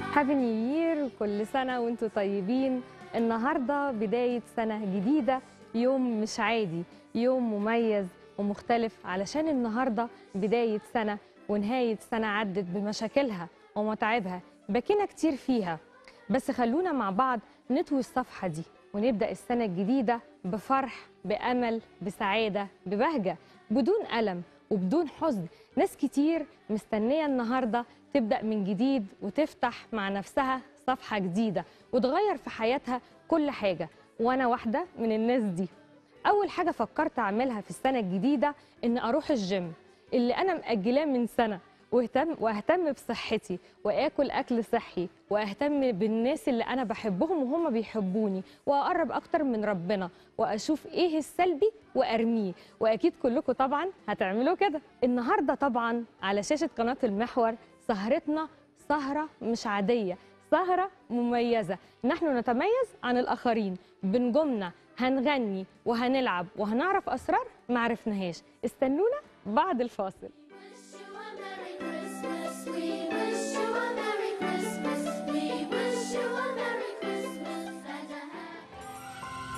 هابي نيو يير وكل سنة وانتم طيبين النهاردة بداية سنة جديدة يوم مش عادي يوم مميز ومختلف علشان النهاردة بداية سنة ونهاية سنة عدت بمشاكلها ومتاعبها بكينا كتير فيها بس خلونا مع بعض نطوي الصفحة دي ونبدأ السنة الجديدة بفرح بأمل بسعادة ببهجة بدون ألم وبدون حزن ناس كتير مستنية النهاردة تبدأ من جديد وتفتح مع نفسها صفحة جديدة وتغير في حياتها كل حاجة وأنا واحدة من الناس دي أول حاجة فكرت أعملها في السنة الجديدة إن أروح الجيم اللي أنا مأجلاه من سنة واهتم واهتم بصحتي واكل اكل صحي واهتم بالناس اللي انا بحبهم وهم بيحبوني واقرب اكتر من ربنا واشوف ايه السلبي وارميه واكيد كلكم طبعا هتعملوا كده النهارده طبعا على شاشه قناه المحور سهرتنا سهره مش عاديه سهره مميزه نحن نتميز عن الاخرين بنجومنا هنغني وهنلعب وهنعرف اسرار ما عرفناهاش استنونا بعد الفاصل We wish you a Merry Christmas. We wish you a Merry Christmas and a happy.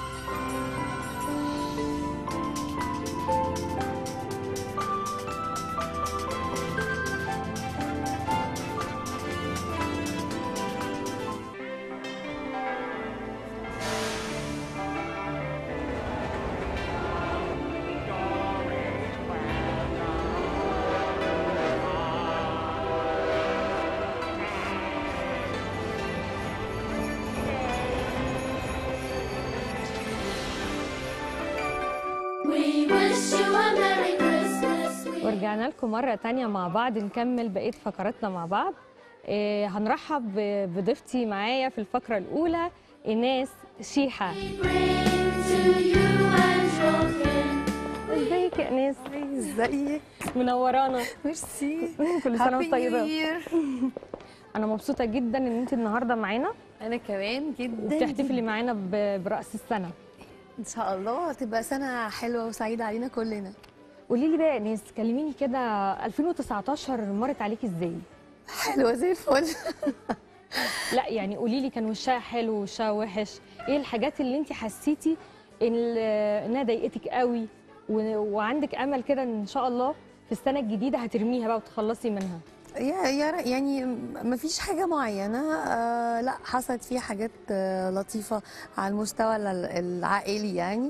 We wish you a Merry Christmas. We ورجعنا لكم مرة تانية مع بعض نكمل بقية فقراتنا مع بعض إيه هنرحب ب- بضيفتي معايا في الفقرة الأولى إيناس شيحة bring to you and your kin. ازيك يا إيناس ازيك منورانا ميرسي كل سنة وانت طيبة يير أنا مبسوطة جدا إن أنت النهاردة معانا انا كمان جدا وبتحتفلي معانا ب- برأس السنة ان شاء الله هتبقى سنه حلوه وسعيده علينا كلنا قولي لي بقى يا إيناس كلميني كده 2019 مرت عليكي إزاي؟ حلوه زي الفل لا يعني قولي لي كان وشها حلو وشها وحش ايه الحاجات اللي انت حسيتي إن انها ضايقتك قوي و- وعندك امل كده ان شاء الله في السنه الجديده هترميها بقى وتخلصي منها يا يا ر- يعني ما فيش حاجه معينه آه لا حصلت فيها حاجات آه لطيفه على المستوى ال- العائلي يعني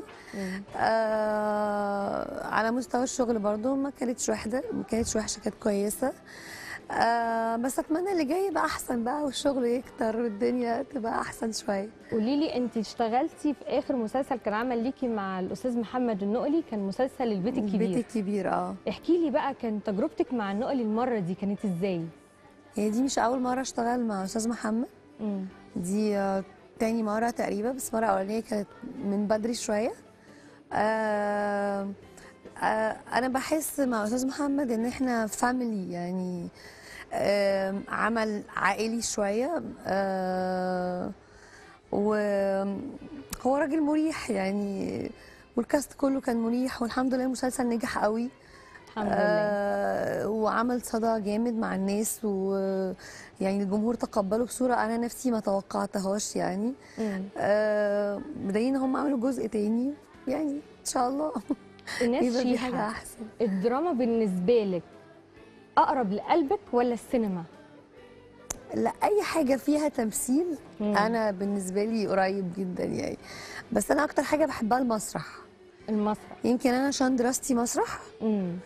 آه على مستوى الشغل برضو ما كانتش وحده ما كانتش وحشه كانت كويسه آه بس اتمنى اللي جاي يبقى احسن بقى والشغل يكتر والدنيا تبقى احسن شويه قولي لي انت اشتغلتي في اخر مسلسل كان عمل ليكي مع الاستاذ محمد النقلي كان مسلسل البيت الكبير البيت الكبير اه احكي لي بقى كان تجربتك مع النقلي المره دي كانت ازاي هي دي مش اول مره اشتغل مع استاذ محمد مم. دي آه، تاني مرة تقريبا بس مرة أولانية كانت من بدري شوية آه آه أنا بحس مع أستاذ محمد إن إحنا فاميلي يعني آه عمل عائلي شوية آه وهو راجل مريح يعني والكاست كله كان مريح والحمد لله المسلسل نجح قوي الحمد لله آه وعمل صدى جامد مع الناس ويعني الجمهور تقبله بصورة أنا نفسي ما توقعتهاش يعني مم. آه بدليل إن هم عملوا جزء تاني يعني إن شاء الله الناس يبقى دي حاجة شيحه أحسن الدراما بالنسبه لك اقرب لقلبك ولا السينما لا أي حاجة فيها تمثيل مم. أنا بالنسبة لي قريب جدا يعني بس أنا أكتر حاجة بحبها المسرح المسرح يمكن أنا عشان دراستي مسرح امم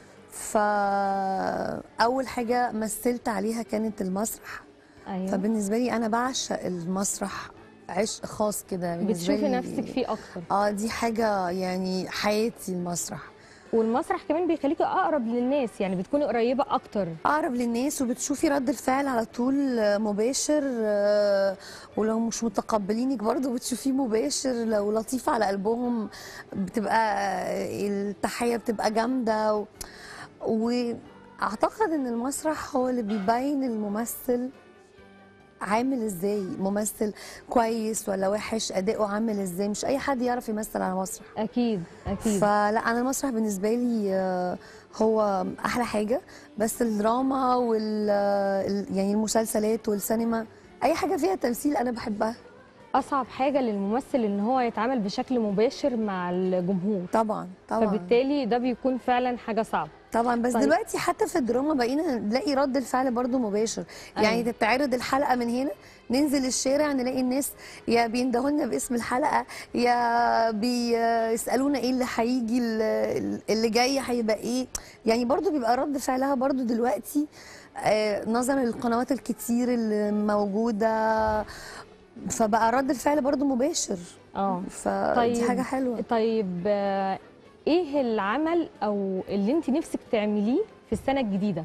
فأول حاجة مثلت عليها كانت المسرح ايوه فبالنسبه لي انا بعشق المسرح عشق خاص كده بالنسبه بتشوفي لي نفسك فيه اكتر اه دي حاجه يعني حياتي المسرح والمسرح كمان بيخليكي اقرب للناس يعني بتكوني قريبه اكتر اقرب للناس وبتشوفي رد الفعل على طول آه، مباشر آه، ولو مش متقبلينك برضو بتشوفيه مباشر لو لطيفه على قلبهم بتبقى آه، التحيه بتبقى جامده و... واعتقد ان المسرح هو اللي بيبين الممثل عامل ازاي ممثل كويس ولا وحش اداؤه عامل ازاي مش اي حد يعرف يمثل على مسرح اكيد اكيد فلا انا المسرح بالنسبه لي آه، هو احلى حاجه بس الدراما وال ال- يعني المسلسلات والسينما اي حاجه فيها تمثيل انا بحبها اصعب حاجه للممثل ان هو يتعامل بشكل مباشر مع الجمهور طبعا طبعا فبالتالي ده بيكون فعلا حاجه صعبه طبعا بس طيب. طيب. دلوقتي حتى في الدراما بقينا نلاقي رد الفعل برضو مباشر يعني أيوة. تتعرض الحلقه من هنا ننزل الشارع نلاقي الناس يا بيندهوا لنا باسم الحلقه يا بيسالونا ايه اللي هيجي ال- اللي جاي هيبقى ايه يعني برضو بيبقى رد فعلها برضو دلوقتي آه، نظرا للقنوات الكتير اللي موجوده فبقى رد الفعل برضو مباشر اه فدي طيب. حاجه حلوه طيب آه، ايه العمل او اللي انت نفسك تعمليه في السنه الجديده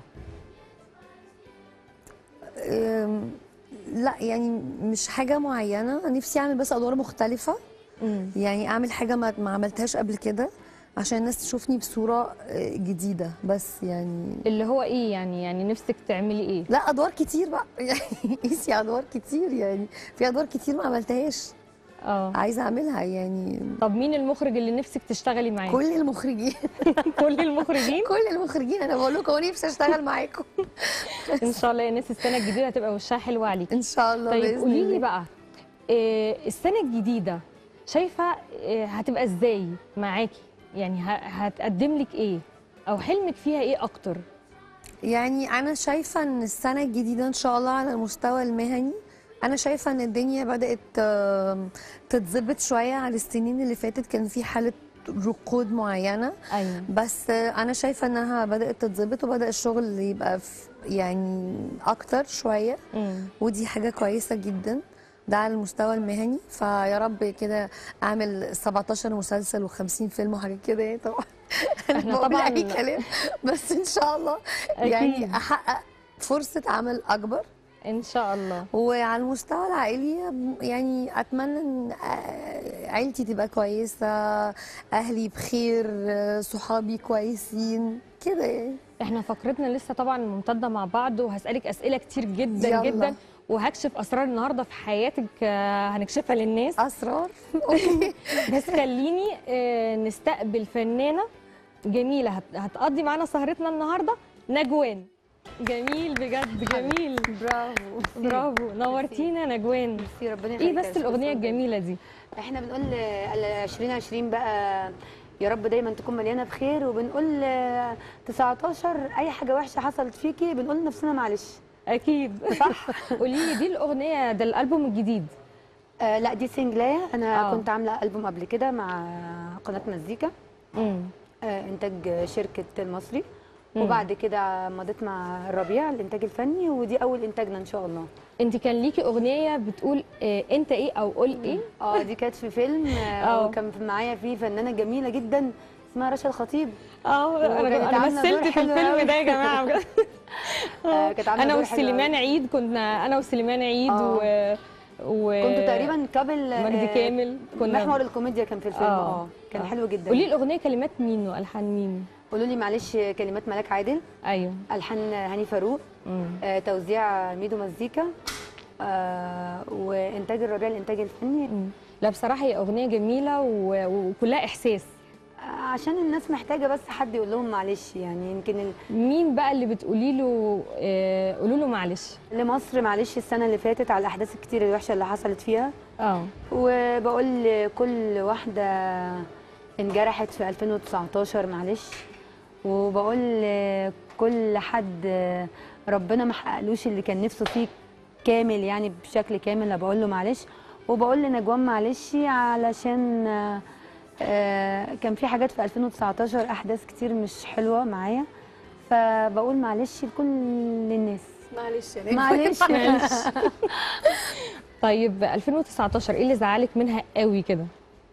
أم، لا يعني مش حاجة معينة نفسي أعمل بس أدوار مختلفة امم يعني أعمل حاجة ما, ما عملتهاش قبل كده عشان الناس تشوفني بصورة آه، جديدة بس يعني اللي هو ايه يعني يعني نفسك تعملي ايه لا أدوار كتير بقى يعني قيسي أدوار كتير يعني في أدوار كتير ما عملتهاش اه عايزة أعملها يعني طب مين المخرج اللي نفسك تشتغلي معاه كل المخرجين كل المخرجين كل المخرجين أنا بقول لكم هو نفسي أشتغل معاكم ان شاء الله يا ناس السنه الجديده هتبقى وشها حلو عليك إن شاء الله طيب بإذن قولي لي الله. بقى إيه السنه الجديده شايفه إيه هتبقى ازاي معاكي يعني ه- هتقدم لك ايه او حلمك فيها ايه اكتر يعني انا شايفه ان السنه الجديده ان شاء الله على المستوى المهني انا شايفه ان الدنيا بدات آم، تتظبط شويه على السنين اللي فاتت كان في حاله ركود معينه ايوه بس آه، انا شايفه انها بدات تتظبط وبدا الشغل يبقى في يعني اكتر شويه امم ودي حاجه كويسه جدا ده على المستوى المهني فيا رب كده اعمل 17 مسلسل و50 فيلم وحاجات كده يعني طبعا إحنا انا بقول طبعاً- اي كلام بس ان شاء الله يعني أكيد. احقق فرصه عمل اكبر ان شاء الله وعلى المستوى العائلي يعني اتمنى ان آه، عيلتي تبقى كويسه اهلي بخير آه، صحابي كويسين كده يعني احنا فقرتنا لسه طبعا ممتده مع بعض وهسالك اسئله كتير جدا يلا. جدا وهكشف اسرار النهارده في حياتك آه، هنكشفها للناس اسرار اوكي بس خليني آه، نستقبل فنانه جميله هت- هتقضي معانا سهرتنا النهارده نجوان جميل بجد جميل برافو برافو نورتينا نجوان ميرسي ربنا ايه يخليك يا بس أستاذ الاغنيه صابر. الجميله دي احنا بنقول ال 2020 بقى يا رب دايما تكون مليانه بخير وبنقول آه، 19 اي حاجه وحشه حصلت فيكي بنقول لنفسنا معلش اكيد صح قولي لي دي الاغنيه ده الالبوم الجديد آه لا دي سنجلايه انا آه. آه. كنت عامله البوم قبل كده مع قناه مزيكا امم آه انتاج شركه المصري مم. وبعد كده مضيت مع الربيع الانتاج الفني ودي اول انتاجنا ان شاء الله انت كان ليكي اغنيه بتقول آه، انت ايه او قول ايه اه دي كانت في فيلم آه. آه وكان معايا فيه فنانه جميله جدا اسمها رشا الخطيب اه وكانت انا انا عاملة دور مثلت في حلو الفيلم أوي. ده يا جماعه بجد آه كانت عامله انا دور حلو أوي. وسليمان عيد كنا انا وسليمان عيد و آه. و كنتوا تقريبا كابل مجدي آه، كامل محور الكوميديا كان في الفيلم آه. اه كان آه. حلو جدا قولي الاغنيه كلمات مين والحان مين قولوا لي معلش كلمات ملاك عادل ايوه الحان هاني فاروق مم. آه توزيع ميدو مزيكا آه وانتاج الربيع الانتاج الفني مم. لا بصراحه هي اغنيه جميله و... وكلها احساس آه عشان الناس محتاجه بس حد يقول لهم معلش يعني يمكن ال- مين بقى اللي بتقولي له آه قولوا له معلش لمصر معلش السنه اللي فاتت على الاحداث الكتير الوحشه اللي حصلت فيها اه وبقول لكل واحدة انجرحت في 2019 معلش وبقول لكل حد ربنا ما حققلوش اللي كان نفسه فيه كامل يعني بشكل كامل بقول له معلش وبقول لنجوان معلش علشان آه، كان في حاجات في 2019 احداث كتير مش حلوه معايا فبقول معلش لكل الناس معلش يا معلش معلش طيب 2019 ايه اللي زعلك منها قوي كده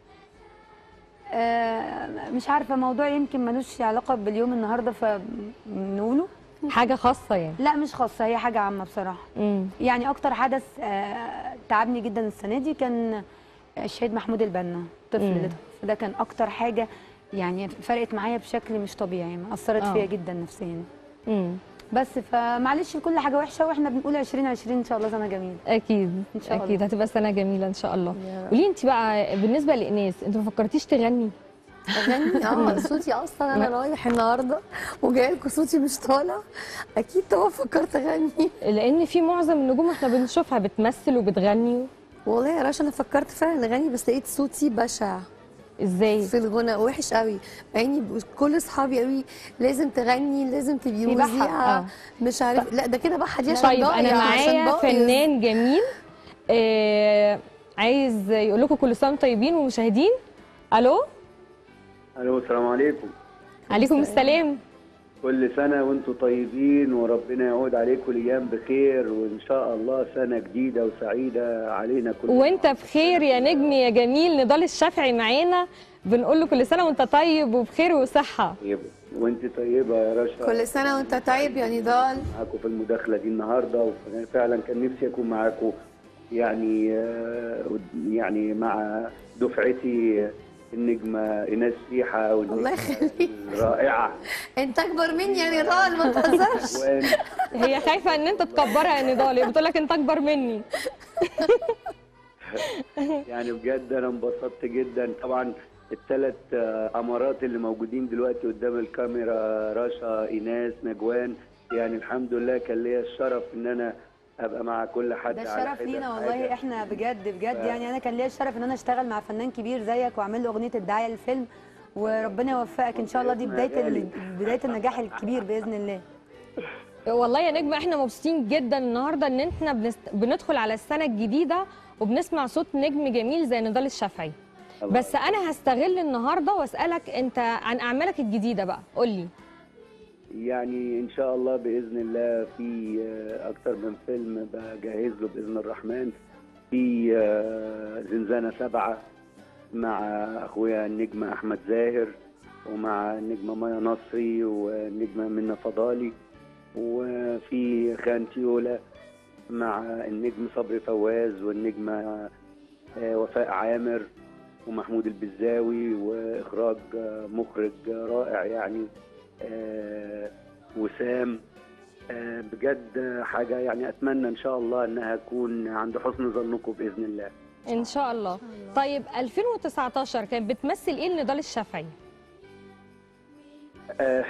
آه، مش عارفه موضوع يمكن ملوش علاقه باليوم النهارده فنقوله حاجه خاصه يعني لا مش خاصه هي حاجه عامه بصراحه امم يعني اكتر حدث آه، تعبني جدا السنه دي كان الشهيد محمود البنا مم. الطفل اللي توفى. ده كان اكتر حاجه يعني فرقت معايا بشكل مش طبيعي اثرت آه. فيا جدا نفسيا امم بس فمعلش كل حاجه وحشه واحنا بنقول 2020 ان شاء الله سنه جميله اكيد إن شاء الله. اكيد هتبقى سنه جميله ان شاء الله يا رب. قولي انت بقى بالنسبه لايناس انت ما فكرتيش تغني اغني اه صوتي اصلا انا رايح النهارده وجاي لكم صوتي مش طالع اكيد طبعا فكرت اغني لان في معظم النجوم احنا بنشوفها بتمثل وبتغني والله يا رشا انا فكرت فعلا اغني بس لقيت صوتي بشع ازاي في الغنى وحش قوي مع اني ب- كل اصحابي قالوا لي لازم تغني لازم تبقي في بحة، مذيعه آه. مش عارف لا ده كده بحه دي عشان طيب انا ضايع، عشان معايا بايظ. فنان جميل آه عايز يقول لكم كل سنه وانتم طيبين ومشاهدين الو الو السلام عليكم عليكم السلام كل سنه وانتم طيبين وربنا يعود عليكم الايام بخير وان شاء الله سنه جديده وسعيده علينا كلنا وانت بخير يا نجم يا جميل نضال الشافعي معانا بنقول له كل سنه وانت طيب وبخير وصحه طيبه وانت طيبه يا رشا كل سنه وانت طيب يا نضال معاكم في المداخله دي النهارده وفعلا كان نفسي اكون معاكم يعني آه، يعني مع دفعتي النجمه ايناس سيحه والنجمة الله يخليك. الرائعه انت اكبر مني يا نضال ما تهزرش وان هي خايفه ان انت تكبرها يا نضال هي بتقول لك انت اكبر مني يعني بجد انا انبسطت جدا طبعا الثلاث امارات اللي موجودين دلوقتي قدام الكاميرا رشا ايناس نجوان يعني الحمد لله كان ليا الشرف ان انا ابقى مع كل حد ده على الشرف حدة لينا حاجة. والله احنا بجد بجد ف- يعني انا كان ليا الشرف ان انا اشتغل مع فنان كبير زيك واعمل له اغنيه الدعايه للفيلم وربنا يوفقك ان شاء الله دي بدايه ال- بدايه النجاح الكبير باذن الله والله يا نجم احنا مبسوطين جدا النهارده ان احنا بنست... بندخل على السنه الجديده وبنسمع صوت نجم جميل زي نضال الشافعي الله بس انا هستغل النهارده واسالك انت عن اعمالك الجديده بقى قول لي يعني ان شاء الله باذن الله في آه، اكتر من فيلم بجهز له باذن الرحمن في آه، زنزانه سبعه مع اخويا النجم احمد زاهر ومع النجمه مايا نصري والنجمه منى فضالي وفي خانتيولا مع النجم صبري فواز والنجمه آه، وفاء عامر ومحمود البزاوي واخراج آه، مخرج رائع يعني آه، وسام آه، بجد حاجه يعني اتمنى ان شاء الله انها تكون عند حسن ظنكم باذن الله ان شاء الله طيب 2019 كانت بتمثل ايه لنضال الشافعي آه،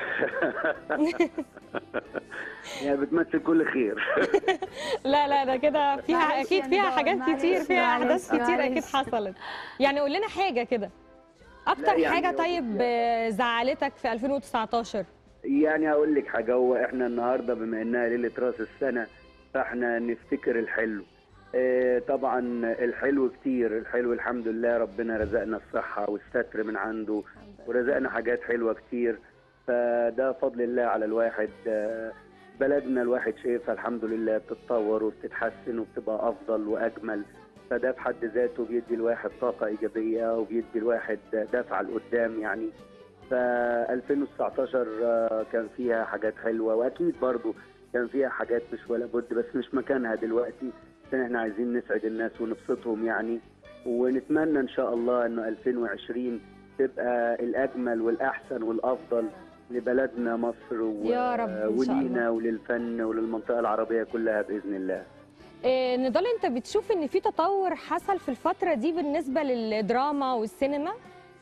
يعني بتمثل كل خير لا لا ده كده فيها معلش اكيد يا فيها نضال، حاجات معلش، كتير فيها معلش، احداث كتير اكيد معلش. حصلت يعني قول لنا حاجه كده اكتر لا، يعني حاجه هو- طيب آه، زعلتك في 2019 يعني اقول لك حاجه هو احنا النهارده بما انها ليله راس السنه فاحنا نفتكر الحلو آه، طبعا الحلو كتير الحلو الحمد لله ربنا رزقنا الصحه والستر من عنده ورزقنا حاجات حلوه كتير فده فضل الله على الواحد آه، بلدنا الواحد شايفها الحمد لله بتتطور وبتتحسن وبتبقى افضل واجمل فده في حد ذاته بيدي الواحد طاقه ايجابيه وبيدي الواحد دفعه لقدام يعني ف 2019 آه، كان فيها حاجات حلوه واكيد برضو كان فيها حاجات مش ولا بد بس مش مكانها دلوقتي عشان احنا عايزين نسعد الناس ونبسطهم يعني ونتمنى ان شاء الله انه 2020 تبقى الاجمل والاحسن والافضل لبلدنا مصر و... يا رب إن شاء ولينا وللفن وللمنطقه العربيه كلها باذن الله آه، نضال انت بتشوف ان في تطور حصل في الفتره دي بالنسبه للدراما والسينما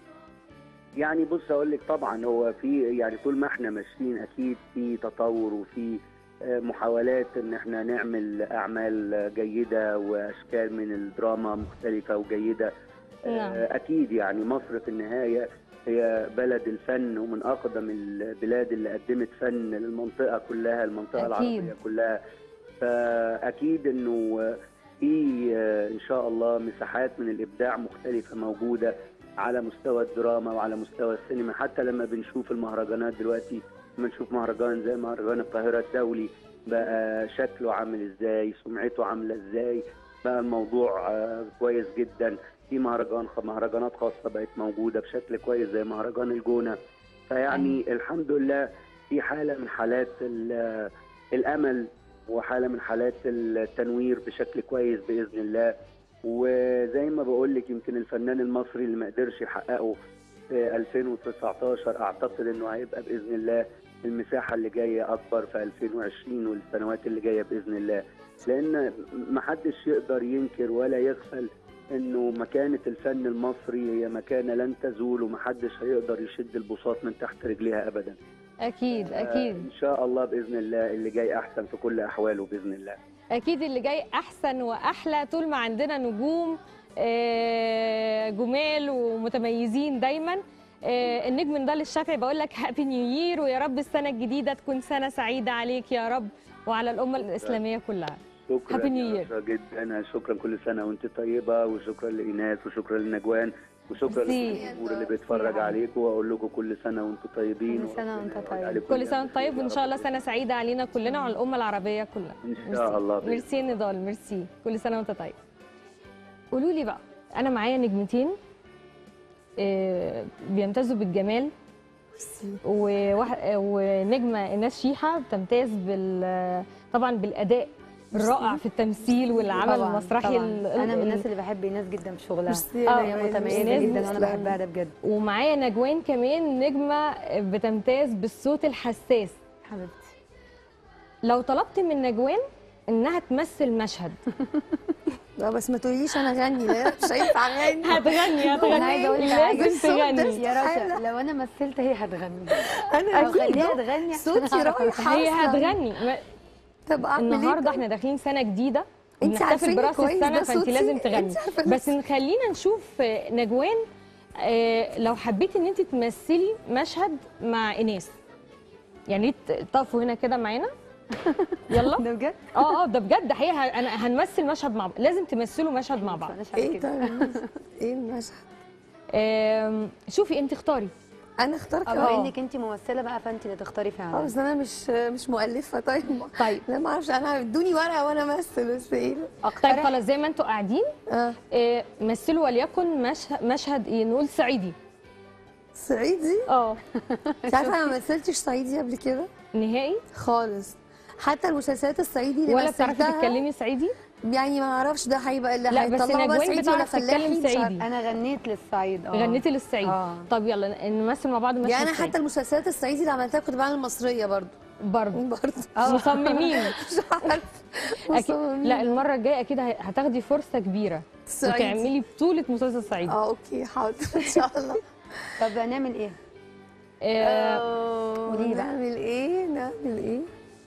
يعني بص اقول لك طبعا هو في يعني طول ما احنا ماشيين اكيد في تطور وفي آه، محاولات ان احنا نعمل اعمال جيده واشكال من الدراما مختلفه وجيده آه، نعم. اكيد يعني مصر في النهايه هي بلد الفن ومن اقدم البلاد اللي قدمت فن للمنطقه كلها المنطقه أكيد. العربيه كلها فاكيد انه في آه، ان شاء الله مساحات من الابداع مختلفه موجوده على مستوى الدراما وعلى مستوى السينما حتى لما بنشوف المهرجانات دلوقتي لما نشوف مهرجان زي مهرجان القاهره الدولي بقى شكله عامل ازاي سمعته عامله ازاي بقى الموضوع آه، كويس جدا في مهرجان مهرجانات خاصه بقت موجوده بشكل كويس زي مهرجان الجونه فيعني الحمد لله في حاله من حالات ال- الامل وحاله من حالات التنوير بشكل كويس باذن الله وزي ما بقول لك يمكن الفنان المصري اللي ما قدرش يحققه في 2019 اعتقد انه هيبقى باذن الله المساحه اللي جايه اكبر في 2020 والسنوات اللي جايه باذن الله لان محدش يقدر ينكر ولا يغفل انه مكانه الفن المصري هي مكانه لن تزول ومحدش هيقدر يشد البساط من تحت رجليها ابدا اكيد اكيد ان شاء الله باذن الله اللي جاي احسن في كل احواله باذن الله اكيد اللي جاي احسن واحلى طول ما عندنا نجوم آه، جمال ومتميزين دايما آه، النجم نضال الشافعي بقول لك هابي نيو يير ويا رب السنه الجديده تكون سنه سعيده عليك يا رب وعلى الامه الاسلاميه كلها شكرا Happy New يا Year. رشا جدا شكرا كل سنه وانت طيبه وشكرا لايناس وشكرا لنجوان وشكرا ميرسي. للجمهور اللي بيتفرج عليكم واقول لكم كل سنه وانتم طيبين كل سنة وأنت وربنا طيب. يعود عليكم كل يا سنه وانت طيب رب. وان شاء الله سنه سعيده علينا كلنا وعلى الامه العربيه كلها ان شاء الله بإذن ميرسي نضال ميرسي كل سنه وانت طيب قولوا لي بقى انا معايا نجمتين آه، بيمتازوا بالجمال وواحد- ونجمه ايناس شيحه بتمتاز بال طبعا بالاداء الرائع في التمثيل والعمل طبعاً، المسرحي طبعاً. ال- انا من ال- الناس اللي بحب ناس جدا في شغلها ميرسي يا آه، هي نجوان، متميزه ميرسي جدا وانا تسلمي. بحبها ده بجد ومعايا نجوان كمان نجمه بتمتاز بالصوت الحساس حبيبتي لو طلبت من نجوان انها تمثل مشهد لا بس ما تقوليش انا غني لا مش هينفع اغني هتغني هتغني أنا عايزة أقول لك حاجة. لازم الصوت ده تغني يا استحالة. رشا لو انا مثلت هي هتغني انا أو خليها تغني عشان صوتي أعرف رايح هي أصلاً. هتغني ما- طب اعمل إيه النهارده طيب؟ احنا داخلين سنه جديده انت بنحتفل عارفيني براس كويس السنه ده فانت صوتي. لازم تغني انت عارفة بس خلينا نشوف آه، نجوان آه، لو حبيتي ان انت تمثلي مشهد مع ايناس يعني ت- تقفوا هنا كده معانا يلا ده بجد اه اه ده بجد حقيقه ه- انا هنمثل مشهد مع بعض لازم تمثلوا مشهد مع بعض أنا شايفة ايه كده. طيب المشهد؟ ايه المشهد آم، شوفي انت اختاري انا اختار أو كمان بما انك انت ممثله بقى فانت اللي تختاري اه فعلا بس انا مش مش مؤلفه طيب طيب لا ما اعرفش انا ادوني ورقه وانا امثل بس ايه طيب خلاص زي ما انتوا قاعدين اه آه، مثلوا وليكن مشهد مشهد ايه نقول صعيدي صعيدي اه انت عارفه انا ما مثلتش صعيدي قبل كده نهائي خالص حتى المسلسلات الصعيدي اللي ولا بتعرفي مثلتها، تتكلمي صعيدي يعني ما اعرفش ده هيبقى اللي لا، بس هيطلعوا بقى نجوان صعيدي ولا بتعرف تتكلم فلاحي مش عارفة. صعيدي. انا غنيت للصعيد اه غنيتي للصعيد آه. طب يلا نمثل مع بعض مشهد يعني انا صعيدي. حتى المسلسلات الصعيدي اللي عملتها كنت بعمل المصريه برضو برضه برضو مصممين مش عارفه أكيد. مصممين. لا المره الجايه اكيد ه- هتاخدي فرصه كبيره الصعيدي. وتعملي بطوله مسلسل صعيدي اه اوكي حاضر ان شاء الله طب هنعمل ايه؟ آه قولي لي بقى. نعمل ايه نعمل ايه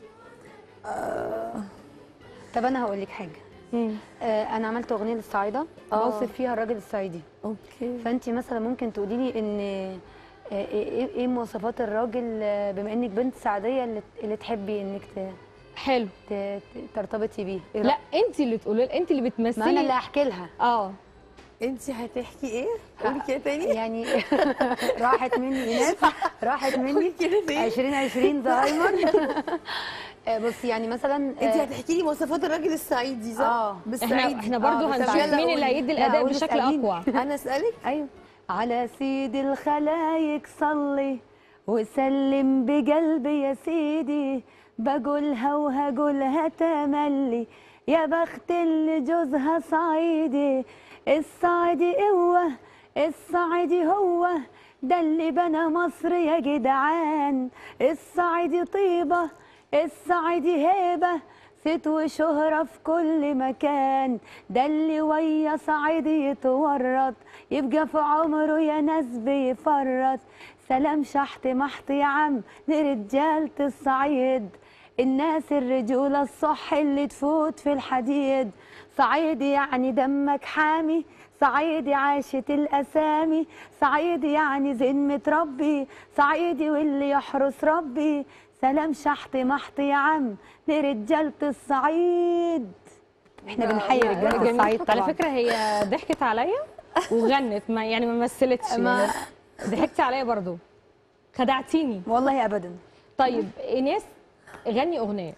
طب انا هقول لك حاجه مم. آه انا عملت اغنيه للصعايده آه. بوصف فيها الراجل الصعيدي اوكي فانت مثلا ممكن تقولي لي ان آه، ايه ايه مواصفات الراجل آه، بما انك بنت سعديه اللي, اللي تحبي انك ت- حلو ت- ت- ترتبطي بيه إيه لا رأيك؟ انت اللي تقولي انت اللي ما انا اللي بتمثلي هحكي لها اه انت هتحكي ايه قولي كده تاني يعني راحت مني ايناس راحت مني كده تاني 2020 زهايمر آه، بصي يعني مثلا انت آه، هتحكي لي مواصفات الراجل الصعيدي صح؟ اه بالصعيدي احنا احنا برضو آه، بس هنشوف يلا مين اللي قولي. هيدي لا، الاداء قولي بشكل اسأليني. اقوى انا اسالك ايوه على سيد الخلايق صلي وسلم بقلبي يا سيدي بقولها وهقولها تملي يا بخت اللي جوزها صعيدي الصعيدي قوة الصعيدي هو ده اللي بنى مصر يا جدعان الصعيدي طيبة الصعيدي هيبة ست وشهرة في كل مكان ده اللي ويا صعيدي يتورط يبقى في عمره يا ناس بيفرط سلام شحت محت يا عم لرجالة الصعيد الناس الرجولة الصح اللي تفوت في الحديد صعيدي يعني دمك حامي صعيدي عاشت الأسامي صعيدي يعني زين متربي صعيدي واللي يحرس ربي سلام شحت محت يا عم لرجالة الصعيد احنا بنحيي رجالة جميل. الصعيد على طبعا فكره هي ضحكت عليا وغنت ما يعني ما مثلتش ما- يعني ضحكتي عليا برضو خدعتيني والله ابدا طيب ايناس غني اغنيه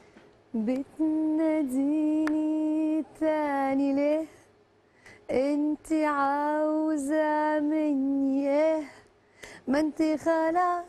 بتناديني تاني ليه انت عاوزة مني ايه ما انت خلاص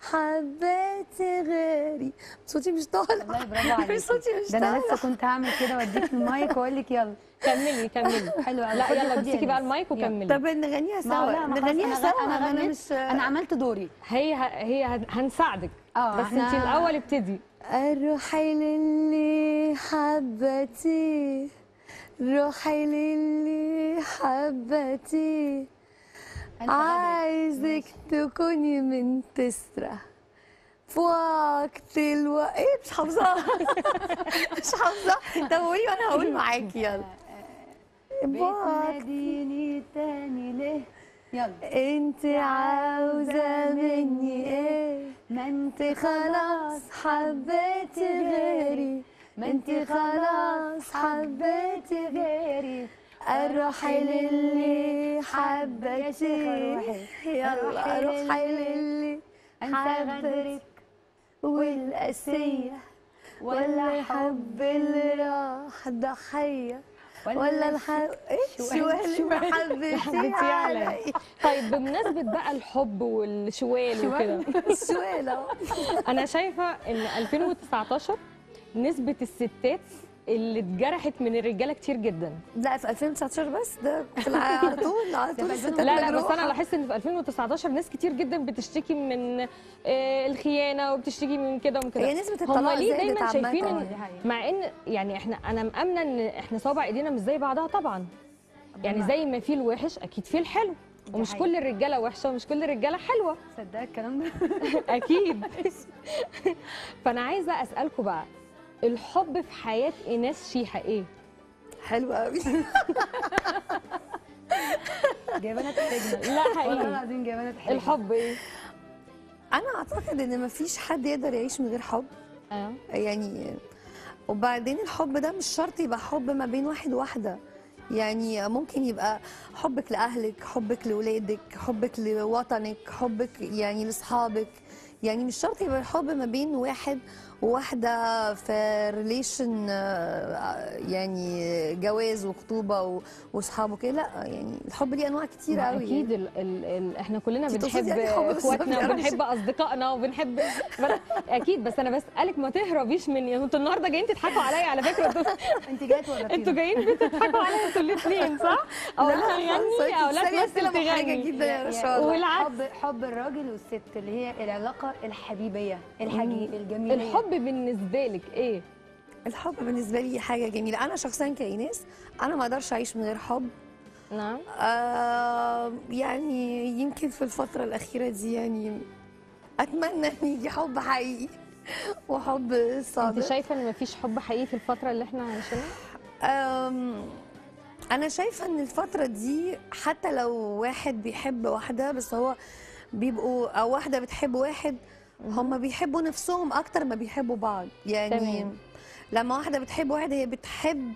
حبيتي غيري صوتي مش طالع والله برافو عليكي صوتي مش ده انا طالع لسه كنت هعمل كده واديك المايك واقول لك يلا كملي كملي حلو قوي لا خدي- يلا خدي يا امسكي بقى ناس. المايك يلا. وكملي طب نغنيها ما سوا لا، ما خلاص، نغنيها أنا- سوا انا انا غنيت مش انا عملت دوري هي هي هن- هنساعدك اه بس انت إحنا- الاول ابتدي روحي للي حبتي روحي للي حبتي ألف غدا. عايزك تكوني من تسرة في وقت الوقت إيه مش حافظاها مش حافظاها طب قولي وانا هقول معاكي يلا وقت بتناديني تاني ليه يلا انت عاوزة مني ايه ما انت انت خلاص حبيتي غيري ما انت خلاص حبيتي غيري روحي للي حبتي يلا روحي للي انسى غدرك والقاسية ولا حب اللي راح ضحية ولا الحب ايه شوال- شوال حبيتي حبيتي عليا. علي طيب بمناسبه بقى الحب والشوال وكده شوال اهو انا شايفه ان 2019 نسبه الستات اللي اتجرحت من الرجاله كتير جدا لا في 2019 بس ده في الع- على طول على طول في الستات لا لا بس مجروحة. انا لاحظت ان في 2019 ناس كتير جدا بتشتكي من آه، الخيانه وبتشتكي من كده ومن كده هي نسبة هم الطلاق ليه زادت دايما عامة شايفين آه، ان دي حقيقة. مع ان يعني احنا انا مامنه ان احنا صوابع ايدينا مش زي بعضها طبعا يعني بالمعنى. زي ما في الوحش اكيد في الحلو ومش حقيقة. كل الرجاله وحشه ومش كل الرجاله حلوه صدق الكلام ده اكيد فانا عايزه اسالكم بقى الحب في حياه ايناس شيحه ايه حلو قوي جايبانا تحرجنا لا والله حقيقي العظيم جايبانا تحرجنا الحب ايه انا اعتقد ان مفيش حد يقدر يعيش من غير حب اه يعني وبعدين الحب ده مش شرط يبقى حب ما بين واحد وواحده يعني ممكن يبقى حبك لاهلك حبك لاولادك حبك لوطنك حبك يعني لاصحابك يعني مش شرط يبقى الحب ما بين واحد وواحده في ريليشن يعني جواز وخطوبه و- واصحابه كده لا يعني الحب ليه انواع كتير ما قوي اكيد ال ال ال احنا كلنا انتي بنحب تقصدي يعني حب بس اخواتنا ما وبنحب اصدقائنا وبنحب فأنا- اكيد بس انا بسالك ما تهربيش مني انتوا النهارده جايين تضحكوا عليا على فكره انتوا انت جايه تورطينا انتوا جايين بتضحكوا عليا انتوا الاثنين صح؟ او لا تغني او لا تمثل تغني جدا يا يا- رشاد والعكس. حب حب الراجل والست اللي هي العلاقه الحبيبيه الحقيقيه الجميله الحب بالنسبه لك ايه؟ الحب بالنسبه لي حاجه جميله انا شخصيا كايناس انا ما اقدرش اعيش من غير حب نعم آه يعني يمكن في الفتره الاخيره دي يعني اتمنى ان يجي حب حقيقي وحب انت صادق شايفه ان مفيش حب حقيقي في الفتره اللي احنا عايشينها؟ أم، انا شايفه ان الفتره دي حتى لو واحد بيحب واحده بس هو بيبقوا او واحده بتحب واحد هم بيحبوا نفسهم اكتر ما بيحبوا بعض يعني تمام. لما واحده بتحب واحد هي بتحب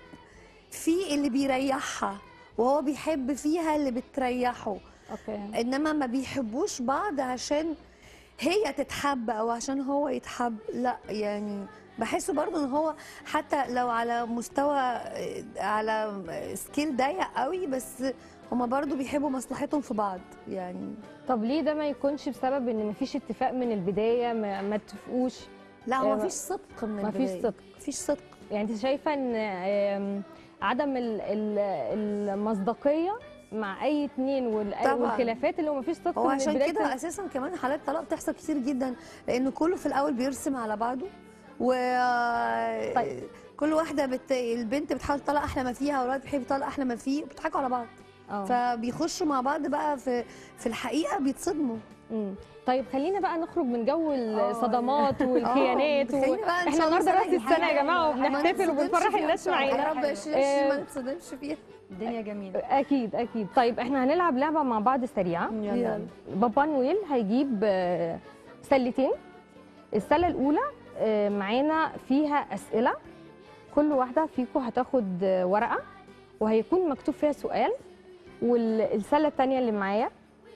في اللي بيريحها وهو بيحب فيها اللي بتريحه اوكي انما ما بيحبوش بعض عشان هي تتحب او عشان هو يتحب لا يعني بحسه برضه ان هو حتى لو على مستوى على سكيل ضيق قوي بس هما برضه بيحبوا مصلحتهم في بعض يعني طب ليه ده ما يكونش بسبب ان مفيش اتفاق من البدايه ما, ما اتفقوش لا هو آه، مفيش صدق من مفيش البداية. صدق. مفيش صدق يعني انت شايفه ان آم، عدم ال- ال- المصداقيه مع اي اتنين وال- طبعاً. والخلافات اللي هو مفيش صدق هو من عشان البداية كده اساسا كمان حالات طلاق بتحصل كتير جدا لان كله في الاول بيرسم على بعضه و طيب. كل واحده بت... البنت بتحاول تطلع احلى ما فيها والولد بيحب يطلع احلى ما فيه وبيضحكوا على بعض اه فبيخشوا مع بعض بقى في في الحقيقه بيتصدموا مم. طيب خلينا بقى نخرج من جو الصدمات والخيانات و... خلينا بقى إن احنا شاء الله النهارده راس السنة السنه يا الجاية جماعه ما وبنحتفل نتصدمش وبنفرح فيها الناس إن شاء الله. معانا يا رب 2020 آه، ما نتصدمش فيها الدنيا جميله اكيد اكيد طيب احنا هنلعب لعبه مع بعض سريعه يلا. بابا نويل هيجيب آه، سلتين السله الاولى آه، معانا فيها اسئله كل واحده فيكم هتاخد آه، ورقه وهيكون مكتوب فيها سؤال والسله الثانيه اللي معايا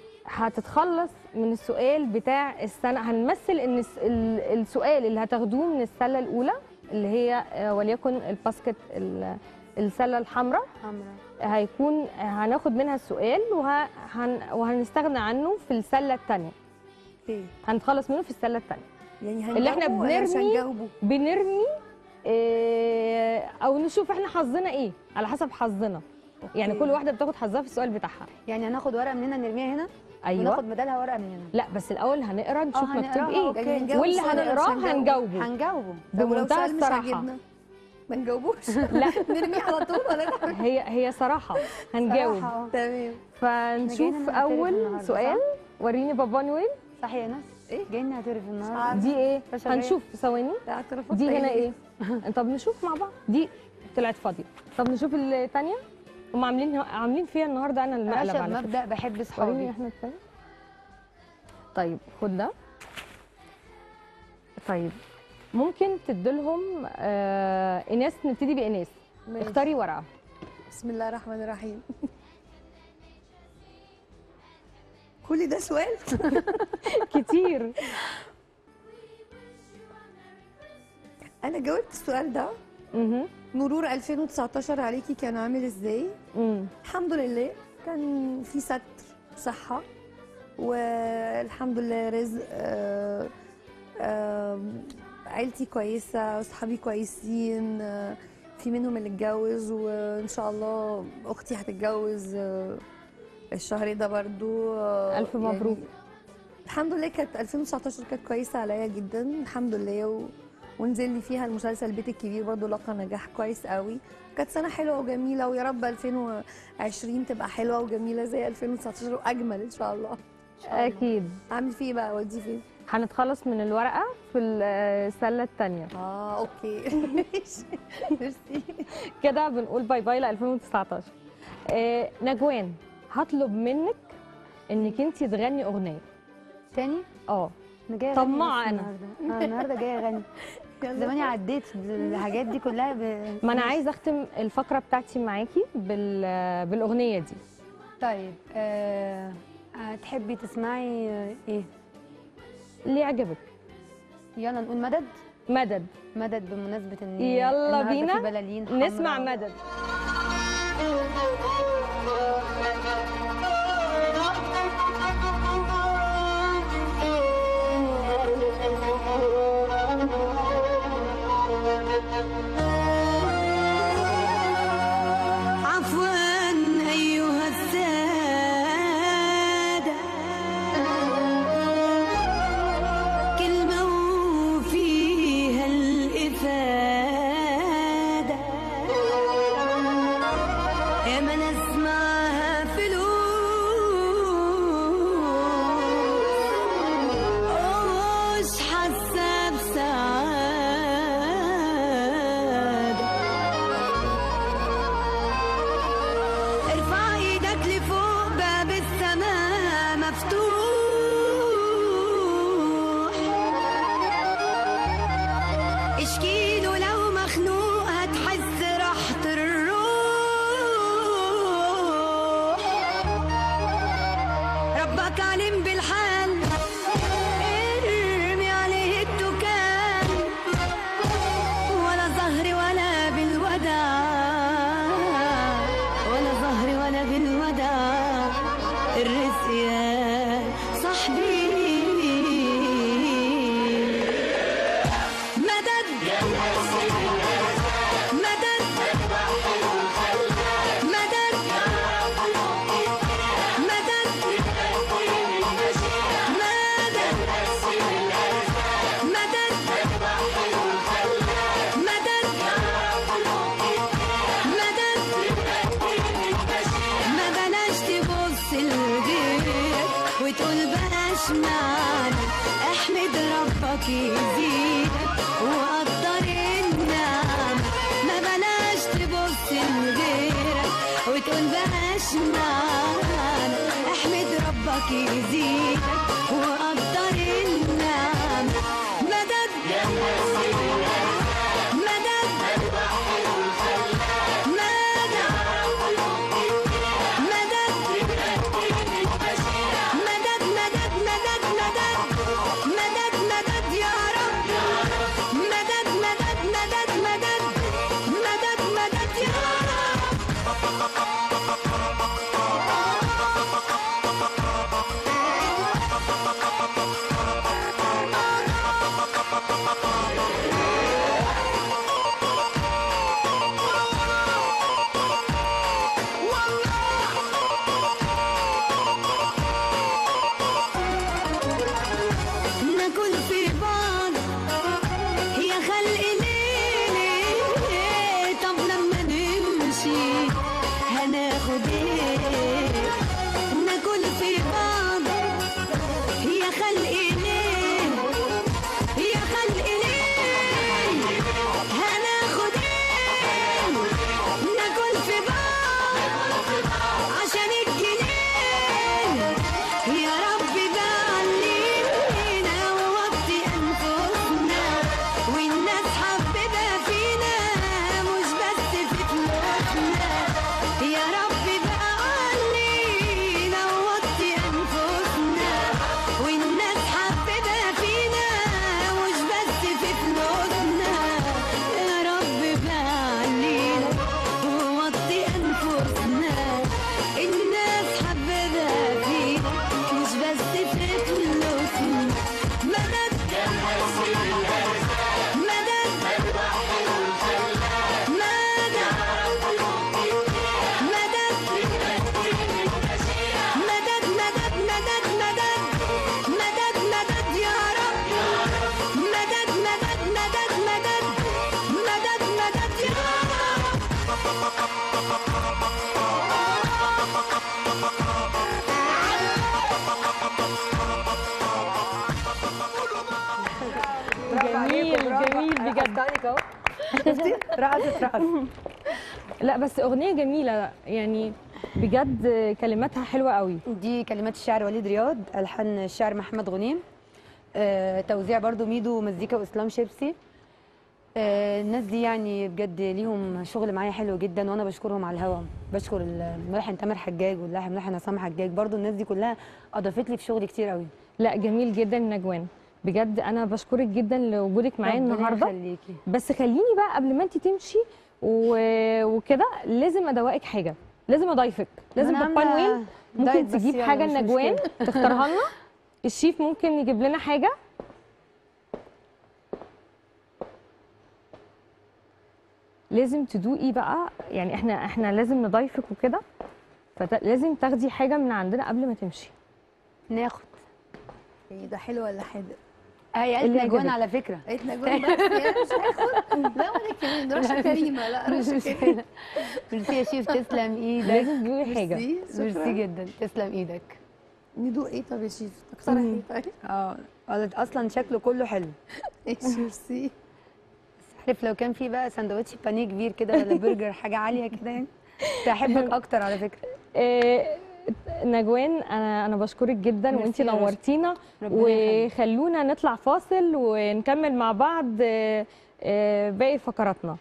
هتتخلص من السؤال بتاع السنه هنمثل ان الس- ال- السؤال اللي هتاخدوه من السله الاولى اللي هي آه، وليكن الباسكت ال- السله الحمراء حمراء هيكون هناخد منها السؤال وهن وهنستغنى عنه في السله الثانيه اوكي هنتخلص منه في السله الثانيه يعني اللي إحنا هنجاوبه ولا مش بنرمي- هنجاوبه بنرمي آه، او نشوف احنا حظنا ايه على حسب حظنا يعني أوكي. كل واحده بتاخد حظها في السؤال بتاعها يعني هناخد ورقه من هنا نرميها هنا ايوه وناخد بدلها ورقه من هنا لا بس الاول هنقرا نشوف آه، مكتوب هنقراها، ايه أوكي. يعني هنجاوب واللي السؤال ولا مش هنقراه هنجاوبه هنجاوبه طب ولو بمنتهى سؤال مش الصراحه عاجبنا ما نجاوبوش لا نرميه على طول ولا نعمل؟ هي هي صراحه هنجاوب صراحة، آه. تمام فنشوف جايين نعترف اول النهاردة، سؤال وريني بابا نويل صح يا ناس إيه؟ جايين نعترف النهارده عارفة. دي ايه فشل هنشوف ثواني ده اعترافات دي هنا تانية. ايه طب نشوف مع بعض دي طلعت فاضيه طب نشوف الثانيه هم عاملين عاملين فيها النهارده انا المقلب ماشي على فكره بمبدا بحب وريني اصحابي احنا الثانيه طيب خد ده طيب ممكن تديلهم آه ايناس نبتدي بايناس ماشي. اختاري ورقه بسم الله الرحمن الرحيم كل ده سؤال كتير انا جاوبت السؤال ده اها مرور 2019 عليكي كان عامل ازاي امم الحمد لله كان في ستر صحة والحمد لله رزق آه، آم، عيلتي كويسة وصحابي كويسين آه، في منهم اللي اتجوز وإن شاء الله أختي هتتجوز آه، الشهر ده برضو آه، ألف مبروك. الحمد لله كانت 2019 كانت كويسة عليا جدا الحمد لله و... ونزل لي فيها المسلسل البيت الكبير برضو لقى نجاح كويس قوي كانت سنة حلوة وجميلة ويا رب 2020 تبقى حلوة وجميلة زي 2019 وأجمل إن شاء الله اكيد أعمل فيه إيه بقى أوديه فين؟ هنتخلص من الورقه في السله الثانيه آه أوكي ماشي ميرسي كده بنقول باي باي ل 2019 آه نجوان هطلب منك انك انت تغني اغنيه تاني اه انا جايه طماعة أغني بس أنا. النهارده انا النهارده جايه اغني زماني عديت الحاجات دي كلها ب... ما انا عايزه اختم الفقره بتاعتي معاكي بال بالاغنيه دي طيب آه... هتحبي تسمعي آه، ايه اللي يعجبك يلا نقول مدد مدد مدد بمناسبه ان يلا النهاردة بينا في بلالين نسمع حمراء. مدد عفوا أيها السادة كلمة وفيها الإفادة يا من أسمعها فلوس مش حاسة بسعادة ارفع ايدك لفوق باب السماء مفتوح اشكيله لو مخنوق هتحس راحة الروح ربك عليم بالحال ارمي عليه التكال ولا ظهر ولا بالوداع ولا ظهر ولا بالوداع الرزق يا صاحبي مدد مدد مدد مدد مدد مدد مدد ما بلاش تبص لغيرك وتقول بلاش معانا احمد ربك يزيدك وقدر النعمة ما بلاش تبص لغيرك وتقول بلاش معانا احمد ربك يزيدك وقدر النعمة مدد مدد مدد مدد مدد مدد مدد مدد مدد يا رب مدد مدد مدد مدد مدد مدد يا رب هانك اهو شفتي رقصت رقص لا بس اغنيه جميله يعني بجد كلماتها حلوه قوي دي كلمات الشاعر وليد رياض الحان الشاعر محمد غنيم آه، توزيع برضو ميدو مزيكا واسلام شيبسي آه، الناس دي يعني بجد ليهم شغل معايا حلو جدا وانا بشكرهم على الهوا بشكر الملحن تامر حجاج واللاحن ملحن عصام حجاج برضو الناس دي كلها اضافت لي في شغلي كتير قوي لا جميل جدا نجوان بجد انا بشكرك جدا لوجودك معايا ربنا النهارده يخليكي. بس خليني بقى قبل ما انت تمشي و... وكده لازم ادوقك حاجه لازم اضيفك لازم أنا بابا عاملة نويل ممكن دايت بس تجيب يلا حاجه مش لنجوان مشكلة. تختارها لنا الشيف ممكن يجيب لنا حاجه لازم تدوقي بقى يعني احنا احنا لازم نضيفك وكده فلازم تاخدي حاجه من عندنا قبل ما تمشي ناخد إيه ده حلو ولا حادق هي اللي قالت نجوان عجبك. على فكره قالت نجوان بس يعني مش هاخد لا ولا كمان رشا كريمه لا رشا كريمه ميرسي يا شيف تسلم ايدك لازم تدوقي حاجه ميرسي، ميرسي شكراً. جدا تسلم ايدك ندوق ايه طب يا شيف اقترح ايه طيب اه قالت اصلا شكله كله حلو ايش ميرسي عارف لو كان في بقى سندوتش بانيه كبير كده ولا برجر حاجه عاليه كده يعني تحبك اكتر على فكره إيه، نجوان انا انا بشكرك جدا ميرسي وانتي يا رشا. نورتينا ربنا يخليك. وخلونا نطلع فاصل ونكمل مع بعض آه، آه، باقي فقراتنا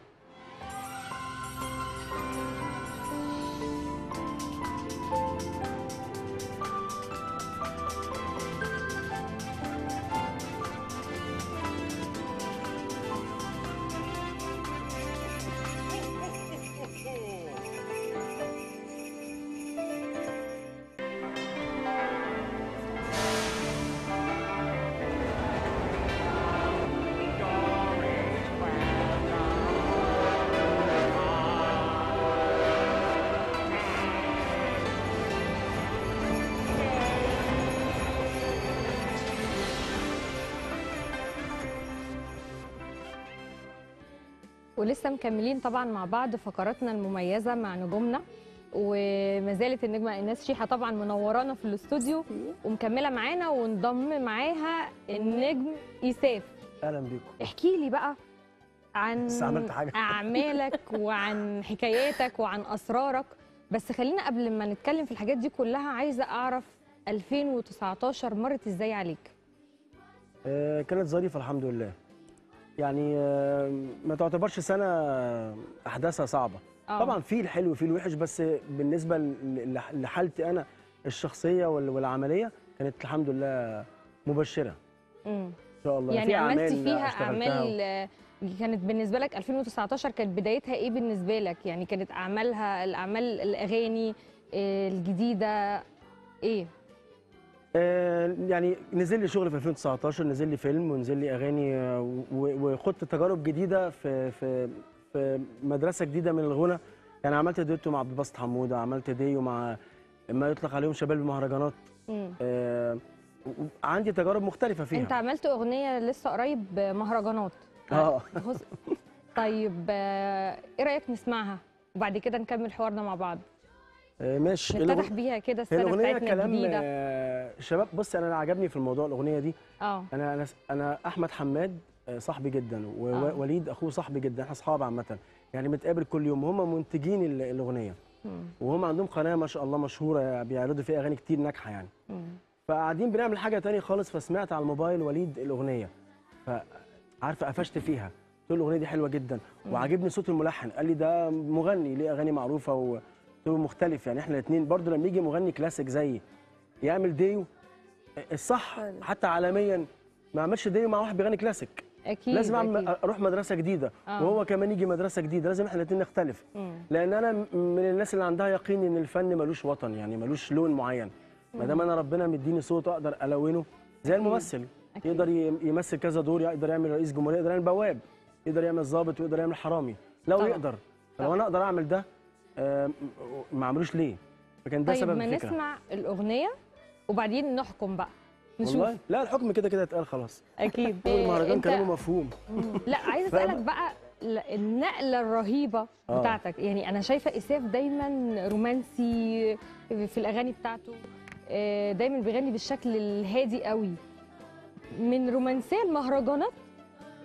ولسه مكملين طبعا مع بعض فقراتنا المميزه مع نجومنا وما زالت النجمه ايناس شيحه طبعا منورانا في الاستوديو ومكمله معانا وانضم معاها النجم ايساف اهلا بيكم احكي لي بقى عن بس عملت حاجة. اعمالك وعن حكاياتك وعن اسرارك بس خلينا قبل ما نتكلم في الحاجات دي كلها عايزه اعرف 2019 مرت ازاي عليك آه كانت ظريفه الحمد لله يعني آه ما تعتبرش سنه احداثها صعبه آه. طبعا في الحلو وفي الوحش بس بالنسبه ل- ل- لحالتي انا الشخصيه وال- والعمليه كانت الحمد لله مبشره امم ان شاء الله يعني في عملتي أعمال فيها اشتغلتها اعمال آه، كانت بالنسبه لك 2019 كانت بدايتها ايه بالنسبه لك يعني كانت اعمالها الاعمال الاغاني آه، الجديده ايه آه، يعني نزل لي شغل في 2019 نزل لي فيلم ونزل لي اغاني آه، و- وخدت تجارب جديده في في في مدرسه جديده من الغنى يعني عملت دويتو مع عبد الباسط حموده عملت ديو مع ما يطلق عليهم شباب المهرجانات مم. آه، و- و- عندي تجارب مختلفه فيها انت عملت اغنيه لسه قريب مهرجانات اه بص- طيب آه، ايه رايك نسمعها وبعد كده نكمل حوارنا مع بعض آه، ماشي نفتتح الأغ- بيها كده هي السنه الاغنيه بتاعتنا كلام الجديده آه، شباب بص انا اللي عجبني في الموضوع الاغنيه دي اه انا انا انا احمد حماد آه، صاحبي جدا آه. ووليد اخوه صاحبي جدا احنا اصحاب عامه يعني بنتقابل كل يوم هم منتجين ال- الاغنيه مم. وهم عندهم قناه ما شاء الله مشهوره بيعرضوا فيها اغاني كتير ناجحه يعني مم. فقاعدين بنعمل حاجه تانية خالص فسمعت على الموبايل وليد الاغنيه فعارفه قفشت فيها قلت له الاغنيه دي حلوه جدا وعجبني صوت الملحن قال لي ده مغني ليه اغاني معروفه وقلت له مختلف يعني احنا الاثنين برضو لما يجي مغني كلاسيك زيي يعمل ديو الصح فعلا. حتى عالميا ما اعملش ديو مع واحد بيغني كلاسيك اكيد لازم أكيد. أعمل اروح مدرسه جديده آه. وهو كمان يجي مدرسه جديده لازم احنا الاثنين نختلف مم. لان انا م- من الناس اللي عندها يقين ان الفن ملوش وطن يعني ملوش لون معين ما دام انا ربنا مديني صوت اقدر الونه زي الممثل أكيد. يقدر ي- يمثل كذا دور يقدر يعمل رئيس جمهوريه يقدر يعمل بواب يقدر يعمل ضابط ويقدر يعمل حرامي لو طبعا. يقدر فلو طبعا. انا اقدر اعمل ده آه، م- ما اعملوش ليه فكان ده طيب سبب ما الفكره نسمع الاغنيه وبعدين نحكم بقى نشوف والله لا الحكم كده كده اتقال خلاص اكيد والمهرجان أنت- كلامه مفهوم لا عايزه فاهمة؟ اسالك بقى ل- النقله الرهيبه آه. بتاعتك يعني انا شايفه اساف دايما رومانسي في الاغاني بتاعته آه، دايما بيغني بالشكل الهادي قوي من رومانسيه المهرجانات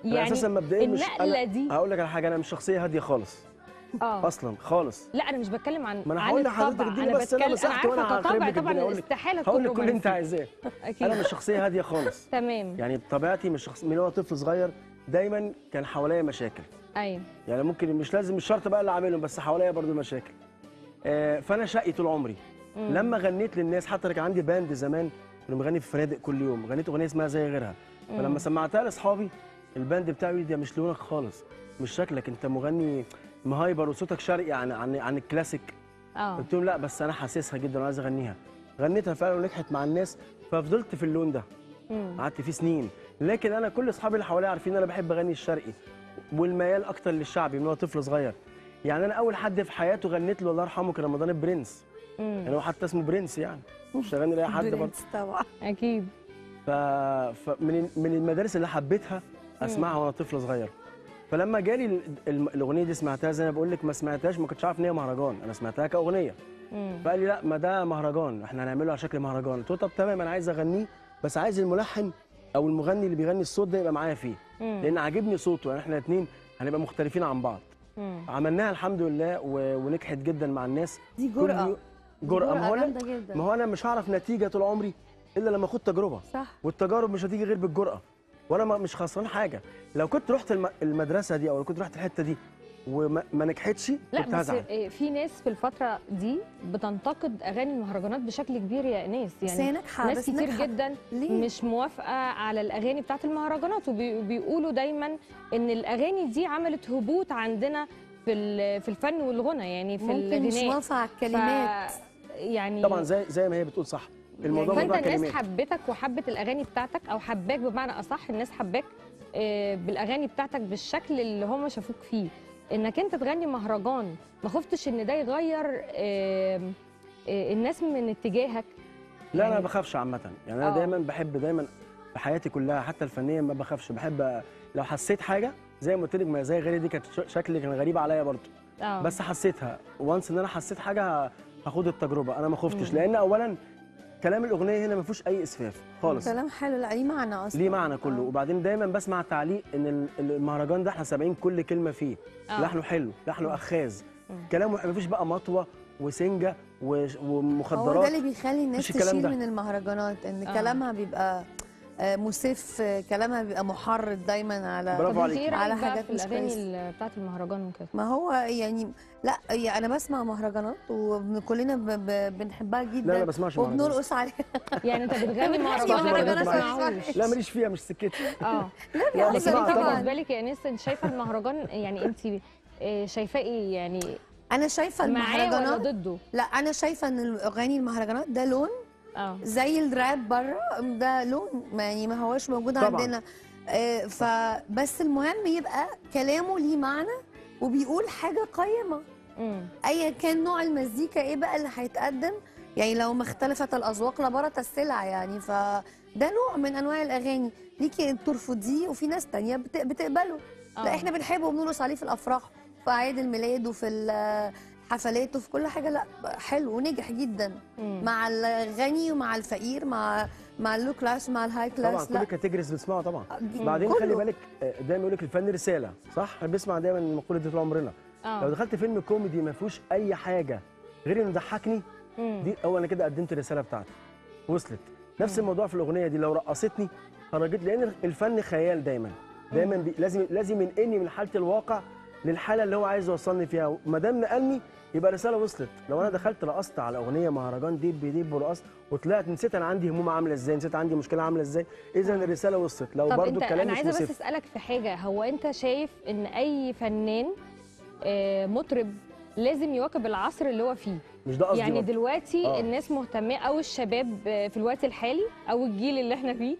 أنا يعني اساسا مبدئيا مش النقله أنا دي هقول لك على حاجه انا مش شخصيه هاديه خالص اه اصلا خالص لا انا مش بتكلم عن ما انا عن هقول لحضرتك الطبع اديني انا بس انا بتكلم انا مساحتي وانا عارفه هخرب كطبع لك الدنيا طبعا اقول لك استحاله هقول تكون لك كل اللي انت رومانسي. عايزاه اكيد انا مش شخصيه هاديه خالص تمام يعني بطبيعتي مش شخص من وانا طفل صغير دايما كان حواليا مشاكل ايوه يعني ممكن مش لازم مش شرط بقى اللي عاملهم بس حواليا برضو مشاكل آه، فانا شقي طول عمري لما غنيت للناس حتى أنا كان عندي باند زمان كنا بنغني في فنادق كل يوم غنيت اغنيه اسمها زي غيرها فلما سمعتها لاصحابي الباند بتاعي يقول لي ده مش لونك خالص مش شكلك انت مغني مهايبر وصوتك شرقي عن عن عن الكلاسيك اه قلت لهم لا بس انا حاسسها جدا وعايز اغنيها غنيتها فعلا ونجحت مع الناس ففضلت في اللون ده مم. قعدت فيه سنين لكن انا كل اصحابي اللي حواليا عارفين ان انا بحب اغني الشرقي والميال اكتر للشعبي من وانا طفل صغير يعني انا اول حد في حياته غنيت له الله يرحمه كان رمضان البرنس مم. يعني هو حتى اسمه برنس يعني مش هغني لاي حد برضه برنس طبعا اكيد ف... فمن من المدارس اللي حبيتها اسمعها وانا طفل صغير فلما جالي ال- ال- الاغنيه دي سمعتها زي ما بقول لك ما سمعتهاش ما كنتش عارف ان هي مهرجان انا سمعتها كاغنيه مم. فقال لي لا ما ده مهرجان احنا هنعمله على شكل مهرجان قلت له طب تمام انا عايز اغنيه بس عايز الملحن او المغني اللي بيغني الصوت ده يبقى معايا فيه مم. لان عاجبني صوته يعني احنا الاثنين هنبقى مختلفين عن بعض مم. عملناها الحمد لله و... ونجحت جدا مع الناس دي كل جرأة. يو- جرأة ما هو أنا جامدة جدا ما هو انا مش هعرف نتيجه طول عمري الا لما اخد تجربه صح والتجارب مش هتيجي غير بالجرأه وانا ما- مش خسران حاجه لو كنت رحت الم... المدرسه دي او لو كنت رحت الحته دي وما ما نجحتش لا كنت بس هزعل إيه، في ناس في الفترة دي بتنتقد أغاني المهرجانات بشكل كبير يا إناس بس هي يعني ناجحة ناس بس كتير ناجحة. جدا ليه؟ مش موافقة على الأغاني بتاعت المهرجانات وبيقولوا دايما إن الأغاني دي عملت هبوط عندنا في ال- في الفن والغنى يعني في ممكن مش الغناء موافقة على الكلمات ف... يعني طبعا زي زي ما هي بتقول صح الموضوع فانت موضوع الناس كلمات حبتك وحبت الاغاني بتاعتك او حباك بمعنى اصح الناس حباك آه، بالاغاني بتاعتك بالشكل اللي هم شافوك فيه انك انت تغني مهرجان ما خفتش ان ده يغير آه، آه، الناس من اتجاهك لا انا يعني- ما بخافش عامه يعني انا آه. دايما بحب دايما في حياتي كلها حتى الفنيه ما بخافش بحب لو حسيت حاجه زي ما قلت لك ما زي غيري دي كانت ش- شكل كان غريب عليا برضه اه بس حسيتها وانس ان انا حسيت حاجه هاخد التجربه انا ما خفتش لان اولا كلام الاغنيه هنا ما فيهوش اي اسفاف خالص كلام حلو لا ليه معنى اصلا ليه معنى كله آه. وبعدين دايما بسمع تعليق ان ال- المهرجان ده احنا سامعين كل كلمه فيه آه. لحنه حلو لحنه اخاذ كلامه ما فيش بقى مطوه وسنجه وش- هو ده ومخدرات اللي بيخلي الناس مفيش الكلام تشيل ده. من المهرجانات ان آه. كلامها بيبقى آه، مسف آه، كلامها بيبقى محرض دايما على برافو طب انت عليك. ايه على رايك بقى حاجات في مش الاغاني كويسة. ال- بتاعت المهرجان وكده ما هو يعني لا يعني انا بسمع مهرجانات وكلنا ب... ب... بنحبها جدا لا انا ما بسمعش مهرجانات. وبنرقص عليها يعني انت بتغني بنحكي مهرجان ما مهرجانات بتسمعوش لا ماليش فيها مش سكتي اه لا لا، لكن بسمعها انت طبعاً. بالنسبه لك يا انس انت شايفه المهرجان يعني انت آه، شايفاه ايه يعني انا شايفه معاه ولا المهرجانات ضده لا انا شايفه ان الاغاني المهرجانات ده لون اه زي الراب بره ده لون ما يعني ما هوش موجود طبعاً. عندنا آه، فبس المهم يبقى كلامه ليه معنى وبيقول حاجه قيمه امم ايا كان نوع المزيكا ايه بقى اللي هيتقدم يعني لو ما اختلفت الاذواق لبارت السلع يعني فده نوع من انواع الاغاني ليكي ترفضيه وفي ناس تانية بت- بتقبله آه. لا احنا بنحبه وبنرقص عليه في الافراح في اعياد الميلاد وفي الحفلات وفي كل حاجه لا حلو ونجح جدا مم. مع الغني ومع الفقير مع مع اللو كلاس مع الهاي طبعا كلاس كل لا كاتيجوريز بتسمعه طبعا ج- بعدين كله. خلي بالك آه، دايما يقول لك الفن رساله صح احنا بنسمع دايما المقوله دي طول عمرنا لو اه دخلت فيلم كوميدي ما فيهوش اي حاجه غير انه ضحكني مم. دي هو انا كده قدمت الرساله بتاعتي وصلت نفس الموضوع في الاغنيه دي لو رقصتني خرجت لان الفن خيال دايما دايما بي لازم لازم ينقلني من حاله الواقع للحاله اللي هو عايز يوصلني فيها ما دام نقلني يبقى رساله وصلت لو انا دخلت رقصت على اغنيه مهرجان ديب ديب ورقصت وطلعت نسيت انا عندي هموم عامله ازاي نسيت عندي مشكله عامله ازاي اذا الرساله وصلت لو طب برضو انت الكلام انا مش عايزه بس مسف اسالك في حاجه هو انت شايف ان اي فنان آه، مطرب لازم يواكب العصر اللي هو فيه مش ده قصدي يعني برضو. دلوقتي آه. الناس مهتمه او الشباب آه، في الوقت الحالي او الجيل اللي احنا فيه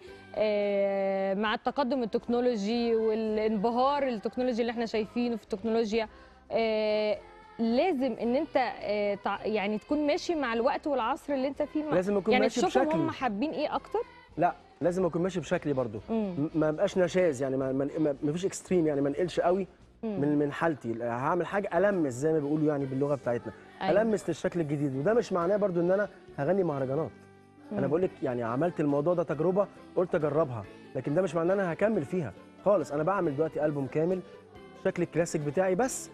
آه، مع التقدم التكنولوجي والانبهار التكنولوجي اللي احنا شايفينه في التكنولوجيا آه، لازم ان انت آه، تع- يعني تكون ماشي مع الوقت والعصر اللي انت فيه مع- لازم أكون يعني ماشي تشوفهم بشكلي. هم حابين ايه اكتر لا لازم اكون ماشي بشكلي برضو مم. م- ما بقاش نشاز يعني ما, ما, ما ما فيش اكستريم يعني ما نقلش قوي من من حالتي هعمل حاجه المس زي ما بيقولوا يعني باللغه بتاعتنا أيوة. المس للشكل الجديد وده مش معناه برضو ان انا هغني مهرجانات انا بقول لك يعني عملت الموضوع ده تجربه قلت اجربها لكن ده مش معناه ان انا هكمل فيها خالص انا بعمل دلوقتي البوم كامل شكل الكلاسيك بتاعي بس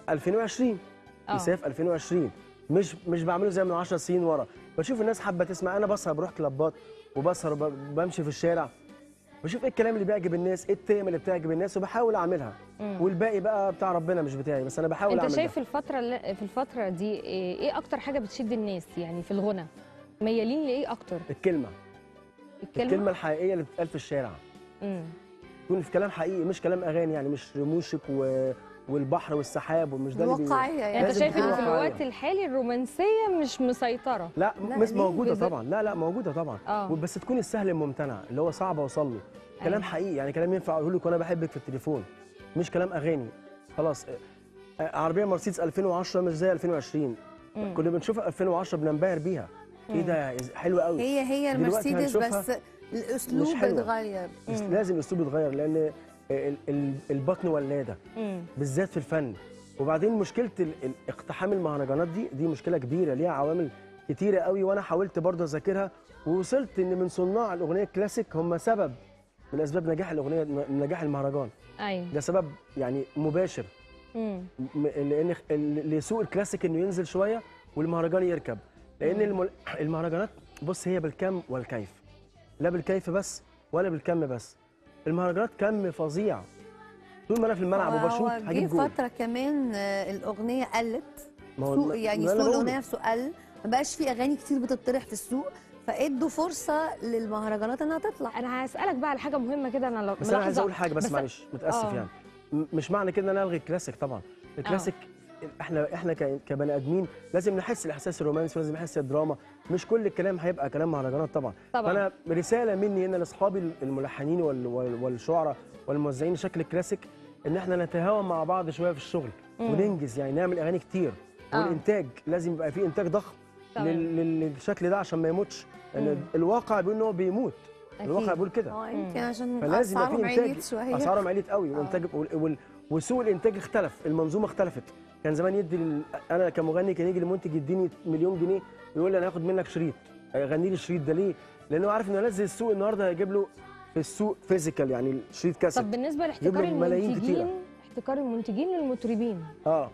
2020 آه. يساف 2020 مش مش بعمله زي من 10 سنين ورا بشوف الناس حابه تسمع انا بسهر بروح كلابات وبسهر وبمشي في الشارع بشوف ايه الكلام اللي بيعجب الناس ايه التيم اللي بتعجب الناس وبحاول اعملها والباقي بقى بتاع ربنا مش بتاعي بس انا بحاول انت اعمل شايف ده. الفتره اللي في الفتره دي ايه إيه اكتر حاجه بتشد الناس يعني في الغنى ميالين لايه اكتر الكلمه الكلمه, الكلمه الحقيقيه اللي بتتقال في الشارع مم. يكون في كلام حقيقي مش كلام اغاني يعني مش رموشك و... والبحر والسحاب ومش ده اللي بي- الواقعيه يعني يعني انت لازم شايف تكون ان في واقعية. الوقت الحالي الرومانسيه مش مسيطره لا, لا، مش ليه؟ موجوده بز- طبعا لا لا موجوده طبعا آه. بس تكون السهل الممتنع اللي هو صعب اوصل له كلام أيوة. حقيقي يعني كلام ينفع اقوله لك وانا بحبك في التليفون مش كلام اغاني خلاص آه، آه، عربيه مرسيدس 2010 مش زي 2020 مم. كنا بنشوفها 2010 بننبهر بيها ايه ده حلوه قوي هي هي دلوقتي المرسيدس هنشوفها بس الاسلوب مش حلوة. اتغير بس مم. لازم الاسلوب يتغير لان ال- ال- البطن ولاده مم. بالذات في الفن وبعدين مشكله ال- ال- اقتحام المهرجانات دي دي مشكله كبيره ليها عوامل كتيره قوي وانا حاولت برضه اذاكرها ووصلت ان من صناع الاغنيه الكلاسيك هم سبب من اسباب نجاح الاغنيه من نجاح المهرجان ايوه ده سبب يعني مباشر مم. م- لان خ- ال- لسوق الكلاسيك انه ينزل شويه والمهرجان يركب لان المل- المهرجانات بص هي بالكم والكيف لا بالكيف بس ولا بالكم بس المهرجانات كم فظيع طول ما انا في الملعب هو- وبشوط هو هجيب جه جول فتره كمان آه، الاغنيه قلت ما هو سوق ما- يعني ما أنا سوق بقوله. الاغنيه نفسه قل ما بقاش في اغاني كتير بتطرح في السوق فادوا فرصه للمهرجانات انها تطلع انا هسالك بقى على حاجه مهمه كده انا لو بس انا عايز ملاحظة- اقول حاجه بس, بس- معلش متاسف آه. يعني م- مش معنى كده ان انا الغي الكلاسيك طبعا الكلاسيك احنا احنا ك- كبني ادمين لازم نحس الاحساس الرومانسي ولازم نحس الدراما مش كل الكلام هيبقى كلام مهرجانات طبعا طبعاً. فانا رساله مني هنا لاصحابي الملحنين وال- وال- والشعراء والموزعين شكل الكلاسيك ان احنا نتهاون مع بعض شويه في الشغل وننجز يعني نعمل اغاني كتير آه. والانتاج لازم يبقى فيه انتاج ضخم تمام. لل- لل- للشكل ده عشان ما يموتش لان مم. الواقع بيقول ان هو بيموت الواقع أكيد. بيقول كده اه يمكن عشان فلازم يبقى في اسعارهم انتاج عليت شويه اسعارهم عليت قوي والانتاج وال- وال- وسوق الانتاج اختلف المنظومه اختلفت كان زمان يدي لل... انا كمغني كان يجي المنتج يديني مليون جنيه ويقول لي انا هاخد منك شريط غني لي الشريط ده ليه؟ لانه عارف انه نزل السوق النهارده هيجيب له في السوق فيزيكال يعني شريط كاسيت طب بالنسبه يجيب لاحتكار له ملايين المنتجين كتيرة. احتكار المنتجين للمطربين اه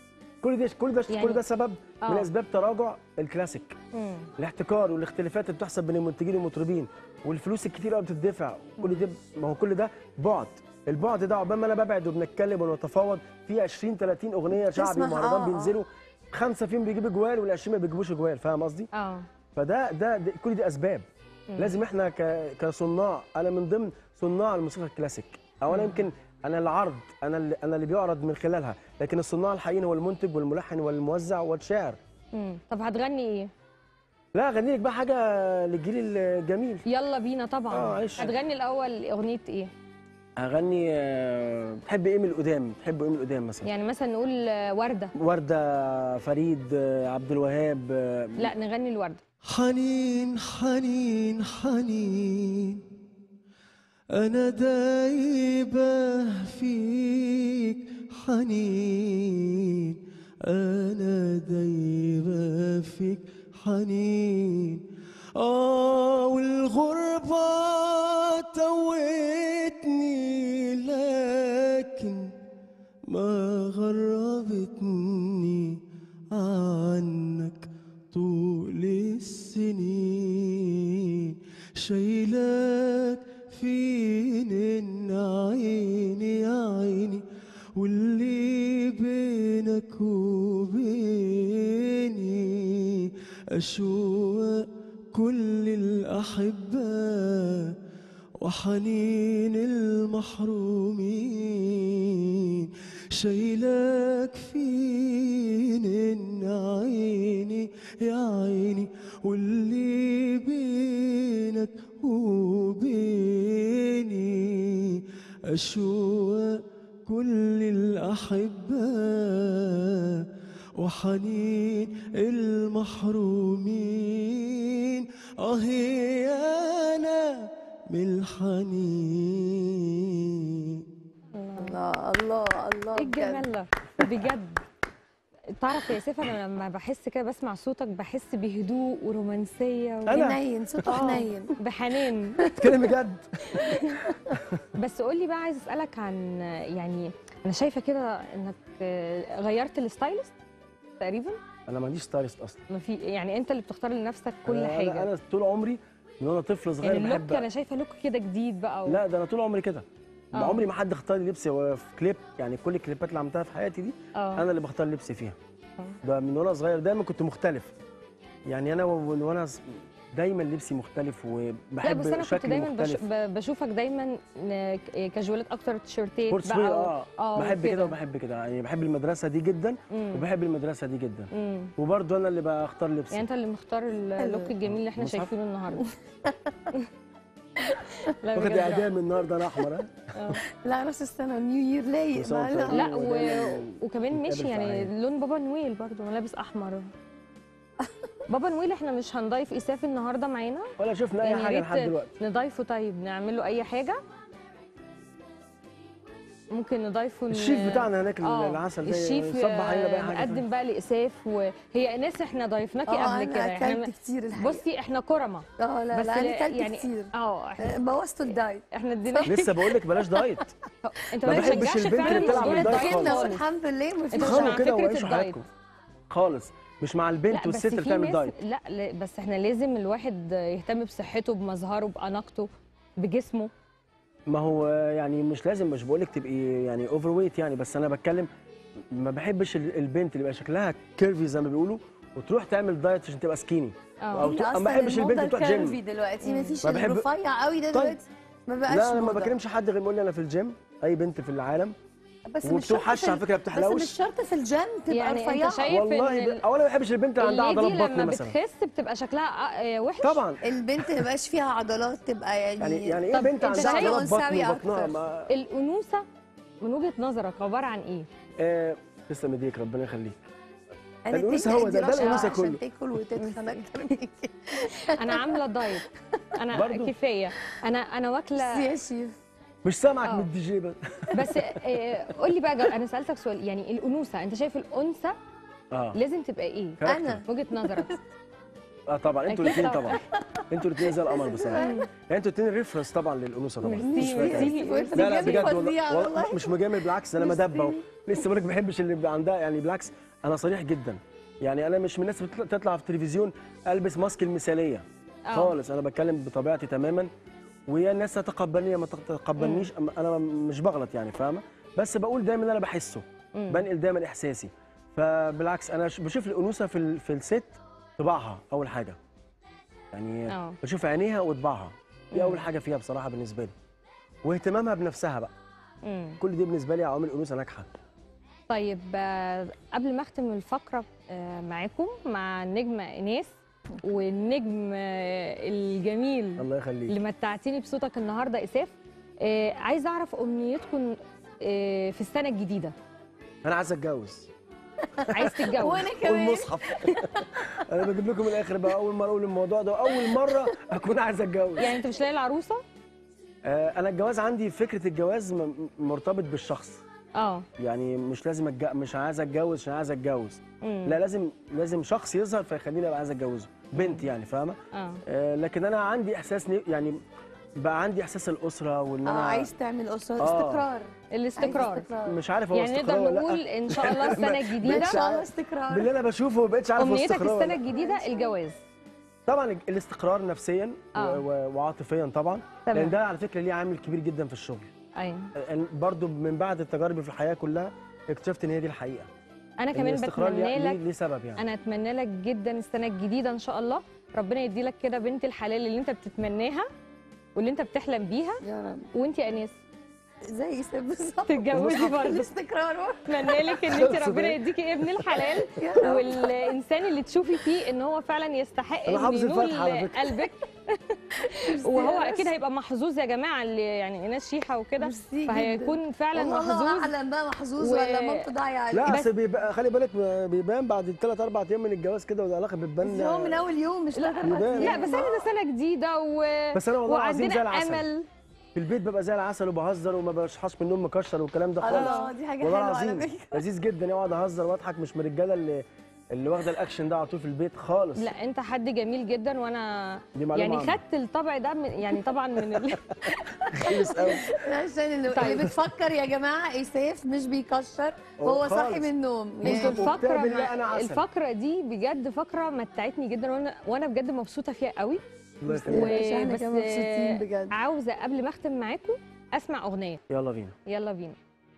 كل ده كل ده يعني- كل ده سبب من آه. اسباب تراجع الكلاسيك مم. الاحتكار والاختلافات اللي بتحصل بين المنتجين والمطربين والفلوس الكتير قوي بتدفع كل ده ما هو كل ده بعد البعد ده عقبال ما انا ببعد وبنتكلم ونتفاوض في 20 30 اغنيه شعبي تسمع، ومهرجان آه، آه. بينزلوا خمسه فيهم بيجيبوا جوال وال20 ما بيجيبوش جوال فاهم قصدي؟ اه فده ده, ده كل دي اسباب لازم احنا ك- كصناع انا من ضمن صناع الموسيقى الكلاسيك او انا يمكن انا العرض انا اللي انا اللي بيعرض من خلالها لكن الصناع الحقيقيين هو المنتج والملحن والموزع والشاعر مم. طب هتغني ايه لا اغني لك بقى حاجه للجيل الجميل يلا بينا طبعا آه، عيش. هتغني الاول اغنيه ايه اغني آه، بتحب ايه من القدام بتحب ايه من القدام مثلا يعني مثلا نقول آه، ورده ورده فريد آه، عبد الوهاب آه، لا نغني الورده حنين حنين حنين أنا دايبة فيك حنين أنا دايبة فيك حنين آه والغربة توتني لكن ما غربتني عنك طول السنين شايلك فين عيني يا عيني واللي بينك وبيني أشواق كل الأحبة وحنين المحرومين شايلك فين عيني يا عيني واللي بينك وبيني أشواق كل الأحبة وحنين المحرومين آه أنا من الحنين الله الله الله ايه بجد. الجمال ده بجد تعرف يا سيف انا لما بحس كده بسمع صوتك بحس بهدوء ورومانسيه و... أنا؟ حنين صوته آه. حنين بحنان تتكلم بجد بس قول لي بقى عايز اسالك عن يعني انا شايفه كده انك آه، غيرت الستايلست تقريبا انا ما عنديش ستايلست اصلا ما في يعني انت اللي بتختار لنفسك كل أنا- حاجه انا, أنا طول عمري من وانا طفل صغير يعني اللوك بحب انا شايفه لوك كده جديد بقى و... لا ده انا طول عمري كده آه. عمري ما حد اختار لي لبس هو في كليب يعني كل الكليبات اللي عملتها في حياتي دي اه انا اللي بختار لبسي فيها آه. ده من وانا صغير دايما كنت مختلف يعني انا و- وانا ص- دايما لبسي مختلف لا وبحب بس انا كنت شكلي دايما بش... مختلف ب- بشوفك دايما ن- ك- كاجوالات اكتر تيشيرتات سبورتس بقى وير و- اه, آه، بحب وكده. كده وبحب كده يعني بحب المدرسه دي جدا مم. وبحب المدرسه دي جدا مم. وبرضه انا اللي بختار لبسي يعني انت اللي مختار اللوك الجميل اللي احنا مصحف. شايفينه النهارده لا واخد بجد. اعدام النهارده انا احمر ها؟ آه. لا راس السنه نيو يير لايق وصوت معانا. طيب. لا و... ودايماً وكمان نتقابل ماشي في يعني أعياد. لون بابا نويل برضو انا لابس احمر بابا نويل احنا مش هنضيف اساف النهارده معانا ولا شفنا اي يعني يا حاجه ريت لحد دلوقتي نضيفه طيب نعمل له اي حاجه ممكن نضيفه ن- الشيف بتاعنا هناك آه، العسل ده الشيف يصبح علينا باي حاجه نقدم بقى لاساف وهي ناس احنا ضيفناكي اه قبل كده انا احنا اكلت كتير الحقيقه بصي احنا كرمه اه لا بس لا انا لا- اكلت يعني كتير اه احنا آه، بوظتوا الدايت احنا ادينا لسه بقول لك بلاش دايت انت ما ما بحبش بتشجعش البنت فعلا اللي بتلعب موضوع الدايت الدايت خالص. كنا خالص والحمد لله مفيش أنت مش اتخانقوا مع كده فكرة وعيشوا الدايت. حياتكم خالص مش مع البنت لا بس والست اللي في بتعمل ناس دايت لا لا بس احنا لازم الواحد يهتم بصحته بمظهره باناقته بجسمه ما هو يعني مش لازم مش بقول لك تبقي يعني اوفر ويت يعني بس انا بتكلم ما بحبش ال- البنت اللي يبقى شكلها كيرفي زي ما بيقولوا وتروح تعمل دايت عشان تبقى سكيني اه أو تو- ما بحبش البنت تروح جيم. الكيرفي دلوقتي مفيش ما بحب- الرفيع قوي ده طيب. دلوقتي ما بقاش لا انا ما موضة. بكلمش حد غير بيقول لي انا في الجيم اي بنت في العالم بس مش شرط وبتوحش في- على فكره بس مش بتحلوش شرط في الجيم تبقى يعني أنت رفيعه شايف والله إن ب... ال- اولا ما بحبش البنت اللي عندها الليدي عضلات لما بطن مثلا بتخس بتبقى شكلها آه، وحش طبعا البنت ما يبقاش فيها عضلات تبقى يعني يعني يعني ايه طب بنت أنت عندها شايف عضلات بطن أنثوي وبطنها أكتر؟ ما الانوثه من وجهه نظرك عباره عن ايه آه تسلم ايديك ربنا يخليك أنا الأنوثة تاني هو ده- ده أدي الأنوثة رشا عشان كله. تاكل وتتخن اكتر من كده انا عامله دايت انا برضو؟ كفايه انا انا واكله يا شيف مش سامعك آه. من الدي جي بس بس آه، قول لي بقى جو- انا سالتك سؤال يعني الانوثه انت شايف الانثى اه لازم تبقى ايه كاركتر. أنا. وجهه نظرك اه طبعا انتوا أكيد الاثنين طبعا. طبعا انتوا الاثنين زي القمر بصراحه يعني انتوا الاثنين ريفرنس طبعا للانوثه طبعا مش فاكر ميرسي. لا لا بجد والله, فظيعة والله والله. مش مجامل بالعكس انا مدبه و- لسه بقولك ما بحبش اللي بيبقى عندها يعني بالعكس انا صريح جدا يعني انا مش من الناس اللي بتطلع- تطلع في التلفزيون البس ماسك المثاليه آه. خالص انا بتكلم بطبيعتي تماما ويا الناس تتقبلني يا ما تتقبلنيش أما انا مش بغلط يعني فاهمه بس بقول دايما اللي انا بحسه مم. بنقل دايما احساسي فبالعكس انا ش- بشوف الانوثه في ال- في الست طباعها اول حاجه يعني آه. بشوف عينيها وطباعها دي اول حاجه فيها بصراحه بالنسبه لي واهتمامها بنفسها بقى مم. كل دي بالنسبه لي عوامل انوثه ناجحه طيب آه، قبل ما اختم الفقره آه، معاكم مع النجمه ايناس والنجم آه، الجميل الله يخليك اللي متعتيني بصوتك النهارده اساف آه، عايزه اعرف امنيتكم آه، في السنه الجديده انا عايز اتجوز عايز تتجوز وانا كمان والمصحف انا بجيب لكم الاخر بقى اول مره اقول الموضوع ده واول مره اكون عايز اتجوز يعني انت مش لاقي العروسه آه، انا الجواز عندي فكره الجواز م- مرتبط بالشخص اه يعني مش لازم أتج... مش عايز اتجوز عشان عايز اتجوز مم. لا لازم لازم شخص يظهر فيخليني ابقى عايز اتجوزه بنت يعني فاهمه اه آه، لكن انا عندي احساس ن- يعني بقى عندي احساس الاسره وان اه انا عايز تعمل اسره آه. استقرار الاستقرار عايز استقرار. مش عارف هو يعني استقرار نقدر ولا نقول لا ان شاء الله السنه ان الجديده شاء الله استقرار باللي انا بشوفه ما بقتش عارف هو امنيتك استقرار ولا السنه لا. الجديده الجواز طبعا الاستقرار نفسيا و- آه. و- وعاطفيا طبعا تمام. لان ده على فكره ليه عامل كبير جدا في الشغل ايوه يعني برضو من بعد التجارب في الحياه كلها اكتشفت ان هي دي الحقيقه انا إن كمان الاستقرار بتمنى ليه, ليه, لك ليه سبب يعني انا اتمنى لك جدا السنه الجديده ان شاء الله ربنا يدي لك كده بنت الحلال اللي انت بتتمناها واللي انت بتحلم بيها يا رب وانت يا اناس زي سيف بالظبط تتجوزي برضه الاستقرار اتمنى لك ان انت خلصوا ربنا بقى. يديكي ابن الحلال يا رب والانسان اللي تشوفي فيه ان هو فعلا يستحق أنا ان حافظ ينول الفاتحة على فكرة. قلبك وهو اكيد هيبقى محظوظ يا جماعه اللي يعني ايناس شيحه وكده ميرسي فهيكون فعلا والله الله محظوظ اعلم بقى محظوظ و- ولا مامته ضايعه عليه لا بس- اصل بيبقى خلي بالك بيبان بعد ثلاث اربع ايام من الجواز كده والعلاقه بتبان بس هو من اول يوم مش لا لا يبان. لا بس احنا ده سنه جديده و... بس انا والله العظيم وعندنا زي العسل امل في البيت ببقى زي العسل وبهزر وما بصحاش من النوم مكشر والكلام ده خالص الله دي حاجه والله حلوه على العظيم فكره لذيذ جدا اقعد اهزر واضحك مش من الرجاله اللي اللي واخده الاكشن ده على طول في البيت خالص لا انت حد جميل جدا وانا دي معلومه يعني عنه. خدت الطبع ده من يعني طبعا من ال... خلص قوي عشان اللي, طيب. اللي بتفكر يا جماعه ايساف مش بيكشر وهو خالص. صاحي من النوم انتوا يعني وكتاب الفقره بالله أنا مع... عسل. الفقره دي بجد فقره متعتني جدا وانا وانا بجد مبسوطه فيها قوي الله يخليك. و- احنا وبس كمان مبسوطين بجد. عاوزه قبل ما اختم معاكم اسمع اغنيه يلا بينا يلا بينا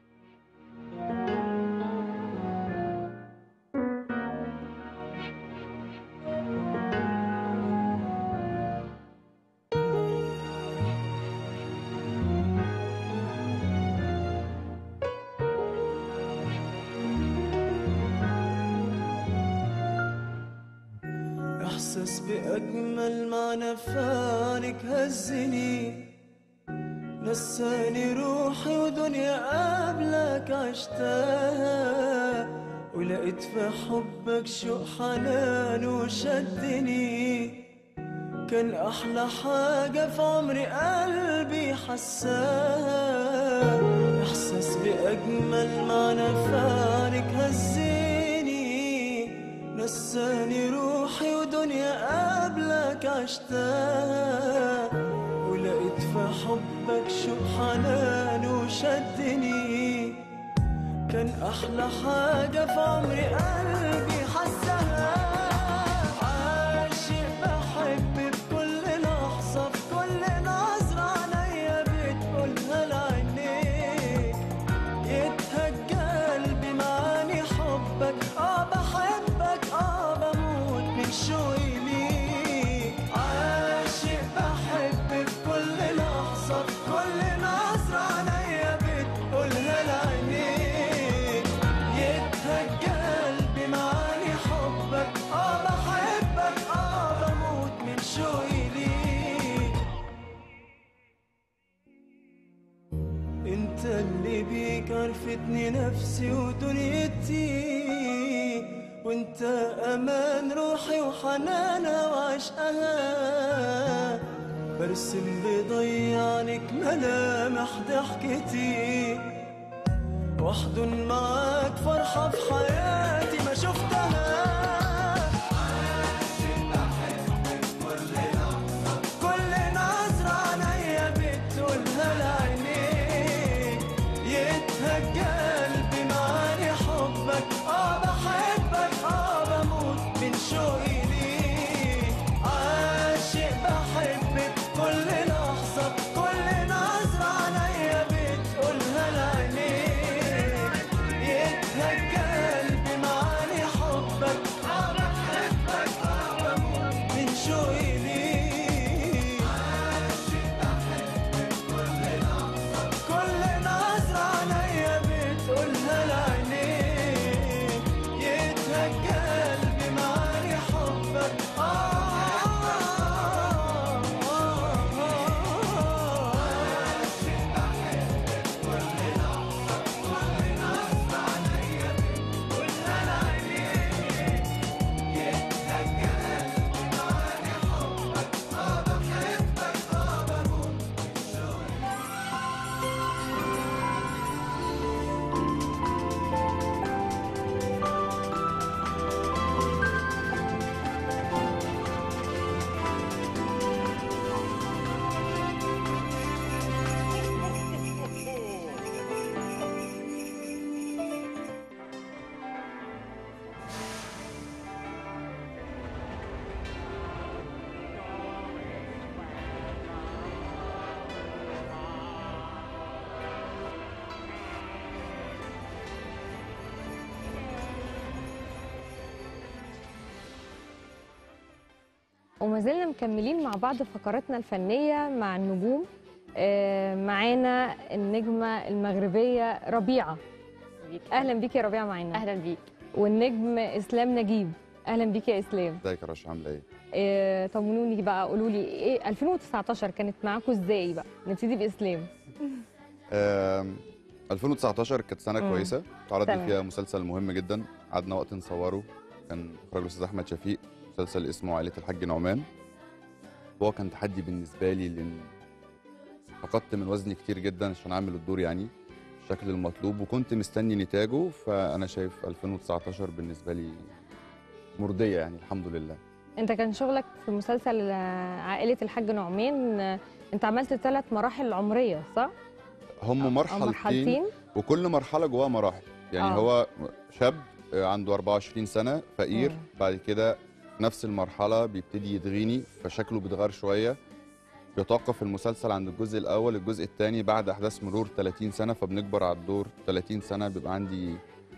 احساس باجمل معنى فانك هزني نساني روحي ودنيا قبلك عشتها ولقيت في حبك شوق حنان وشدني كان احلى حاجه في عمري قلبي حساها احساس باجمل معنى فانك هزني نساني روحي ودنيا قبلك عشتها ولقيت في حبك شوق حنان وشدني كان احلى حاجه في عمري قلبي حسها عاشق بحب بكل لحظه في كل نظره عينيا بتقولها لعينيك يتهج قلبي معاني حبك اه بحبك اه بموت من شوقي ليك عاشق بحب في كل لحظة في كل نظرة عينيا بتقولها لعينيك يتهج قلبي معاني حبك اه بحبك اه بموت من شوقي ليك انت اللي بيك عرفتني نفسي ودنيتي وانت امان روحي وحنانها وعشقها برسم بضيعنك ملامح ضحكتي واحضن معاك فرحة في حياتي ما شفتها كل نظرة عينيا بتقولها لعينيك يتهج قلبي معاني حبك اه بحبك اه بموت من شوقي ليك عاشق بحبك كل لحظة كل نظرة عينيا بتقولها لعينيك يتهج قلبي معاني حبك اه بحبك اه بموت من شوقي ليك كل نظرة عينيا بتقولها لعينيك يتهج قلبي معاني حبك آه آه آه وما زلنا مكملين مع بعض فقراتنا الفنيه مع النجوم آه، معانا النجمه المغربيه ربيعه اهلا بيك يا ربيعه معانا اهلا بيك والنجم اسلام نجيب اهلا بيك يا اسلام ازيك يا رشا عامله ايه؟ آه، طمنوني بقى قولوا لي ايه 2019 كانت معاكم ازاي بقى نبتدي باسلام آم، 2019 كانت سنه مم. كويسه اتعرض تمام. لي فيها مسلسل مهم جدا قعدنا وقت نصوره كان اخراج الاستاذ احمد شفيق مسلسل اسمه عائله الحاج نعمان هو كان تحدي بالنسبه لي لان فقدت من وزني كتير جدا عشان اعمل الدور يعني بالشكل المطلوب وكنت مستني نتاجه فانا شايف 2019 بالنسبه لي مرضيه يعني الحمد لله انت كان شغلك في مسلسل آه، عائله الحاج نعمان آه، انت عملت ثلاث مراحل عمريه صح هم أو مرحلتين مرحلتين وكل مرحله جواها مراحل يعني آه. هو شاب آه، عنده 24 سنه فقير مم. بعد كده في نفس المرحله بيبتدي يتغني فشكله بيتغير شويه بيتوقف المسلسل عند الجزء الاول الجزء الثاني بعد احداث مرور 30 سنه فبنكبر على الدور 30 سنه بيبقى عندي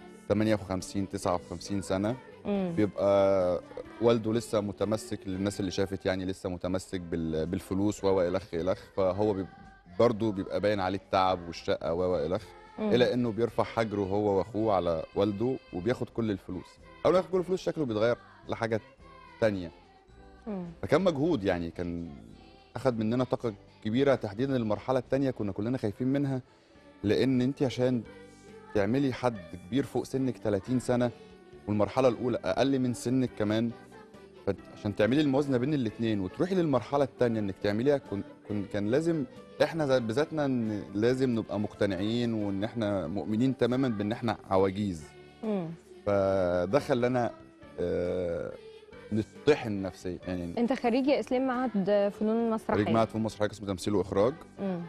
58 59 سنه مم. بيبقى والده لسه متمسك للناس اللي شافت يعني لسه متمسك بال- بالفلوس و الخ الخ فهو بيب- برضه بيبقى باين عليه التعب والشقه و الخ مم. الى انه بيرفع حجره هو واخوه على والده وبياخد كل الفلوس اول ما ياخد كل الفلوس شكله بيتغير لحاجه تانية مم. فكان مجهود يعني كان اخد مننا طاقه كبيره تحديدا المرحله الثانيه كنا كلنا خايفين منها لان انت عشان تعملي حد كبير فوق سنك 30 سنه والمرحله الاولى اقل من سنك كمان فعشان تعملي الموازنه بين الاثنين وتروحي للمرحله الثانيه انك تعمليها كن كن كان لازم احنا ذات- بذاتنا إن لازم نبقى مقتنعين وان احنا مؤمنين تماما بان احنا عواجيز مم. فده خلانا آه، نطحن نفسيا يعني انت خريج يا اسلام معهد فنون المسرحيه خريج معهد في مصر حاجه اسمه تمثيل واخراج مم.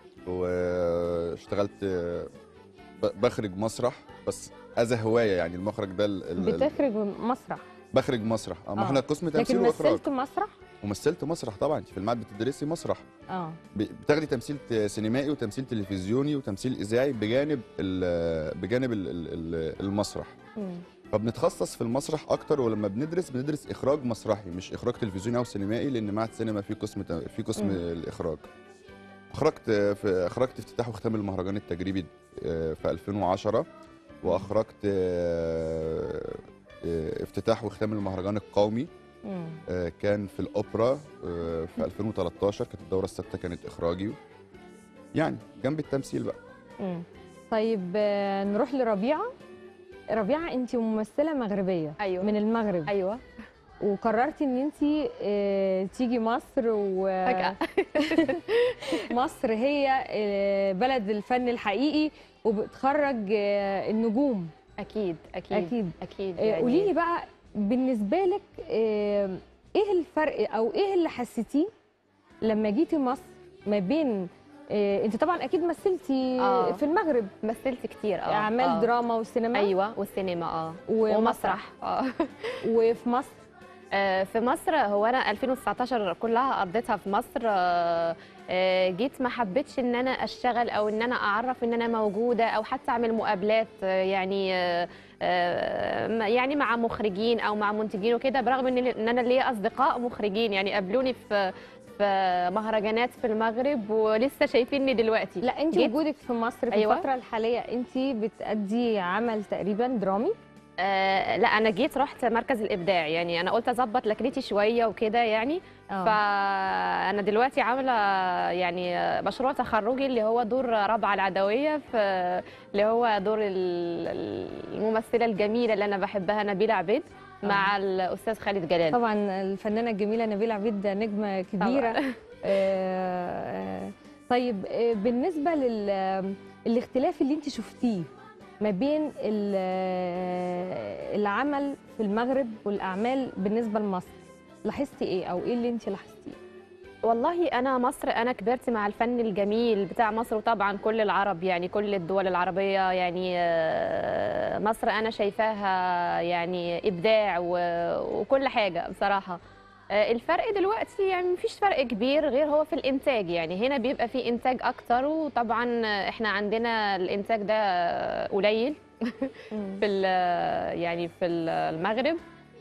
واشتغلت ب- بخرج مسرح بس از هوايه يعني المخرج ده ال- ال- ال- بتخرج مسرح بخرج مسرح اه ما آه. احنا قسم تمثيل لكن واخراج مثلت مسرح ومثلت مسرح طبعا انت في المعهد بتدرسي مسرح اه ب- بتاخدي تمثيل ت- سينمائي وتمثيل تلفزيوني وتمثيل اذاعي بجانب ال بجانب ال ال المسرح مم. فبنتخصص في المسرح اكتر ولما بندرس بندرس اخراج مسرحي مش اخراج تلفزيوني او سينمائي لان معهد سينما في قسم ت- في قسم مم. الاخراج اخرجت في اخرجت افتتاح وختام المهرجان التجريبي آه، في 2010 واخرجت آه، آه، افتتاح وختام المهرجان القومي مم. آه، كان في الاوبرا آه، في 2013 كانت الدوره الثابته كانت اخراجي يعني جنب التمثيل بقى مم. طيب آه، نروح لربيعه ربيعه انت ممثله مغربيه ايوه من المغرب ايوه وقررتي ان انت آه، تيجي مصر و فجاه مصر هي آه، بلد الفن الحقيقي وبتخرج آه، النجوم اكيد اكيد اكيد اكيد آه، قولي لي بقى بالنسبه لك آه، ايه الفرق او ايه اللي حسيتيه لما جيتي مصر ما بين آه، انت طبعا اكيد مثلتي آه. في المغرب مثلت كتير اه اعمال آه. دراما وسينما ايوه والسينما اه ومسرح. ومسرح اه وفي مصر آه، في مصر هو انا 2019 كلها قضيتها في مصر آه، آه، جيت ما حبيتش ان انا اشتغل او ان انا اعرف ان انا موجوده او حتى اعمل مقابلات آه، يعني آه، آه، م- يعني مع مخرجين او مع منتجين وكده برغم ان ان انا ليا اصدقاء مخرجين يعني قابلوني في في مهرجانات في المغرب ولسه شايفيني دلوقتي لا انت جيت- وجودك في مصر في أيوة. الفتره الحاليه انت بتأدي عمل تقريبا درامي آه لا انا جيت رحت مركز الابداع يعني انا قلت اظبط لكنتي شويه وكده يعني آه. فانا دلوقتي عامله يعني مشروع تخرجي اللي هو دور رابعه العدويه في اللي هو دور ال- الممثله الجميله اللي انا بحبها نبيله عبيد مع الاستاذ خالد جلال طبعا الفنانه الجميله نبيله عبيد نجمه كبيره طبعاً. آه، طيب آه، بالنسبه للاختلاف اللي انت شفتيه ما بين ال- آه، العمل في المغرب والاعمال بالنسبه لمصر لاحظتي ايه او ايه اللي انت لاحظتيه والله انا مصر انا كبرت مع الفن الجميل بتاع مصر وطبعا كل العرب يعني كل الدول العربيه يعني آه، مصر انا شايفاها يعني ابداع و- وكل حاجه بصراحه آه، الفرق دلوقتي يعني مفيش فرق كبير غير هو في الانتاج يعني هنا بيبقى في انتاج اكتر وطبعا احنا عندنا الانتاج ده قليل في ال- يعني في المغرب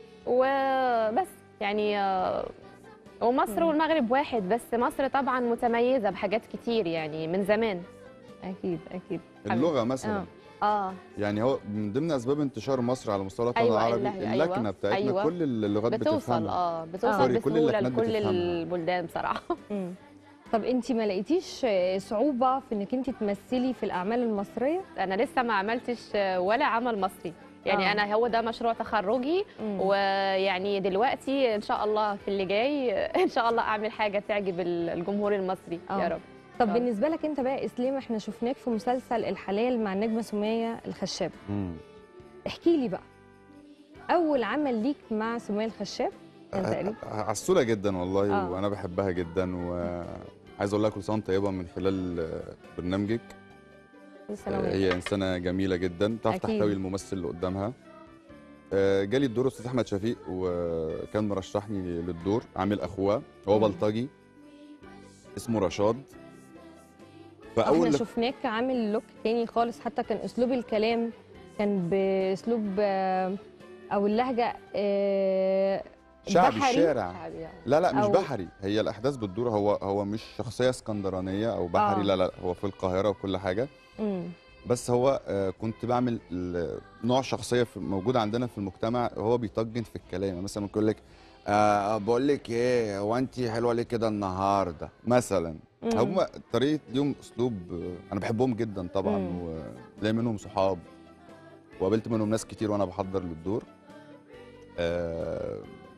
وبس يعني آه، ومصر مم. والمغرب واحد بس مصر طبعا متميزه بحاجات كتير يعني من زمان اكيد اكيد اللغه مثلا اه يعني هو من ضمن اسباب انتشار مصر على مستوى الوطن أيوة، العربي اللهجة، اللكنه أيوة، بتاعتنا أيوة. كل اللغات بتوصل بتفهمها اه بتوصل سوري، كل بسهوله اللكنات لكل بتفهمها. البلدان بصراحه مم. طب انت ما لقيتيش آه، صعوبه في انك انت تمثلي في الاعمال المصريه انا لسه ما عملتش ولا عمل مصري يعني آه. آه. انا هو ده مشروع تخرجي مم. ويعني دلوقتي ان شاء الله في اللي جاي ان شاء الله اعمل حاجه تعجب الجمهور المصري آه. يا رب طب آه. بالنسبه لك انت بقى اسلام احنا شفناك في مسلسل الحلال مع النجمه سميه الخشاب مم. احكي لي بقى اول عمل ليك مع سميه الخشاب كان تقريبا عسولة جدا والله آه. وانا بحبها جدا وعايز اقول لها كل سنه وأنت طيبه من خلال آه، برنامجك كل سنه آه، وانت هي انسانه جميله جدا تعرف أكيد. تحتوي الممثل اللي قدامها آه، جالي الدور استاذ احمد شفيق وكان مرشحني للدور عامل اخوه هو مم. بلطجي اسمه رشاد احنا فاول شفناك عامل لوك تاني خالص حتى كان اسلوب الكلام كان باسلوب آه، او اللهجه آه، شعبي بحري. الشارع شعبي يعني. لا لا مش أو- بحري هي الاحداث بتدور هو هو مش شخصيه اسكندرانيه او بحري آه. لا لا هو في القاهره وكل حاجه مم. بس هو آه، كنت بعمل ال- نوع شخصيه في- موجوده عندنا في المجتمع هو بيطجن في الكلام يعني مثلا ممكن يقول لك آه بقول لك ايه هو انت حلوه ليه كده النهارده مثلا مم. هم طريقه ليهم اسلوب آه، انا بحبهم جدا طبعا مم. ولاقي منهم صحاب وقابلت منهم ناس كتير وانا بحضر للدور آه،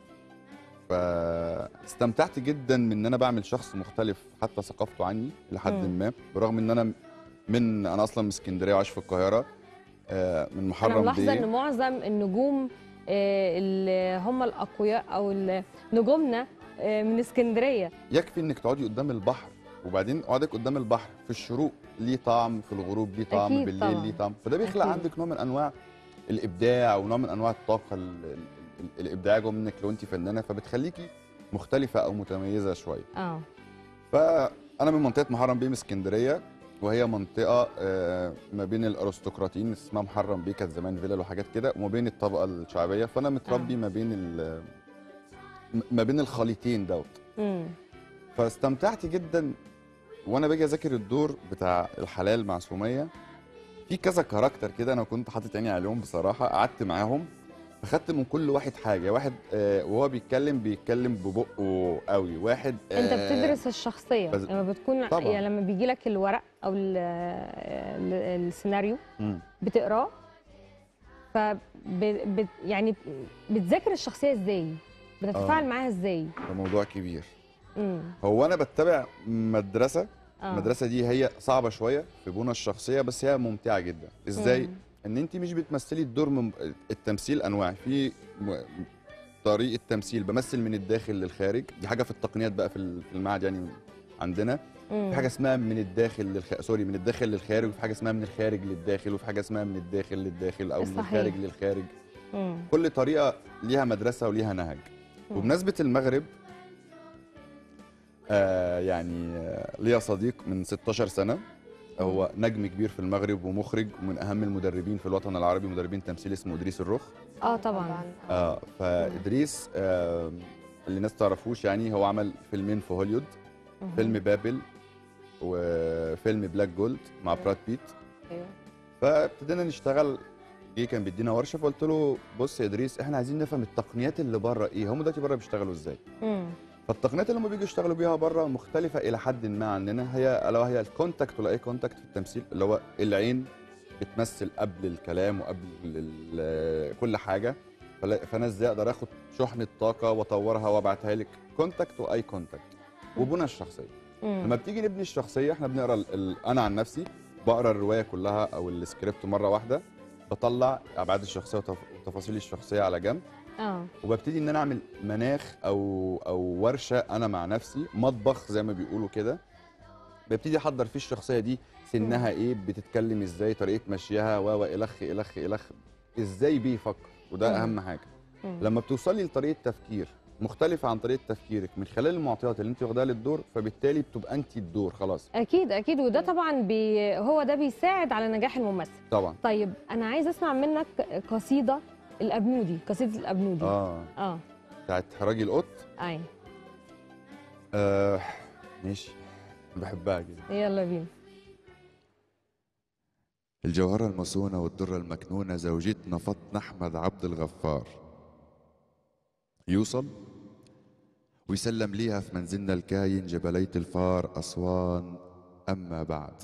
فاستمتعت جدا من ان انا بعمل شخص مختلف حتى ثقافته عني لحد مم. ما برغم ان انا من انا اصلا من اسكندريه وعايش في القاهره آه، من انا محرم ملاحظه ان بيه معظم النجوم آه، اللي هم الاقوياء او ال- نجومنا آه، من اسكندريه يكفي انك تقعدي قدام البحر وبعدين قعدك قدام البحر في الشروق ليه طعم في الغروب ليه طعم أكيد بالليل طبعاً. ليه طعم فده بيخلق أكيد. عندك نوع من انواع الابداع ونوع من انواع الطاقه ال- ال- ال- الابداعيه جوه منك لو انت فنانه فبتخليكي مختلفه او متميزه شويه اه فانا من منطقه محرم بيه من اسكندريه وهي منطقه آه، ما بين الارستقراطيين اسمها محرم بيه كانت زمان فيلل وحاجات كده وما بين الطبقه الشعبيه فانا متربي آه. ما بين ال- ما بين الخليطين دوت امم فاستمتعت جدا وانا باجي اذاكر الدور بتاع الحلال مع سميه في كذا كاركتر كده انا كنت حاطط عيني عليهم بصراحه قعدت معاهم فخدت من كل واحد حاجه واحد آه وهو بيتكلم بيتكلم ببقه قوي واحد آه انت بتدرس الشخصيه بز- لما بتكون طبعاً. يعني لما بيجي لك الورق او ال- ال- السيناريو مم. بتقراه ف بت يعني بتذاكر الشخصيه ازاي بتتفاعل آه. معاها ازاي ده موضوع كبير امم هو انا بتبع مدرسه آه. المدرسه دي هي صعبه شويه في بنى الشخصيه بس هي ممتعه جدا ازاي مم. ان انت مش بتمثلي الدور من التمثيل انواع في م- طريقه تمثيل بمثل من الداخل للخارج دي حاجه في التقنيات بقى في ال- في المعهد يعني عندنا مم. في حاجه اسمها من الداخل للخ... سوري من الداخل للخارج وفي حاجه اسمها من الخارج للداخل وفي حاجه اسمها من الداخل للداخل او من صحيح. الخارج للخارج مم. كل طريقه ليها مدرسه وليها نهج مم. وبمناسبه المغرب آه يعني آه ليا صديق من 16 سنه هو نجم كبير في المغرب ومخرج ومن اهم المدربين في الوطن العربي مدربين تمثيل اسمه ادريس الرخ اه طبعا اه فادريس آه اللي الناس تعرفوش يعني هو عمل فيلمين في هوليوود مهم. فيلم بابل وفيلم بلاك جولد مع براد بيت ايوه فابتدينا نشتغل جه كان بيدينا ورشه فقلت له بص يا ادريس احنا عايزين نفهم التقنيات اللي بره ايه هم دلوقتي بره بيشتغلوا ازاي مم. فالتقنيات اللي هم بيجوا يشتغلوا بيها بره مختلفه الى حد ما عننا هي الا وهي الكونتاكت ولا اي كونتاكت في التمثيل اللي هو العين بتمثل قبل الكلام وقبل ال- كل حاجه فلا- فانا ازاي اقدر اخد شحنه طاقه واطورها وابعتها لك كونتاكت واي كونتاكت وبنى الشخصيه لما مم. بتيجي نبني الشخصيه احنا بنقرا ال... ال... انا عن نفسي بقرا الروايه كلها او السكريبت مره واحده بطلع ابعاد الشخصيه وتف... وتفاصيل الشخصيه على جنب اه وببتدي ان انا اعمل مناخ او او ورشه انا مع نفسي مطبخ زي ما بيقولوا كده ببتدي احضر فيه الشخصيه دي سنها ايه بتتكلم ازاي طريقه مشيها و و الخ الخ الخ ازاي بيفكر وده مم. اهم حاجه مم. لما بتوصلي لطريقه تفكير مختلفه عن طريقه تفكيرك من خلال المعطيات اللي انت واخداها للدور فبالتالي بتبقى انت الدور خلاص اكيد اكيد وده طبعا بي هو ده بيساعد على نجاح الممثل طبعا طيب انا عايز اسمع منك قصيده الابنودي قصيده الابنودي اه اه بتاعت حراجي القط اي آه ماشي بحبها جدا يلا بينا الجوهرة المصونة والدرة المكنونة زوجتنا فاطمة أحمد عبد الغفار يوصل ويسلم ليها في منزلنا الكاين جبلية الفار أسوان أما بعد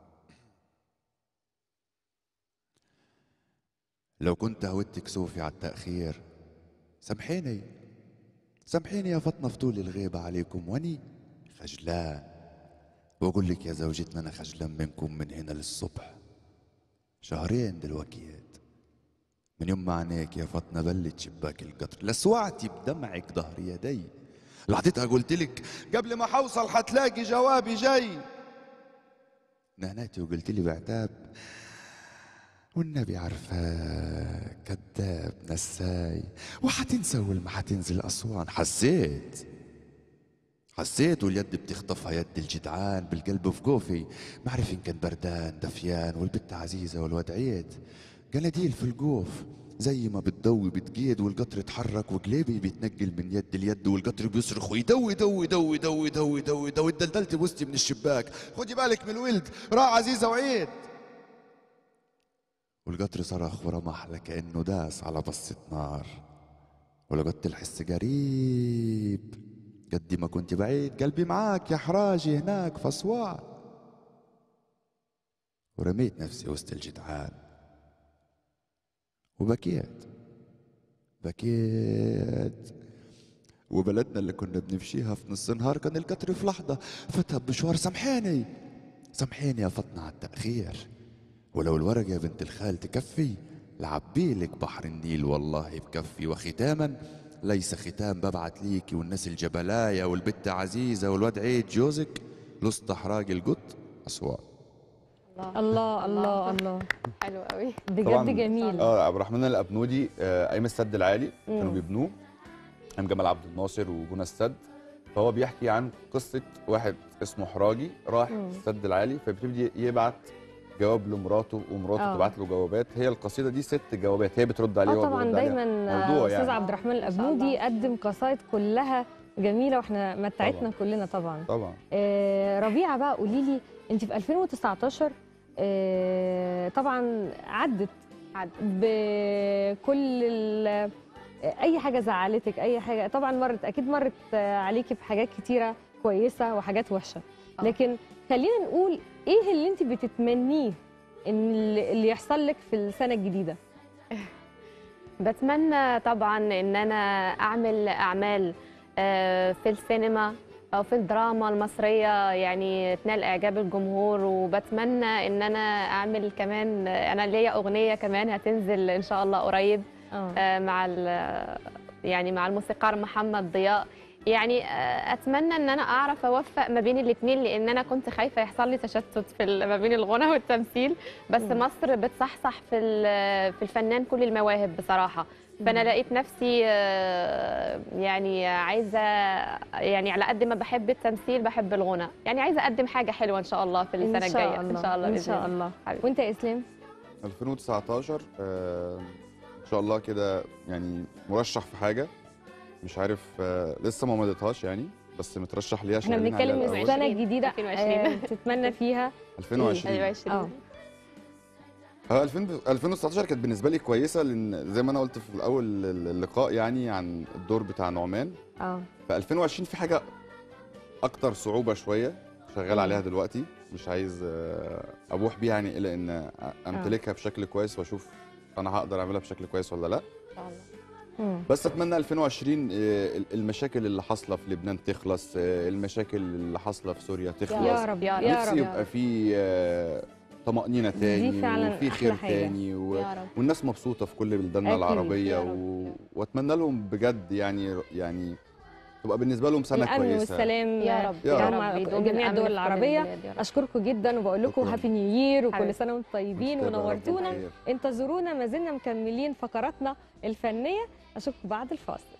لو كنت هودتك صوفي على التأخير سامحيني سامحيني يا فاطمة في طول الغيبة عليكم واني خجلان واقول لك يا زوجتنا انا خجلان منكم من هنا للصبح شهرين دلوقتيات من يوم ما عينيك يا فاطمه بلت شباك القطر لسوعتي بدمعك ظهر يدي لحظتها قلت لك قبل ما حوصل حتلاقي جوابي جاي نهناتي وقلت لي بعتاب والنبي عارفاه كذاب نساي وحتنسى اول ما حتنزل اسوان حسيت حسيت واليد بتخطفها يد الجدعان بالقلب في جوفي ما عرف ان كان بردان دفيان والبت عزيزه والواد عيد قناديل في الجوف زي ما بتضوي بتقيد والقطر اتحرك وقليبي بيتنقل من يد ليد والقطر بيصرخ ويدوي دوي دوي دوي دوي دوي دوي دلدلت بوستي من الشباك خدي بالك من الولد راح عزيزه وعيد والقطر صرخ ورمح لكأنه داس على بصة نار ولقيت الحس قريب قد ما كنت بعيد قلبي معاك يا حراجي هناك في أسوان ورميت نفسي وسط الجدعان وبكيت بكيت وبلدنا اللي كنا بنمشيها في نص نهار كان القطر في لحظة فتها بمشوار سامحيني سامحيني يا فطنة على التأخير ولو الورقة يا بنت الخال تكفي لعبيلك بحر النيل والله بكفي وختاما ليس ختام ببعت ليكي والناس الجبلاية والبت عزيزة والواد عيد جوزك لست حراج القط أسوان الله الله الله حلو قوي بجد جميل اه عبد الرحمن الابنودي آه، ايام السد العالي كانوا مم. بيبنوه ايام جمال عبد الناصر وبنى السد فهو بيحكي عن قصه واحد اسمه حراجي راح مم. السد العالي فبيبتدي يبعت جواب لمراته ومراته آه. تبعت له جوابات هي القصيده دي ست جوابات هي بترد عليه اه وهو طبعا بيرد عليها. دايما موضوع استاذ يعني. عبد الرحمن الابنودي قدم قصائد كلها جميله واحنا متعتنا طبعاً. كلنا طبعا طبعا آه، ربيعه بقى قولي لي انت في 2019 آه، طبعا عدت عد بكل ال- اي حاجه زعلتك اي حاجه طبعا مرت اكيد مرت آه، عليكي بحاجات كتيره كويسه وحاجات وحشه آه. لكن خلينا نقول ايه اللي انت بتتمنيه ان اللي اللي يحصل لك في السنه الجديده بتمنى طبعا ان انا اعمل اعمال آه، في السينما او في الدراما المصريه يعني تنال اعجاب الجمهور وبتمنى ان انا اعمل كمان انا ليا اغنيه كمان هتنزل ان شاء الله قريب اه آه، مع ال- يعني مع الموسيقار محمد ضياء يعني آه، اتمنى ان انا اعرف اوفق ما بين الاثنين لان انا كنت خايفه يحصل لي تشتت في ال- ما بين الغنى والتمثيل بس مم. مصر بتصحصح في ال- في الفنان كل المواهب بصراحه فانا لقيت نفسي آه، يعني عايزه يعني على قد ما بحب التمثيل بحب الغنى يعني عايزه اقدم حاجه حلوه ان شاء الله في السنه ان شاء الجايه الله ان شاء الله ان بإذن شاء الله حبيبي. وانت يا اسلام 2019 آه، ان شاء الله كده يعني مرشح في حاجه مش عارف آه، لسه ما مضيتهاش يعني بس مترشح ليها احنا شغالين بنتكلم عليها من الأول. السنه الجديده 2020. آه، تتمنى فيها 2020 ايوه اه 20 اه 2000 2019 كانت بالنسبه لي كويسه لان زي ما انا قلت في الاول اللقاء يعني عن الدور بتاع نعمان اه ف 2020 في حاجه اكتر صعوبه شويه شغال عليها دلوقتي مش عايز آه، ابوح بيها يعني الى ان امتلكها بشكل كويس واشوف انا هقدر اعملها بشكل كويس ولا لا ان شاء الله مم. بس اتمنى 2020 آه، المشاكل اللي حاصله في لبنان تخلص آه، المشاكل اللي حاصله في سوريا تخلص يا رب يا نفسي رب يبقى في آه، طمأنينة تاني فعلاً وفي أحلى خير حاجة. تاني و... يا رب والناس مبسوطة في كل بلداننا أكيد، العربية يا رب، و... يا رب. واتمنى لهم بجد يعني يعني تبقى بالنسبة لهم سنة الامن كويسة والسلام يا رب يا هم رب. يدوم جميع الأمن الدول في كل العربيه البلاد يا رب. اشكركم جدا وبقول لكم شكراً. هابي نيو يير وكل حبيبي. سنه وانتم طيبين وأنت ربنا ونورتونا بخير. انتظرونا ما زلنا مكملين فقراتنا الفنيه اشوفكم بعد الفاصل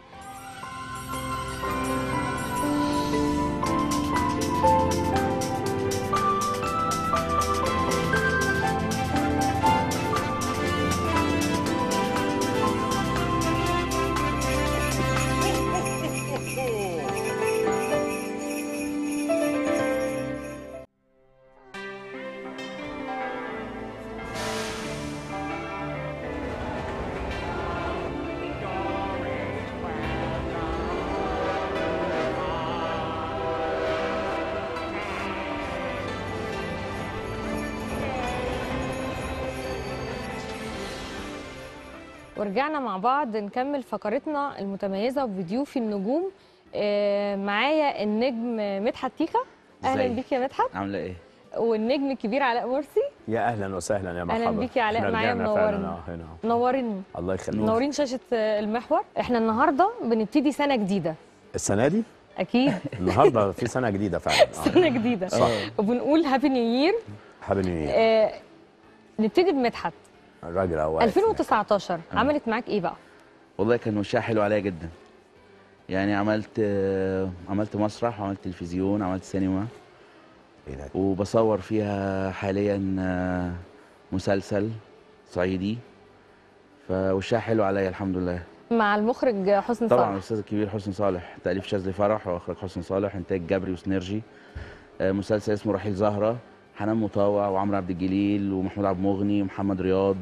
ورجعنا مع بعض نكمل فقرتنا المتميزه بضيوف النجوم آه، معايا النجم مدحت تيخه اهلا ازيك؟ بيك يا مدحت عامله ايه والنجم الكبير علاء مرسي يا اهلا وسهلا يا مرحبا أهلاً بيك يا علاء، إحنا معايا رجعنا فعلاً، منورنا. آه، هنا منورين الله يخليك منورين شاشه آه، المحور احنا النهارده بنبتدي سنه جديده السنه دي اكيد النهارده في سنه جديده فعلا آه. سنه جديده صح. وبنقول هابي نيو يير حابب نيو يير آه نبتدي بمدحت الراجل اهو 2019 عملت معاك ايه بقى والله كان وشها حلو عليا جدا يعني عملت آه، عملت مسرح وعملت تلفزيون عملت سينما وبصور فيها حاليا آه، مسلسل صعيدي فوشها حلو عليا الحمد لله مع المخرج حسن طبعا صالح الاستاذ الكبير حسن صالح تاليف شاذلي فرح واخراج حسن صالح انتاج جبري وسنرجي آه، مسلسل اسمه رحيل زهره حنان مطاوع وعمرو عبد الجليل ومحمود عبد المغني ومحمد رياض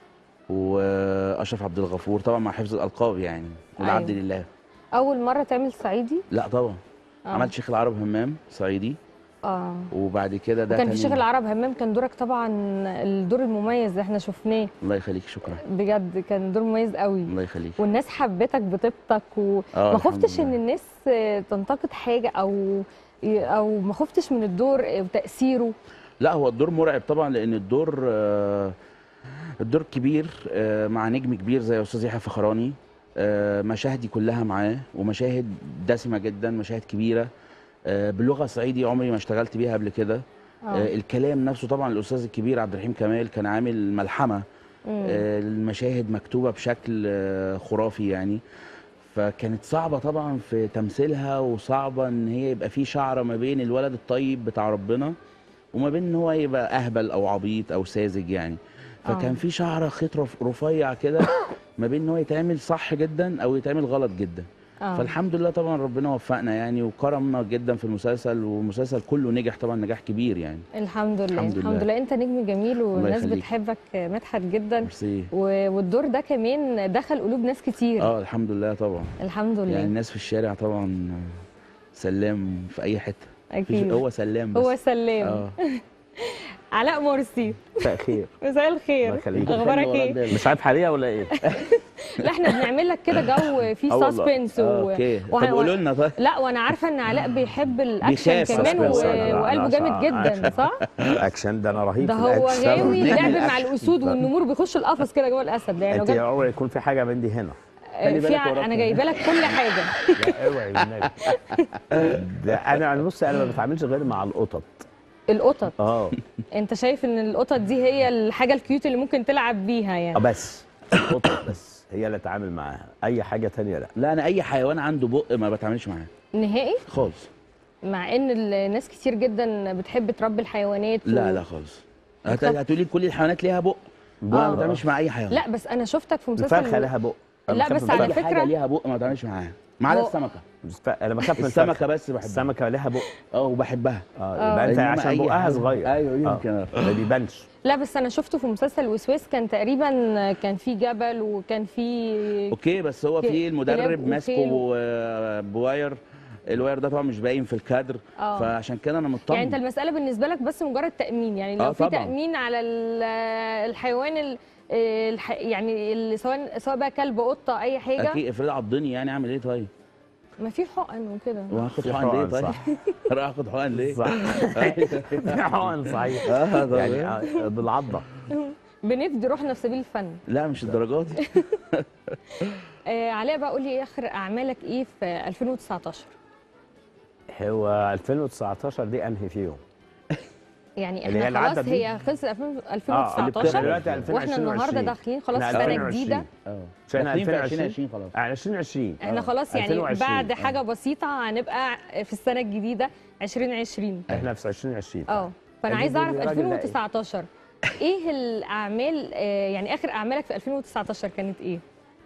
واشرف عبد الغفور طبعا مع حفظ الالقاب يعني والعبد أيوة. لله اول مره تعمل صعيدي لا طبعا آه. عملت شيخ العرب همام صعيدي اه وبعد كده ده وكان في تاني- شيخ العرب همام كان دورك طبعا الدور المميز اللي احنا شفناه الله يخليك شكرا بجد كان دور مميز قوي الله يخليك والناس حبتك بطيبتك وما آه، الحمد خفتش ان الناس آه، تنتقد حاجه او او ما خفتش من الدور آه، وتاثيره لا هو الدور مرعب طبعا لان الدور آه، الدور كبير آه، مع نجم كبير زي استاذ يحيى فخراني آه، مشاهدي كلها معاه ومشاهد دسمه جدا مشاهد كبيره آه، باللغه الصعيدي عمري ما اشتغلت بيها قبل كده آه. آه، الكلام نفسه طبعا الاستاذ الكبير عبد الرحيم كمال كان عامل ملحمه مم. آه، المشاهد مكتوبه بشكل آه، خرافي يعني فكانت صعبه طبعا في تمثيلها وصعبه ان هي يبقى في شعره ما بين الولد الطيب بتاع ربنا وما بين ان هو يبقى اهبل او عبيط او ساذج يعني فكان آه. في شعره خيط رف- رفيع كده ما بين ان هو يتعمل صح جدا او يتعمل غلط جدا آه. فالحمد لله طبعا ربنا وفقنا يعني وكرمنا جدا في المسلسل والمسلسل كله نجح طبعا نجاح كبير يعني الحمد لله الحمد الحمد لله. لله انت نجم جميل والناس يخليك. بتحبك آه، مدحت جدا ميرسي و- والدور ده كمان دخل قلوب ناس كتير اه الحمد لله طبعا الحمد لله يعني الناس في الشارع طبعا سلام في اي حته أكيد. مفيش- هو سلام بس هو سلام اه علاء مرسي مساء الخير مساء الخير الله يخليك. اخبارك ايه مش عارف حقيقه ولا ايه لا احنا بنعمل لك كده جو فيه آه والله. سسبنس آه، اوكي طب قولوا لنا طيب لا وانا عارفه ان علاء بيحب الاكشن بيخاف كمان و... suspense. لا، لا، وقلبه لا، جامد صح. جدا صح اكشن ده انا رهيب ده في هو الأكشن. غاوي نجم لعب مع الأكشن. الاسود والنمور بيخش القفص كده جوه الاسد يعني لو انت جاب- اوعي يكون في حاجه من دي هنا آه، خلي في بالك ع- وراك. انا جايبه لك كل حاجه لا اوعي والنبي. ده انا انا بص انا ما بتعاملش غير مع القطط القطط اه انت شايف ان القطط دي هي الحاجه الكيوت اللي ممكن تلعب بيها آه، يعني بس القطط بس هي اللي اتعامل معاها اي حاجه تانية لا لا انا اي حيوان عنده بق ما بتعاملش معاه نهائي خالص مع ان الناس كتير جدا بتحب تربي الحيوانات و- لا لا خالص هت- هتقولي كل الحيوانات ليها بق آه. ما بتعملش مع اي حيوان لا بس انا شفتك في مسلسل الفرخه لها بق أنا لا بخاف بس من على اي الفرخة. حاجه فكرة- ليها بق ما بتعاملش معاها ما عدا هو- السمكه الف- انا بخاف من السمكه الفرخة. بس بحبها السمكه لها بق اه وبحبها اه يبقى انت إنما عشان أي بقها حاجة- صغير ايوه يمكن آه. آه. ما بيبانش لا بس انا شفته في مسلسل وسويس كان تقريبا كان في جبل وكان في اوكي بس هو ك- في المدرب كلاب ماسكه وخيل. ب- بواير الواير ده طبعا مش باين في الكادر آه. فعشان كده انا مطمن يعني انت المساله بالنسبه لك بس مجرد تامين يعني لو آه، في طبعاً. تامين على ال- الحيوان ال- الح... يعني اللي سواء سواء بقى كلب قطه اي حاجه اكيد افرض عضني يعني اعمل ايه طيب ما في حقن وكده وهاخد في حقن ليه حقن، طيب صح. راح اخد حقن ليه صح حقن صحيح اه طب يعني إيه؟ آه، بالعضه بنفدي روحنا في سبيل الفن لا مش الدرجات دي آه علاء بقى قول لي اخر اعمالك ايه في 2019 هو 2019 دي انهي فيهم يعني اللي هي احنا اللي خلاص عدت دي؟ هي خلصت 2000 اه اللي بتبقى 2019 دلوقتي 2020 واحنا النهارده داخلين خلاص إحنا سنه 2020. جديده اه مش احنا داخلين في 2020 2020 خلاص آه، 2020 احنا آه. خلاص يعني 2020. بعد آه. حاجه بسيطه هنبقى في السنه الجديده 2020 احنا في 2020 اه فانا أجيب عايزه اعرف الراجل ده إيه؟ 2019 ايه الاعمال آه، يعني اخر اعمالك في 2019 كانت ايه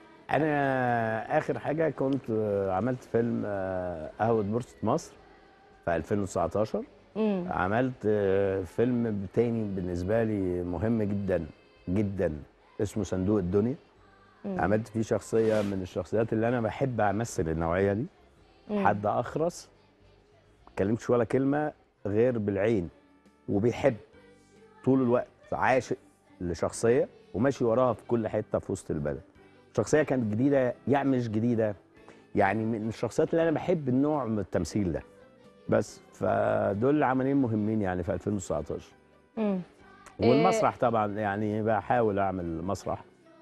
انا اخر حاجه كنت آه، عملت فيلم آه، قهوه بورصه مصر في 2019 امم عملت آه، فيلم تاني بالنسبه لي مهم جدا جدا اسمه صندوق الدنيا مم. عملت فيه شخصيه من الشخصيات اللي انا بحب امثل النوعيه دي مم. حد اخرس ما اتكلمش ولا كلمه غير بالعين وبيحب طول الوقت عاشق لشخصيه وماشي وراها في كل حته في وسط البلد شخصيه كانت جديده يعني مش جديده يعني من الشخصيات اللي انا بحب النوع من التمثيل ده بس فدول عملين مهمين يعني في 2019 مم. والمسرح طبعا يعني بحاول اعمل مسرح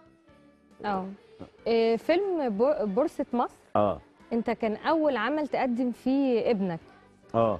اه إيه، فيلم بور- بورصة مصر اه انت كان اول عمل تقدم فيه ابنك اه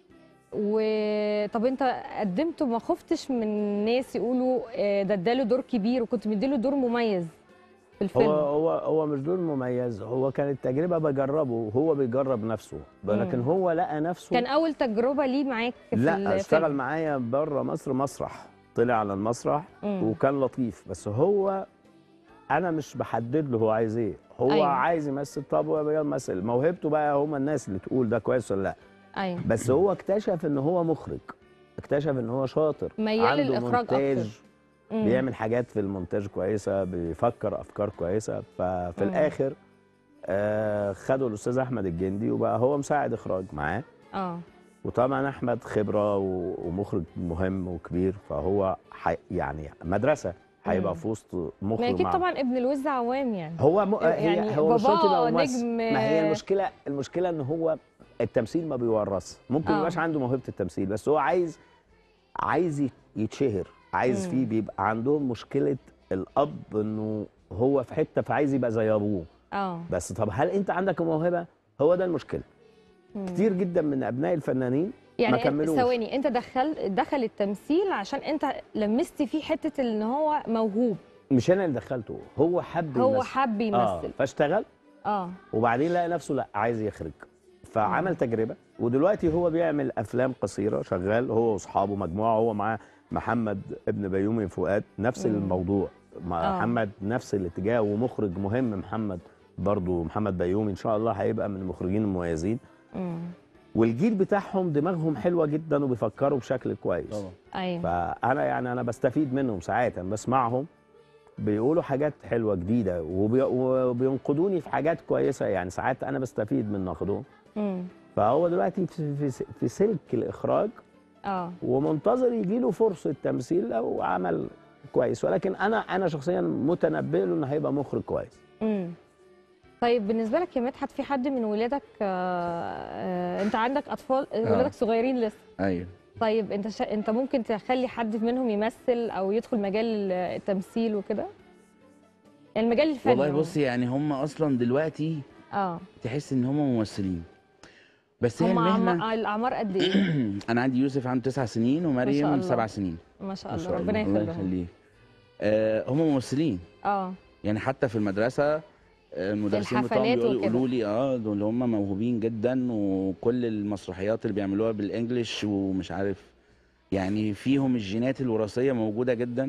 و طب انت قدمته ما خفتش من الناس يقولوا آه، ده اداله دور كبير وكنت مديله دور مميز في الفيلم هو هو هو مش دور مميز هو كانت تجربه بجربه وهو بيجرب نفسه لكن مم. هو لقى نفسه كان اول تجربه ليه معاك في لا الفيلم. اشتغل معايا بره مصر مسرح طلع على المسرح مم. وكان لطيف بس هو انا مش بحدد له هو عايز ايه هو أيوة. أيوة. عايز يمثل طب هو يمثل موهبته بقى هم الناس اللي تقول ده كويس ولا لا ايوه بس هو اكتشف ان هو مخرج اكتشف ان هو شاطر ميال عنده للإخراج مونتاج أكتر. مم. بيعمل حاجات في المونتاج كويسه بيفكر افكار كويسه ففي مم. الاخر آه خدوا الاستاذ احمد الجندي وبقى هو مساعد اخراج معاه اه وطبعا احمد خبره و- ومخرج مهم وكبير فهو حي يعني مدرسه مم. هيبقى في وسط ما مخرج اكيد مع طبعا ابن الوز عوام يعني هو م... هي يعني هو مش شرط باباه يبقى ممثل نجم ما هي المشكله المشكله ان هو التمثيل ما بيورث ممكن ما آه. يبقاش عنده موهبه التمثيل بس هو عايز عايز يت- يتشهر عايز مم. فيه بيبقى عندهم مشكله الاب انه هو في حته فعايز يبقى زي ابوه اه بس طب هل انت عندك الموهبه هو ده المشكله مم. كتير جدا من ابناء الفنانين ما يعني كملوش ثواني انت دخل دخل التمثيل عشان انت لمست فيه حته ان هو موهوب مش انا اللي دخلته هو حب هو يمثل. حب اه يمثل فاشتغل اه وبعدين لقى نفسه لا عايز يخرج فعمل تجربه ودلوقتي هو بيعمل افلام قصيره شغال هو واصحابه مجموعه هو معاه محمد ابن بيومي فؤاد نفس مم. الموضوع آه. مع محمد نفس الاتجاه ومخرج مهم محمد برضو محمد بيومي ان شاء الله هيبقى من المخرجين المميزين مم. والجيل بتاعهم دماغهم حلوه جدا وبيفكروا بشكل كويس طبعا ايوه فانا يعني انا بستفيد منهم ساعات أنا بسمعهم بيقولوا حاجات حلوه جديده وبي... وبينقدوني في حاجات كويسه يعني ساعات انا بستفيد من نقدهم مم. فهو دلوقتي في, في, في سلك الاخراج اه ومنتظر يجي له فرصه تمثيل لو عمل كويس ولكن انا انا شخصيا متنبئ له انه هيبقى مخرج كويس مم. طيب بالنسبه لك يا مدحت في حد من ولادك آه آه انت عندك اطفال آه. ولادك صغيرين لسه ايوه طيب انت شا... انت ممكن تخلي حد منهم يمثل او يدخل مجال التمثيل وكده المجال الفني والله عموماً. بصي يعني هم اصلا دلوقتي اه تحس ان هم ممثلين بس هي هم المهنه عم... الاعمار قد ايه انا عندي يوسف عنده تسع سنين ومريم الله. سبع سنين ما شاء ما الله شاء ربنا الله يخليهم يخليك آه هم ممثلين اه يعني حتى في المدرسه آه، المدرسين بتوعهم الحفلات بيقولوا وكده. يقولوا لي اه دول هم موهوبين جدا وكل المسرحيات اللي بيعملوها بالانجلش ومش عارف يعني فيهم الجينات الوراثيه موجوده جدا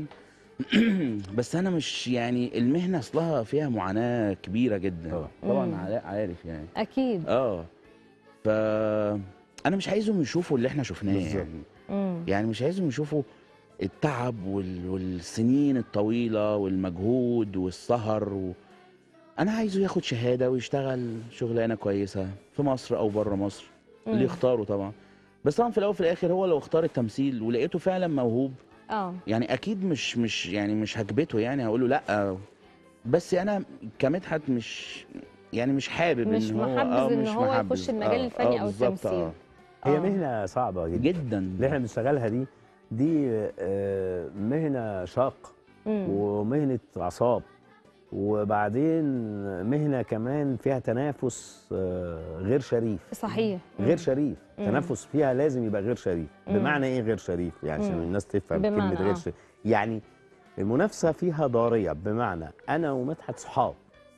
بس انا مش يعني المهنه اصلها فيها معاناه كبيره جدا طبعا. طبعا مم. علاء عارف يعني اكيد اه ف انا مش عايزهم يشوفوا اللي احنا شفناه بالظبط. يعني مم. يعني مش عايزهم يشوفوا التعب وال... والسنين الطويله والمجهود والسهر و... انا عايزه ياخد شهاده ويشتغل شغلانه كويسه في مصر او بره مصر اللي مم. يختاره طبعا بس طبعا في الاول وفي الاخر هو لو اختار التمثيل ولقيته فعلا موهوب اه يعني اكيد مش مش يعني مش هكبته يعني هقول له لا بس انا كمدحت مش يعني مش حابب مش ان هو محبذ إن مش هو محبذ. يخش المجال الفني أو بالظبط، التمثيل. هي آه. مهنه صعبه جدا جدا اللي احنا بنشتغلها دي دي آه، مهنه شاقه مم. ومهنه اعصاب وبعدين مهنه كمان فيها تنافس آه، غير شريف صحيح غير مم. شريف مم. تنافس فيها لازم يبقى غير شريف مم. بمعنى ايه غير شريف يعني عشان مم. الناس تفهم بمعنى كلمه غير آه. شريف يعني المنافسه فيها ضاريه بمعنى انا ومدحت صحاب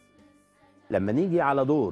لما نيجي على دور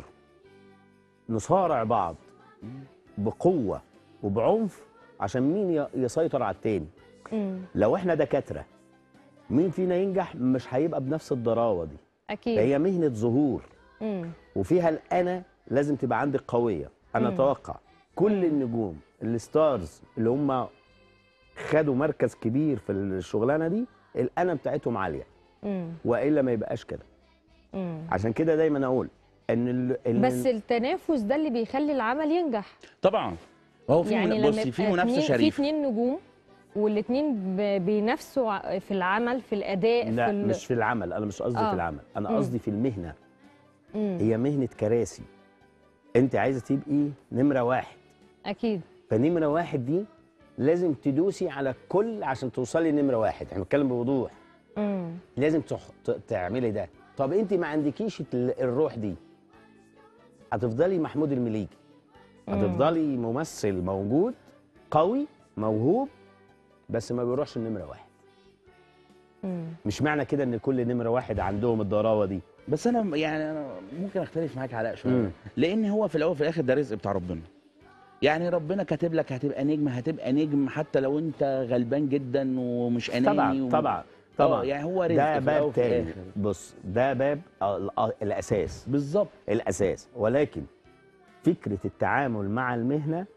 نصارع بعض بقوه وبعنف عشان مين ي- يسيطر على التاني مم. لو احنا دكاتره مين فينا ينجح مش هيبقى بنفس الضراوه دي اكيد هي مهنه ظهور مم. وفيها الانا لازم تبقى عندك قويه انا مم. اتوقع كل النجوم الستارز اللي هم خدوا مركز كبير في الشغلانه دي الانا بتاعتهم عاليه مم. والا ما يبقاش كده مم. عشان كده دايما اقول ان ال... إن بس التنافس ده اللي بيخلي العمل ينجح طبعا هو في يعني من... لما بصي في يبقى منافسه اتنين- في شريفه اتنين نجوم والاثنين بينافسوا ع- في العمل في الاداء لا في ال... مش في العمل انا مش قصدي آه. في العمل انا مم. قصدي في المهنه مم. هي مهنه كراسي انت عايزه تبقي نمره واحد اكيد فنمره واحد دي لازم تدوسي على الكل عشان توصلي لنمره واحد احنا بنتكلم بوضوح امم لازم تح... ت- تعملي ده طب انت ما عندكيش ال- الروح دي هتفضلي محمود المليجي هتفضلي ممثل موجود قوي موهوب بس ما بيروحش النمره واحد امم مش معنى كده ان كل نمره واحد عندهم الضراوه دي بس انا يعني انا ممكن اختلف معاك علاء شويه مم. لان هو في الاول وفي الاخر ده رزق بتاع ربنا يعني ربنا كاتب لك هتبقى نجم هتبقى نجم حتى لو انت غلبان جدا ومش اناني طبعا و... طبعا آه، طبعا يعني هو رزق ده في الأول باب وفي تاني الآخر. بص ده باب آه، ال- آه، الاساس بالظبط الاساس ولكن فكره التعامل مع المهنه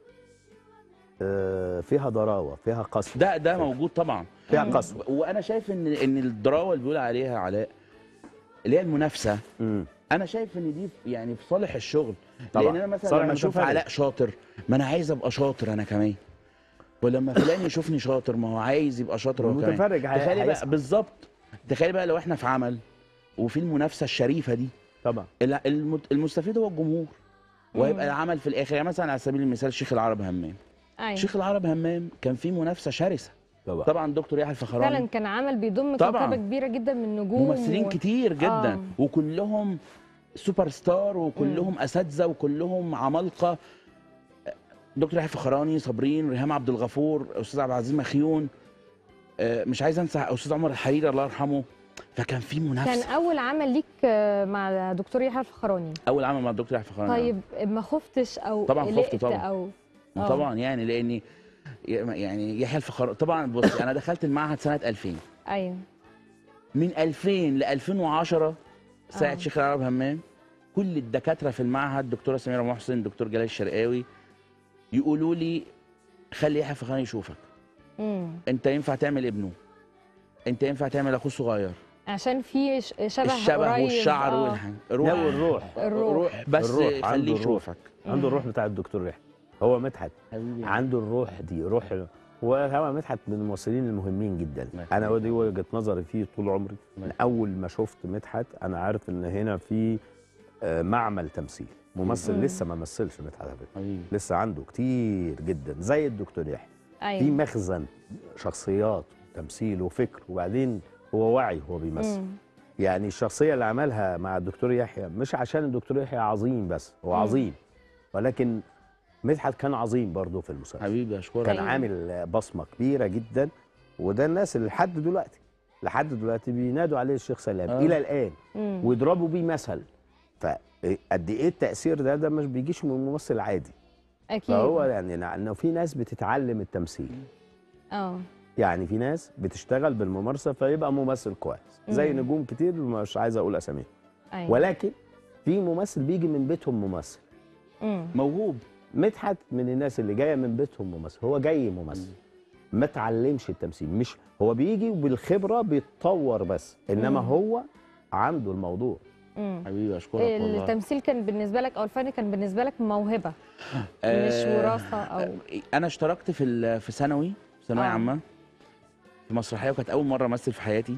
آه، فيها ضراوه فيها قسوه ده ده موجود طبعا فيها قسوه وانا شايف ان ان الدراوه اللي بيقول عليها علاء اللي هي المنافسه مم. انا شايف ان دي في- يعني في صالح الشغل طبعا. لان انا مثلا صالح لما اشوف متفرد. علاء شاطر ما انا عايز ابقى شاطر انا كمان ولما فلان يشوفني شاطر ما هو عايز يبقى شاطر هو كمان المتفرج هي- تخيلي بقى هيسعى. بالظبط تخيلي بقى لو احنا في عمل وفي المنافسه الشريفه دي طبعا ال- المت- المستفيد هو الجمهور وهيبقى مم. العمل في الاخر يعني مثلا على سبيل المثال شيخ العرب همام ايوه شيخ العرب همام كان في منافسه شرسه طبعا طبعا دكتور يحيى الفخراني فعلا كان عمل بيضم طبعاً. كوكبه كبيره جدا من النجوم ممثلين و... كتير جدا آه. آه. وكلهم سوبر ستار وكلهم اساتذه وكلهم عمالقه دكتور يحيى فخراني صابرين ريهام عبد الغفور استاذ عبد العزيز مخيون آه، مش عايز انسى استاذ عمر الحريري الله يرحمه فكان في كان منافسه اول عمل ليك آه، مع دكتور يحيى الفخراني اول عمل مع الدكتور يحيى فخراني طيب ما خفتش او طبعاً خفت قلقت طبعاً. او آه. طبعا يعني لاني يعني يحيى الفخراني طبعا بص انا دخلت المعهد سنه 2000 ايوه من 2000 ل 2010 ساعه آه. شيخ العرب همام كل الدكاتره في المعهد دكتوره سميره محسن دكتور جلال الشرقاوي يقولوا لي خلي يحيى فخراني يشوفك امم انت ينفع تعمل ابنه انت ينفع تعمل اخوه صغير عشان في ش- شبه الشبه قريب والشعر آه. والحاجة لا والروح الروح. روح بس الروح، عنده خليه الروح. يشوفك عنده الروح بتاع الدكتور يحيى هو مدحت حبيبي عنده الروح دي روح وهو مدحت من الممثلين المهمين جدا الله انا يخليك. ودي وجهه نظري فيه طول عمري الله من اول ما شفت مدحت انا عارف ان هنا في آه، معمل تمثيل ممثل مم. لسه ما مثلش مدحت على فكره حبيبي لسه عنده كتير جدا زي الدكتور يحيى في ايوه مخزن شخصيات تمثيل وفكر وبعدين هو واعي هو بيمثل مم. يعني الشخصيه اللي عملها مع الدكتور يحيى مش عشان الدكتور يحيى عظيم بس هو مم. عظيم ولكن مدحت كان عظيم برضه في المسلسل حبيبي اشكرك كان أيوة. عامل بصمه كبيره جدا وده الناس اللي لحد دلوقتي لحد دلوقتي بينادوا عليه الشيخ سلام آه. الى الان مم. ويضربوا بيه مثل فقد ايه التاثير ده ده مش بيجيش من ممثل عادي اكيد فهو يعني انه في ناس بتتعلم التمثيل اه يعني في ناس بتشتغل بالممارسه فيبقى ممثل كويس زي مم. نجوم كتير مش عايز اقول اساميهم ايوه ولكن في ممثل بيجي من بيتهم ممثل مم. موهوب مدحت من الناس اللي جايه من بيتهم ممثل هو جاي ممثل ما اتعلمش التمثيل مش هو بيجي وبالخبره بيتطور بس انما مم. هو عنده الموضوع مم. حبيبي اشكرك والله التمثيل كان بالنسبه لك او الفن كان بالنسبه لك موهبه مش آه، وراثه او انا اشتركت في ال- في ثانوي ثانويه آه. عامه في مسرحيه وكانت اول مره امثل في حياتي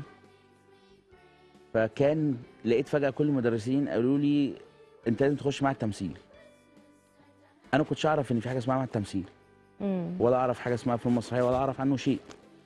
فكان لقيت فجاه كل المدرسين قالوا لي انت لازم تخش معهد تمثيل انا كنتش اعرف ان في حاجه اسمها معهد تمثيل مم. ولا اعرف حاجه اسمها فيلم مسرحيه ولا اعرف عنه شيء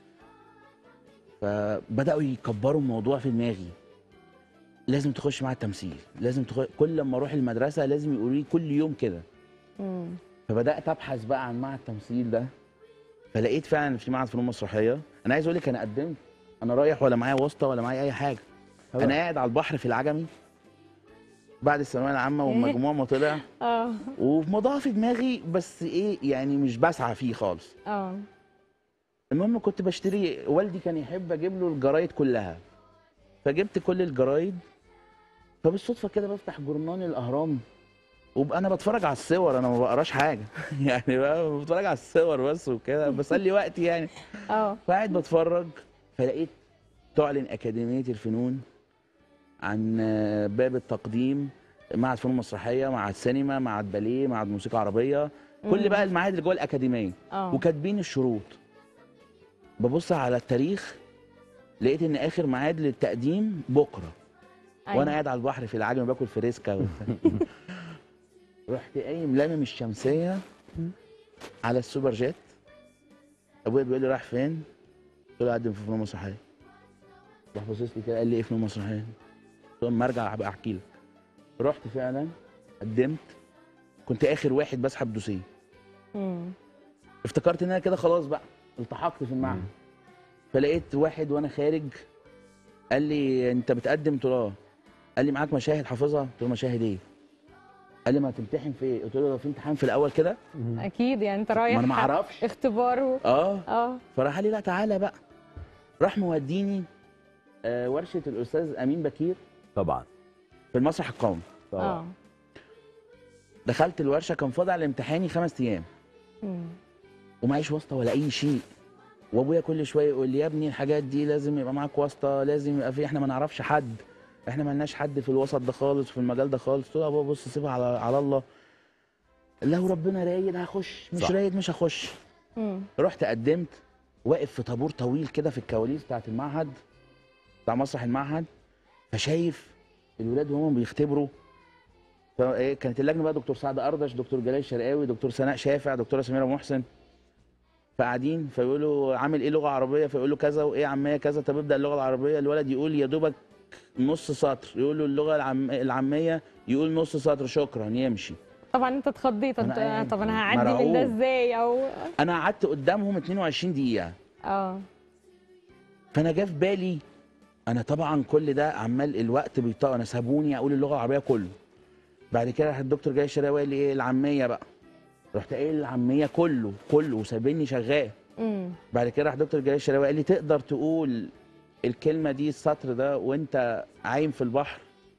فبداوا يكبروا الموضوع في دماغي لازم تخش معهد تمثيل لازم تخش كل لما اروح المدرسه لازم يقولوا لي كل يوم كده مم. فبدات ابحث بقى عن معهد التمثيل ده فلقيت فعلا إن في معهد فنون مسرحيه انا عايز اقول لك انا قدمت انا رايح ولا معايا واسطه ولا معايا اي حاجه انا قاعد على البحر في العجمي بعد الثانويه العامه والمجموع ما طلع اه وموضوع في دماغي بس ايه يعني مش بسعى فيه خالص اه المهم كنت بشتري والدي كان يحب اجيب له الجرايد كلها فجبت كل الجرايد فبالصدفه كده بفتح جورنال الاهرام وبقى انا بتفرج على الصور انا ما بقراش حاجه يعني بقى بتفرج على الصور بس وكده بسلي وقتي يعني اه فقاعد بتفرج فلقيت تعلن اكاديميه الفنون عن آه، باب التقديم معهد فنون مسرحيه معهد سينما معهد باليه معهد موسيقى عربيه كل مم. بقى المعاهد اللي جوه الاكاديميه اه وكاتبين الشروط ببص على التاريخ لقيت ان اخر ميعاد للتقديم بكره أيوة. وانا قاعد على البحر في العجمي باكل فريسكا وبتاع. رحت قايم لامم الشمسيه على السوبر جيت ابويا بيقول لي رايح فين؟ قلت له اقدم في فنون مسرحيه راح باصص لي كده قال لي ايه فنون مسرحيه؟ قلت له اما ارجع هبقى احكي لك رحت فعلا قدمت كنت اخر واحد بسحب دوسيه مم. افتكرت ان انا كده خلاص بقى التحقت في المعهد فلقيت واحد وانا خارج قال لي انت بتقدم قلت له اه قال لي معاك مشاهد حافظها قلت له مشاهد ايه قال لي ما تمتحن في ايه قلت له ده في امتحان في الاول كده اكيد يعني انت رايح ما انا ما اعرفش اختبار و... اه اه فراح قال لي لا تعالى بقى راح موديني آه ورشه الاستاذ امين بكير طبعا في المسرح القومي اه دخلت الورشه كان فاضل على امتحاني خمس ايام مم. ومعيش واسطه ولا اي شيء وابويا كل شويه يقول لي يا ابني الحاجات دي لازم يبقى معاك واسطه لازم يبقى في احنا ما نعرفش حد احنا ما لناش حد في الوسط ده خالص في المجال ده خالص قلت له يا بابا بص سيبها على على الله لو ربنا رايد هخش مش صح. رايد مش هخش مم. رحت قدمت واقف في طابور طويل كده في الكواليس بتاعت المعهد بتاع مسرح المعهد فشايف الولاد وهم بيختبروا فايه كانت اللجنه بقى دكتور سعد اردش دكتور جلال شرقاوي دكتور سناء شافع دكتوره سميره محسن فقاعدين فيقولوا عامل ايه لغه عربيه فيقول له كذا وايه عاميه كذا طب ابدا اللغه العربيه الولد يقول يا دوبك نص سطر يقول له اللغه العم... العاميه يقول نص سطر شكرا يمشي طبعا انت اتخضيت انت أنا قاعد طب انا هعدي من مرعوب. ده ازاي او انا قعدت قدامهم 22 دقيقه اه فانا جه في بالي انا طبعا كل ده عمال الوقت بيطق انا سابوني اقول اللغه العربيه كله بعد كده راح الدكتور جاي الشراوي قال لي ايه العاميه بقى رحت قايل العاميه كله كله وسابني شغال امم بعد كده راح الدكتور جاي الشراوي قال لي تقدر تقول الكلمه دي السطر ده وانت عايم في البحر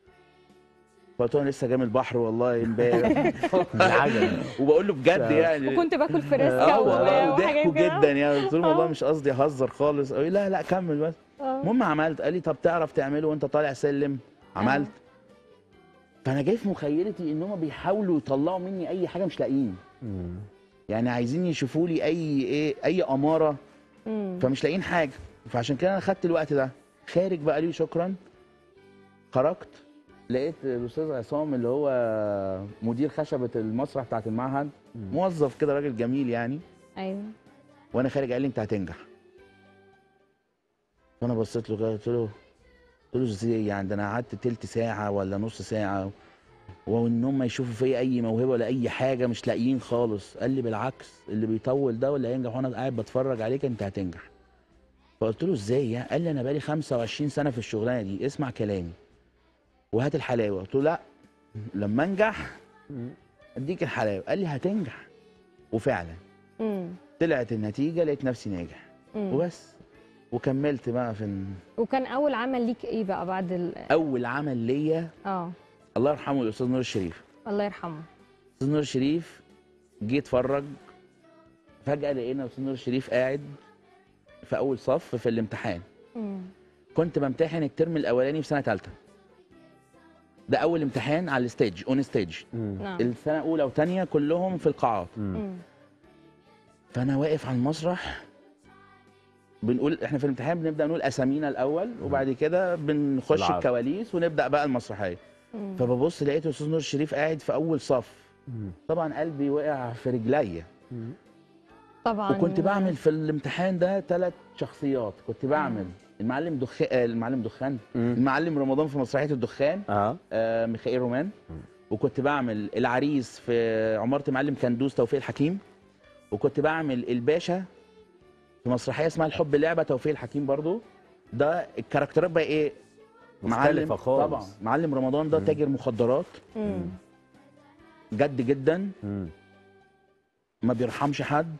فقلت له انا لسه جاي من البحر والله امبارح بالعجل وبقول له بجد يعني وكنت باكل فريسكا اه و- والله وحاجات وضحكوا كده. جدا يعني قلت له والله آه. مش قصدي اهزر خالص قال لي لا لا كمل بس آه. المهم عملت قال لي طب تعرف تعمله وانت طالع سلم عملت فانا جاي في مخيلتي ان هم بيحاولوا يطلعوا مني اي حاجه مش لاقيين يعني عايزين يشوفوا لي اي ايه اي اماره مم. فمش لاقيين حاجه فعشان كده انا خدت الوقت ده خارج بقى لي شكرا خرجت لقيت الاستاذ عصام اللي هو مدير خشبه المسرح بتاعت المعهد موظف كده راجل جميل يعني ايوه وانا خارج قال لي انت هتنجح فانا بصيت له كده قلت له قلت له ازاي يعني ده انا قعدت تلت ساعه ولا نص ساعه وان هم يشوفوا فيا اي موهبه ولا اي حاجه مش لاقيين خالص قال لي بالعكس اللي بيطول ده ولا هينجح وانا قاعد بتفرج عليك انت هتنجح فقلت له ازاي يعني قال لي انا بقالي 25 سنه في الشغلانه دي اسمع كلامي وهات الحلاوه قلت له لا لما انجح اديك الحلاوه قال لي هتنجح وفعلا امم طلعت النتيجه لقيت نفسي ناجح مم. وبس وكملت بقى في ال- وكان اول عمل ليك ايه بقى بعد ال... اول عمل ليا اه الله يرحمه الاستاذ نور الشريف الله يرحمه الاستاذ نور الشريف جه اتفرج فجاه لقينا الاستاذ نور الشريف قاعد في اول صف في الامتحان مم. كنت بمتحن الترم الاولاني في سنه ثالثه ده اول امتحان على الستيج اون ستيج نعم السنه اولى وثانيه كلهم في القاعات مم. فانا واقف على المسرح بنقول احنا في الامتحان بنبدا نقول اسامينا الاول وبعد كده بنخش العرض. الكواليس ونبدا بقى المسرحيه مم. فببص لقيت الاستاذ نور الشريف قاعد في اول صف طبعا قلبي وقع في رجليا طبعا وكنت بعمل في الامتحان ده ثلاث شخصيات كنت بعمل المعلم دخان المعلم دخان المعلم رمضان في مسرحيه الدخان اه آه ميخائيل رومان وكنت بعمل العريس في عمارة معلم كندوز توفيق الحكيم وكنت بعمل الباشا في مسرحية اسمها الحب لعبة توفيق الحكيم برضو ده الكاركترات بقى ايه مختلفة خالص. طبعا معلم رمضان ده تاجر مخدرات مم. جد جدا مم. ما بيرحمش حد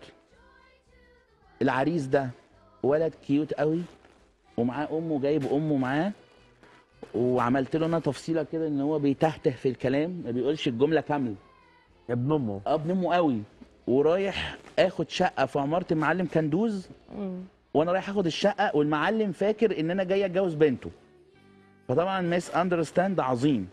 العريس ده ولد كيوت قوي ومعاه امه جايب امه معاه وعملت له انا تفصيله كده ان هو بيتهته في الكلام ما بيقولش الجمله كامله ابن امه ابن امه قوي ورايح اخد شقه في عماره المعلم كندوز مم. وانا رايح اخد الشقه والمعلم فاكر ان انا جاي اتجوز بنته فطبعا ميس اندرستاند عظيم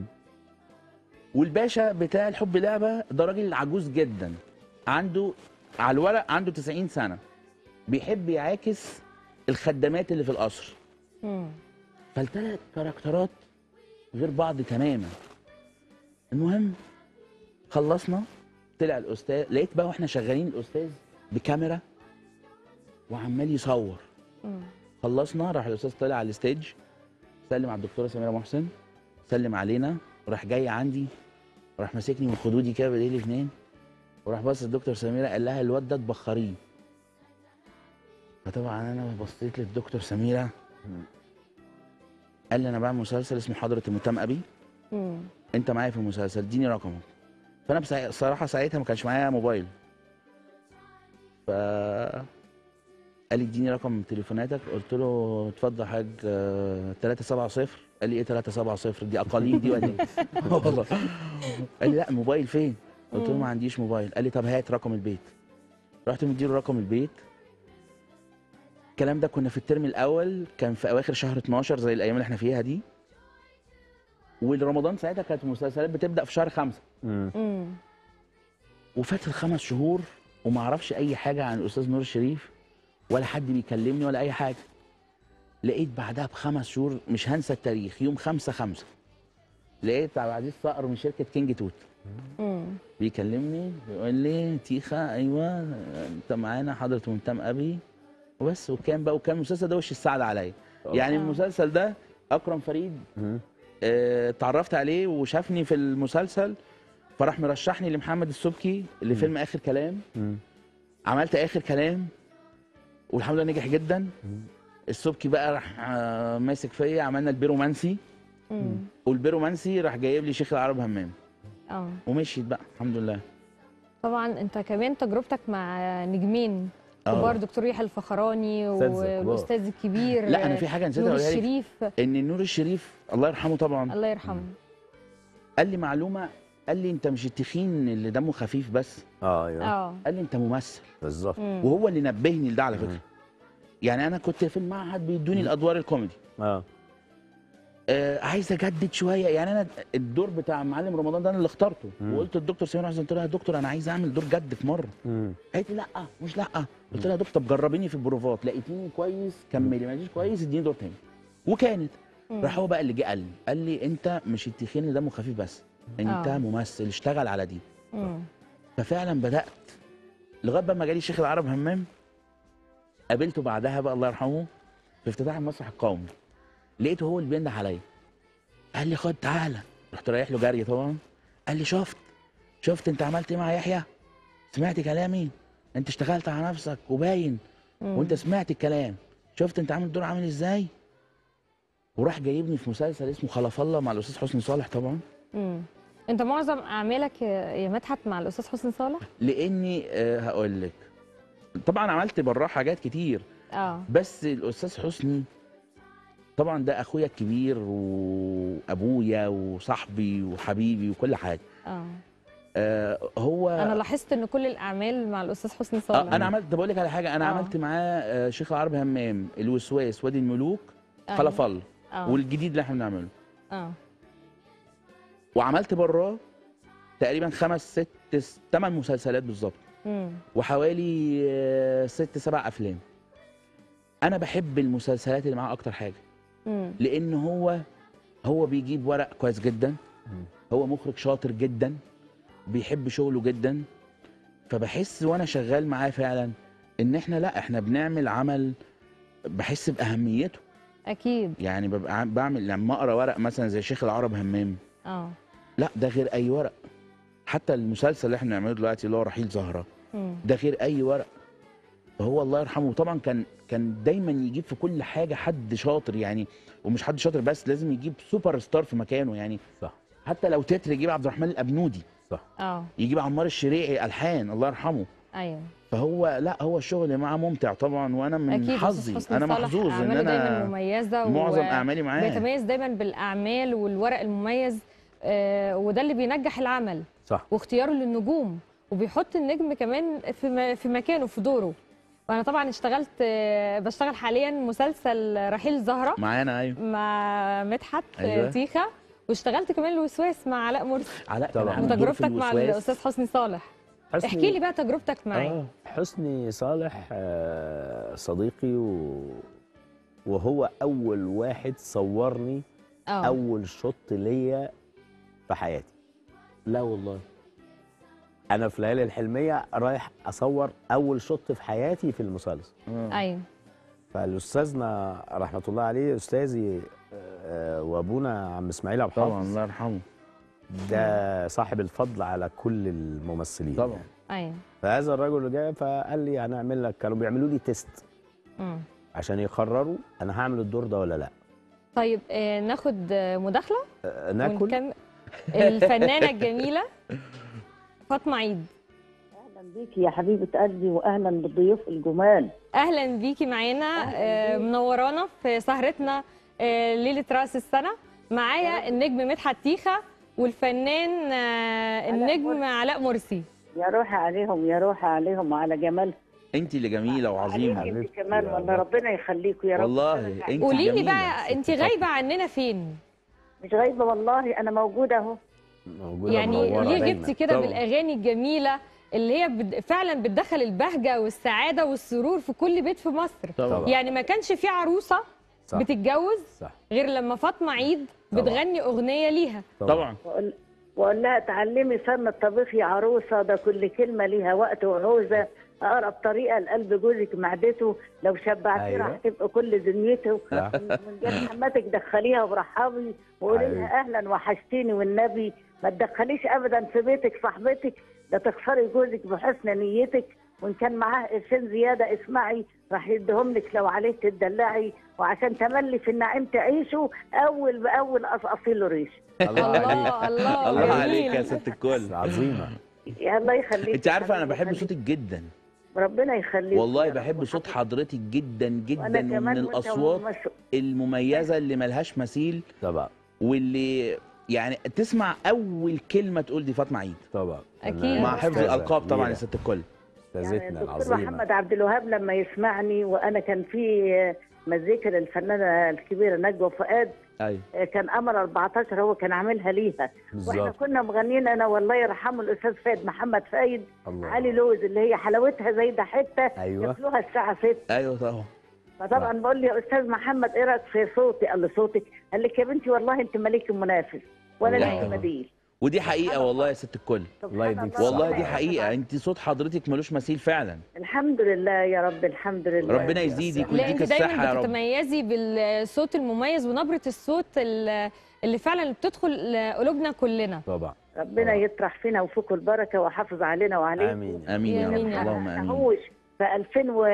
والباشا بتاع الحب لعبه ده راجل عجوز جدا عنده على الورق عنده 90 سنه بيحب يعاكس الخدامات اللي في القصر مم. فالتلات كاركترات غير بعض تماما المهم خلصنا طلع الاستاذ لقيت بقى واحنا شغالين الاستاذ بكاميرا وعمال يصور مم. خلصنا راح الاستاذ طلع على الستيج سلم على الدكتوره سميره محسن سلم علينا وراح جاي عندي وراح ماسكني من خدودي كده بايديه الاثنين وراح بص الدكتور سميره قال لها الواد ده تبخريه فطبعا انا بصيت للدكتور سميره قال لي انا بعمل مسلسل اسمه حضره المتهم ابي مم. انت معايا في المسلسل اديني رقمك فانا بصراحه صراحة ساعتها ما كانش معايا موبايل ف قال لي اديني رقم تليفوناتك قلت له اتفضل حاج آه، 370 قال لي ايه 370 دي اقاليم دي ولا ايه والله قال لي لا الموبايل فين قلت له ما عنديش موبايل قال لي طب هات رقم البيت رحت مديله رقم البيت الكلام ده كنا في الترم الاول كان في اواخر شهر 12 زي الايام اللي احنا فيها دي ورمضان ساعتها كانت المسلسلات بتبدا في شهر خمسة مم. وفات الخمس شهور وما اعرفش اي حاجه عن الاستاذ نور الشريف ولا حد بيكلمني ولا اي حاجه لقيت بعدها بخمس شهور مش هنسى التاريخ يوم خمسة خمسة لقيت عبد العزيز صقر من شركه كينج توت مم. بيكلمني بيقول لي تيخا ايوه انت معانا حضره منتم ابي وبس وكان بقى وكان المسلسل ده وش السعد عليا يعني آه. المسلسل ده اكرم فريد آه، اتعرفت عليه وشافني في المسلسل فراح مرشحني لمحمد السبكي لفيلم اخر كلام عملت اخر كلام والحمد لله نجح جدا السبكي بقى راح آه، ماسك فيا عملنا البيرومانسي مم. والبيرومانسي راح جايب لي شيخ العرب همام اه ومشيت بقى الحمد لله طبعا انت كمان تجربتك مع نجمين آه. كبار دكتور يحيى الفخراني أستاذ كبار. والاستاذ الكبير لا انا في حاجه نسيت نور اقولها لك الشريف ان نور الشريف الله يرحمه طبعا الله يرحمه قال لي معلومه قال لي انت مش التخين اللي دمه خفيف بس اه ايوه اه قال لي انت ممثل بالظبط مم. وهو اللي نبهني لده على فكره يعني انا كنت في المعهد بيدوني الادوار الكوميدي اه آه عايز اجدد شويه يعني انا الدور بتاع معلم رمضان ده انا اللي اخترته مم. وقلت للدكتور سمير حسن قلت له يا دكتور انا عايز اعمل دور جد في مره مم. قالت لي لا مش لا قلت لها يا دكتور طب جربيني في البروفات لقيتيني كويس كملي ما لقيتيش كويس اديني دور تاني وكانت مم. راح هو بقى اللي جه قال لي قال لي انت مش التخين اللي دمه خفيف بس انت آه. ممثل اشتغل على دي مم. ففعلا بدات لغايه بقى ما جالي الشيخ العرب همام قابلته بعدها بقى الله يرحمه في افتتاح المسرح القومي لقيته هو اللي بينده عليا قال لي خد تعالى رحت رايح له جري طبعا قال لي شفت شفت انت عملت ايه مع يحيى سمعت كلامي انت اشتغلت على نفسك وباين مم. وانت سمعت الكلام شفت انت عامل الدور عامل ازاي وراح جايبني في مسلسل اسمه خلف الله مع الاستاذ حسني صالح طبعا مم. انت معظم اعمالك يا يا مدحت مع الاستاذ حسني صالح لاني آه هقول لك طبعا عملت براه حاجات كتير اه بس الاستاذ حسني طبعا ده اخويا الكبير وابويا وصاحبي وحبيبي وكل حاجه اه آه هو انا لاحظت ان كل الاعمال مع الاستاذ حسني صالح آه انا عملت بقول لك على حاجه انا آه. عملت معاه آه شيخ العرب همام الوسواس وادي الملوك آه. خلف الله آه. والجديد اللي احنا بنعمله اه وعملت براه تقريبا خمس ست ثمان مسلسلات بالظبط مم. وحوالي آه، ست سبع افلام انا بحب المسلسلات اللي معاه اكتر حاجه مم. لان هو هو بيجيب ورق كويس جدا هو مخرج شاطر جدا بيحب شغله جدا فبحس وانا شغال معاه فعلا ان احنا لا احنا بنعمل عمل بحس باهميته اكيد يعني ببقى عم- بعمل لما اقرا ورق مثلا زي شيخ العرب همام اه لا ده غير اي ورق حتى المسلسل اللي احنا بنعمله دلوقتي اللي هو رحيل زهره مم. ده غير اي ورق فهو الله يرحمه طبعا كان كان دايما يجيب في كل حاجه حد شاطر يعني ومش حد شاطر بس لازم يجيب سوبر ستار في مكانه يعني صح حتى لو تتر يجيب عبد الرحمن الابنودي صح اه يجيب عمار الشريعي الحان الله يرحمه ايوه فهو لا هو الشغل معاه ممتع طبعا وانا من اكيد حظي أستاذ حسني انا صالح محظوظ ان اعماله دايما انا مميزه معظم أعمالي معاه. بيتميز دايما بالاعمال والورق المميز آه وده اللي بينجح العمل صح واختياره للنجوم وبيحط النجم كمان في م- في مكانه في دوره وانا طبعا اشتغلت آه، بشتغل حاليا مسلسل رحيل زهره معانا ايوه مع مدحت آه، أيوة. تيخا واشتغلت كمان الوسواس مع علاء مرسي علاء طبعاً. كان عامل دور في وتجربتك مع الوسواس. الاستاذ حسني صالح حسني- احكي لي بقى تجربتك معاه آه حسني صالح آه صديقي و... وهو اول واحد صورني اه اول شوت ليا في حياتي لا والله انا في ليالي الحلميه رايح اصور اول شوط في حياتي في المسلسل ايوه فالاستاذنا رحمه الله عليه استاذي آه، وابونا عم اسماعيل عبد طبعا الحافظ الله يرحمه ده صاحب الفضل على كل الممثلين طبعا ايوه فهذا الرجل اللي جاي فقال لي هنعمل لك كانوا بيعملوا لي تيست مم. عشان يقرروا انا هعمل الدور ده ولا لا طيب آه، ناخد آه، مداخله آه، ناكل ونكمل الفنانه الجميله فاطمه عيد اهلا بيكي يا حبيبه قلبي واهلا بالضيوف الجمال اهلا بيكي معانا آه، منورانا في سهرتنا آه، ليله راس السنه معايا النجم مدحت تيخه والفنان آه، النجم علاء مرسي يا روحي عليهم يا روحي عليهم وعلى جمال انت اللي جميله وعظيمه عليك انت كمان والله ربنا يخليكوا يا رب والله انت قولي لي جميلة. بقى انت غايبه عننا فين مش غايبه والله انا موجوده اهو موجوده يعني منورة ليه دايماً. غبتي كده طبعاً. بالاغاني الجميله اللي هي بد... فعلا بتدخل البهجه والسعاده والسرور في كل بيت في مصر طبعاً. يعني ما كانش في عروسه صح. بتتجوز صح. غير لما فاطمه عيد طبعاً. بتغني اغنيه ليها طبعا وأقول- واقول لها تعلمي فن الطبيخ يا عروسه ده كل كلمه ليها وقت وعوزه اقرب طريقه لقلب جوزك معدته لو شبعتيه أيوة. راح تبقى كل دنيته صح. من جد حماتك دخليها ورحبي وقولي أيوة. لها اهلا وحشتيني والنبي ما تدخليش ابدا في بيتك صاحبتك ده تخسري جوزك بحسن نيتك وان كان معاه قرشين زياده اسمعي راح يديهم لك لو عليه تدلعي وعشان تملي في النعيم تعيشوا اول باول قصقصي له ريش الله عليك الله الله الله جميل. عليك يا ست الكل عظيمه يا الله يخليك انت عارفه انا حبيبي بحب يخليك. صوتك جدا ربنا يخليك والله يا رب بحب صوت وحبيبي. حضرتك جدا وأنا جدا ومن كمان وأنت الاصوات ومش- المميزه اللي ملهاش مثيل طبعا واللي يعني تسمع اول كلمه تقول دي فاطمه عيد طبعا أكيد. مع حفظ أستاذة الالقاب طبعا يا كبيرة. ست الكل يعني استاذتنا الدكتور العظيمه محمد عبد الوهاب لما يسمعني وانا كان في مزيكا للفنانه الكبيره نجوى فؤاد ايوه كان قمر 14 هو كان عاملها ليها واحنا بالظبط كنا مغنيين انا والله يرحمه الاستاذ فايد محمد فايد الله. علي لوز اللي هي حلاوتها زي ده حته أيوة. ياكلوها الساعه 6 ايوه طبعا فطبعا بقول لي يا استاذ محمد ايه رايك في صوتي قال لي صوتك قال لك يا بنتي والله انت مالك منافس ولا لا. ليك بديل ودي حقيقه والله يا ست الكل الله سبحان يديك الله. والله صح. دي حقيقه انت صوت حضرتك ملوش مثيل فعلا الحمد لله يا رب الحمد لله ربنا يزيدك لا ويديك انت دايما الصحه يا رب بتتميزي بالصوت المميز ونبره الصوت ال- اللي فعلا بتدخل قلوبنا كلنا طبعا ربنا يطرح فينا وفوق البركه ويحافظ علينا وعليكم امين امين يا آمين رب يا رب. اللهم امين نحوش في 2000 و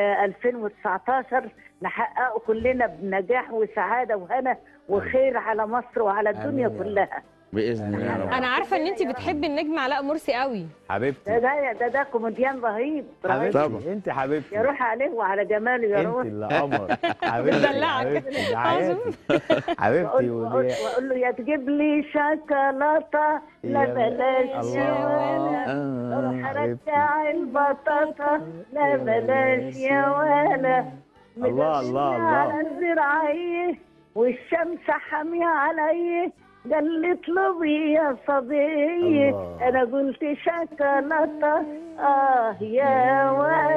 2019 نحققه كلنا بنجاح وسعاده وهنا وخير على مصر وعلى الدنيا آمين يا رب. كلها باذن الله يا رب انا عارفه ان انت بتحبي النجم علاء مرسي قوي ده حبيبتي ده ده, ده كوميديان رهيب رهيب. حبيبتي انت حبيبتي يا روح عليه وعلى جماله يا انت روح اللي قمر حبيبتي بتدلعك. حبيبتي ده حياتي حبيبتي واقول واقول ودي واقول له يا تجيب لي شوكولاته لا يا بلاش يا الله. ولا روح حبيبتي. ارجع البطاطا لا بلاش يا ولا الله، الله، الله. على الزراعية والشمس حامية علي قال لي اطلبي يا صبية الله. انا قلت شوكولاتة اه يا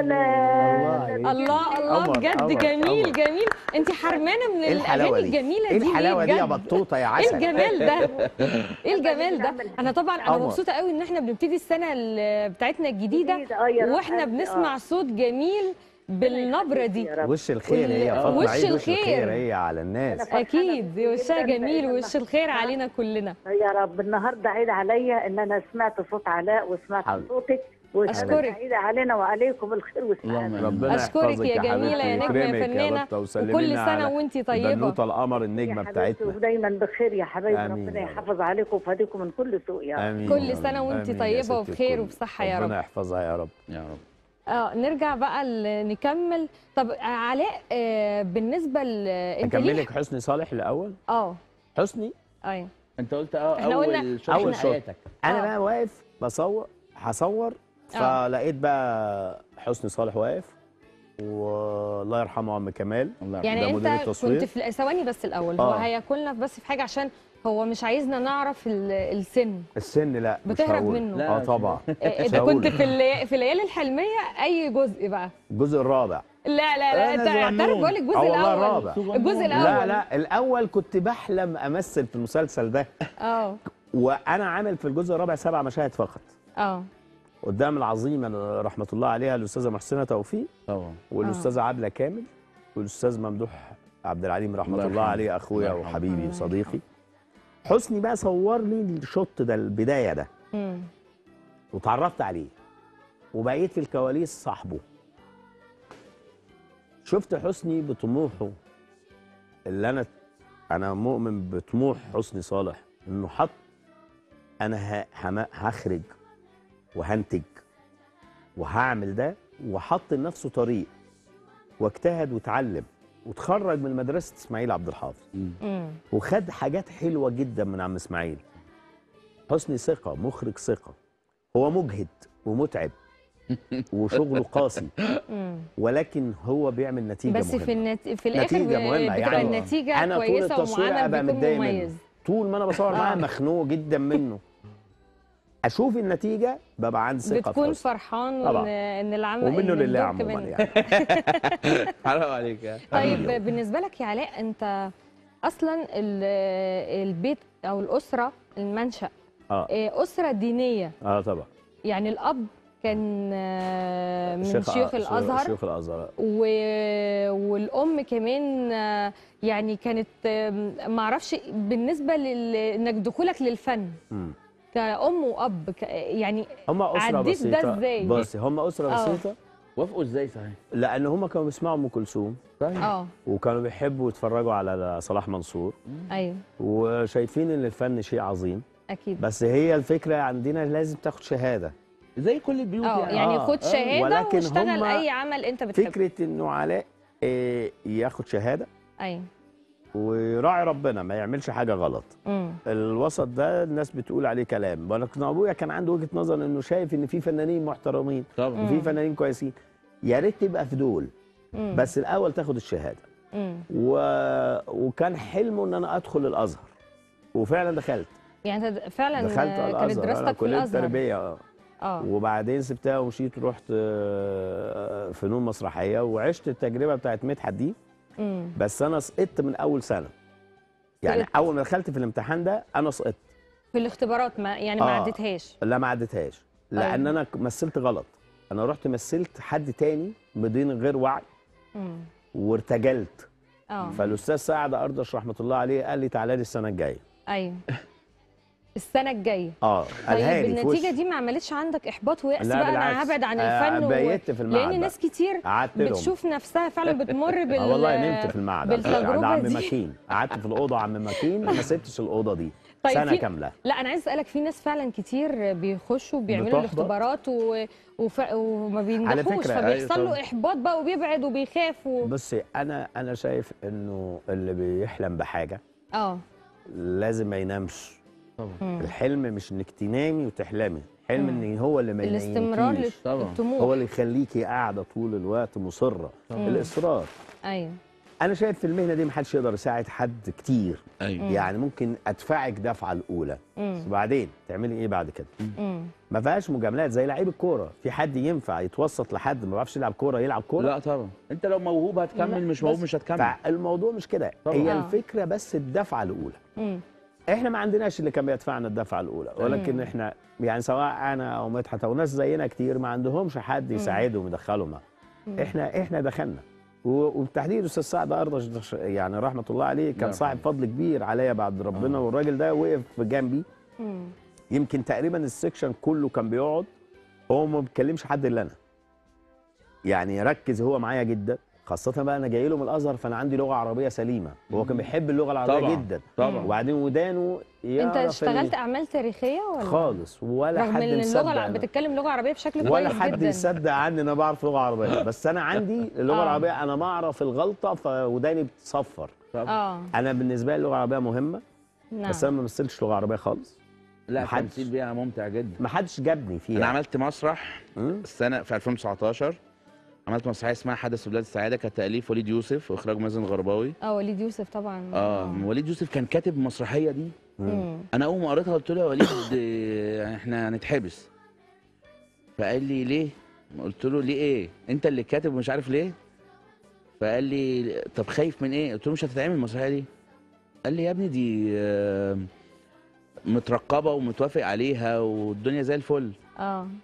ولا الله الله الله قمر، بجد قمر، جميل قمر. جميل انت حرمانه من ايه الحلاوه الاغاني دي الجميله ايه دي الحلاوه دي يا بجد؟ بطوطه يا ايه عسل الجمال ده ايه الجمال ده انا طبعا انا قمر. مبسوطه قوي ان احنا بنبتدي السنه ال- بتاعتنا الجديده جديدة، آه يا رب واحنا قلبي، بنسمع آه. صوت جميل بالنبره دي يا رب. وش الخير هي وال- فاطمه وش عيد وش الخير. الخير هي على الناس فرحانة اكيد بيكي وشها جداً جميل لأن ووش الخير علينا كلنا يا رب النهارده عيد عليا ان انا سمعت صوت علاء وسمعت حبيبي. صوتك وسنة أشكرك. سعيدة علينا وعليكم الخير اللهم والسعادة آمين. ربنا اشكرك يحفظك يا جميله يا حبيبتي، نجمه يا يكرمك فنانه بطة، وسلمي وكل لنا سنه على وانت طيبه البنوته القمر يا النجمه حبيبتي بتاعتنا ودايما بخير يا حبايبي آمين ربنا يا رب. يحافظ عليكم ويفاديكم من كل سوء يا رب امين كل يا سنة رب. وانت آمين يا طيبة ست وبخير الكل. وبصحة يا رب. ربنا يحفظها يا رب يا رب اه نرجع بقى ل- نكمل طب علاء آه بالنسبه ل انت اكمل ليه لك حسني صالح الاول اه حسني ايوه انت قلت اه إحنا قلنا- اول شوط أول من شوط. حياتك انا آه. بقى واقف بصور هصور آه. فلقيت بقى حسني صالح واقف والله يرحمه عم كمال الله يرحمه. يعني ده مدير انت التصوير. كنت في ثواني بس الاول هو آه. هياكلنا بس في حاجه عشان هو مش عايزنا نعرف ال- السن السن لا مش بتهرب هقول. منه. لا، اه مش طبعا آه، انت هقول. كنت في اللي... في الليالي الحلميه اي جزء بقى الجزء الرابع لا لا لا أنا انت اعترف صغنون. بقول الجزء آه والله الاول الرابع. الجزء الاول لا لا الاول كنت بحلم امثل في المسلسل ده اه وانا عامل في الجزء الرابع سبع مشاهد فقط اه قدام العظيمه رحمه الله عليها الاستاذه محسنه توفيق طبعا والاستاذه عبله كامل والاستاذ ممدوح عبد العليم رحمه الله الله, يرحمه. عليه اخويا الله يرحمه. وحبيبي وصديقي حسني بقى صور لي الشوت ده البدايه ده مم. وتعرفت عليه وبقيت في الكواليس صاحبه شفت حسني بطموحه اللي انا انا مؤمن بطموح حسني صالح انه حط انا ه- هم- هخرج وهنتج وهعمل ده وحط لنفسه طريق واجتهد واتعلم وتخرج من مدرسه اسماعيل عبد الحافظ مم. وخد حاجات حلوه جدا من عم اسماعيل حسني ثقه مخرج ثقه هو مجهد ومتعب وشغله قاسي مم. ولكن هو بيعمل نتيجه بس مهمة. في النت... في الاخر نتيجه مهمه بتبقى يعني النتيجه انا طول كويسه التصوير ومعانا ابقى بيكون متضايق مميز منه طول ما انا بصور معاه آه. مخنوق جدا منه اشوف النتيجه ببقى عندي ثقه في بتكون حسني. فرحان طبعا. ان ان العمل ومنه إن لله الدور عموما كمان- يعني حرام عليك يا طيب بالنسبه لك يا علاء انت اصلا ال- البيت او الاسره المنشا اه إيه، اسره دينيه اه طبعا يعني الاب كان آه، من الشيخ- شيوخ آه، الازهر شيوخ الازهر و... والام كمان آه، يعني كانت آه، معرفش بالنسبه لل... انك دخولك للفن مم. كأم وأب ك... يعني هم اسره عديت ده بسيطه ازاي؟ بص هم اسره آه. بسيطه وافقوا ازاي صحيح؟ لان هم كانوا بيسمعوا ام كلثوم اه وكانوا بيحبوا يتفرجوا على صلاح منصور ايوه وشايفين ان الفن شيء عظيم اكيد بس هي الفكره عندنا لازم تاخد شهاده زي كل البيوت اه يعني آه، خد آه، شهاده ولكن واشتغل هما اي عمل انت بتحبه فكره انه علاء آه، ياخد شهاده ايوه ويراعي ربنا ما يعملش حاجه غلط امم الوسط ده الناس بتقول عليه كلام ولكن ابويا كان عنده وجهه نظر انه شايف ان في فنانين محترمين طبعا وفي فنانين كويسين يا ريت تبقى في دول مم. بس الاول تاخد الشهاده امم و... وكان حلمه ان انا ادخل الازهر وفعلا دخلت يعني انت فعلا دخلت آه، كانت الازهر أنا دراستك في كليه الازهر تربيه اه اه وبعدين سبتها ومشيت ورحت آه، فنون مسرحيه وعشت التجربه بتاعت مدحت دي امم بس انا سقطت من اول سنه يعني سقطت. اول ما دخلت في الامتحان ده انا سقطت في الاختبارات ما يعني ما آه. عدتهاش لا ما عدتهاش لان طيب. انا مثلت غلط انا رحت مثلت حد تاني بدون غير وعي امم وارتجلت اه فالاستاذ سعد اردش رحمه الله عليه قال لي تعالى لي السنه الجايه ايوه السنه الجايه اه قالها طيب لي في النتيجه وشي. دي ما عملتش عندك احباط ويأس لا بقى انا بالعكس. هبعد عن آه، الفن و... بيت في المعهد لان بقى. ناس كتير قعدت لهم بتشوف نفسها فعلا بتمر بال اه والله نمت في المعهد على فكرة، عند بالتجربه عم دي مكين قعدت في الاوضه عم مكين ما سبتش الاوضه دي طيب سنه في- كامله لا انا عايز اسالك في ناس فعلا كتير بيخشوا بيعملوا بتحبط. الاختبارات و... وف... وما بينجحوش فكرة، فبيحصل أيوة له احباط بقى وبيبعد وبيخاف و... بصي انا انا شايف انه اللي بيحلم بحاجه اه لازم ما ينامش مم. الحلم مش انك تنامي وتحلمي حلم مم. ان هو اللي ما الاستمرار ينامكيش. طبعا. للطموح هو اللي يخليكي قاعده طول الوقت مصره مم. الاصرار ايوه انا شايف في المهنه دي محدش يقدر يساعد حد كتير ايوه يعني ممكن ادفعك دفعه الاولى مم. وبعدين تعملي ايه بعد كده مم. ما فيهاش مجاملات زي لعيب الكوره في حد ينفع يتوسط لحد ما بيعرفش يلعب كوره يلعب كوره لا طبعا انت لو موهوب لا، هتكمل مش موهوب بس- مش هتكمل فالموضوع مش كده طبعا. هي آه. الفكره بس الدفعه الاولى مم. احنا ما عندناش اللي كان بيدفعنا الدفعه الاولى ولكن مم. احنا يعني سواء انا او مدحت او ناس زينا كتير ما عندهمش حد يساعدهم يدخلهم معاه. مم. احنا احنا دخلنا و- وبالتحديد الاستاذ سعد اردش يعني رحمه الله عليه كان نعم. صاحب فضل كبير عليا بعد ربنا والراجل ده وقف جنبي مم. يمكن تقريبا السكشن كله كان بيقعد هو ما بيتكلمش حد الا انا يعني ركز هو معايا جدا خاصة بقى أنا جاي له من الأزهر فأنا عندي لغة عربية سليمة وهو كان بيحب اللغة العربية طبعا. جدا طبعا. وبعدين ودانه انت يعرف اشتغلت إن- اعمال تاريخيه ولا خالص ولا رغم حد ان مصدق اللغه الع- أنا. بتتكلم لغه عربيه بشكل كويس ولا حد جدا يصدق عني ان انا بعرف لغه عربيه بس انا عندي اللغه آه. العربيه انا ما اعرف الغلطه فوداني بتصفر اه انا بالنسبه لي اللغه العربيه مهمه نعم بس انا ما مثلتش لغه عربيه خالص لا محدش. التمثيل بيها ممتع جدا ما حدش جابني فيها انا عملت مسرح مم؟ السنه في 2019 عملت مسرحيه اسمها حدث بلاد السعاده كانت تاليف وليد يوسف واخراج مازن غرباوي اه وليد يوسف طبعا اه وليد يوسف كان كاتب المسرحيه دي مم. انا اول ما قريتها قلت له يا وليد آه، احنا هنتحبس فقال لي ليه قلت له ليه ايه انت اللي كاتب ومش عارف ليه فقال لي طب خايف من ايه قلت له مش هتتعمل المسرحيه دي قال لي يا ابني دي آه، مترقبه ومتوافق عليها والدنيا زي الفل اه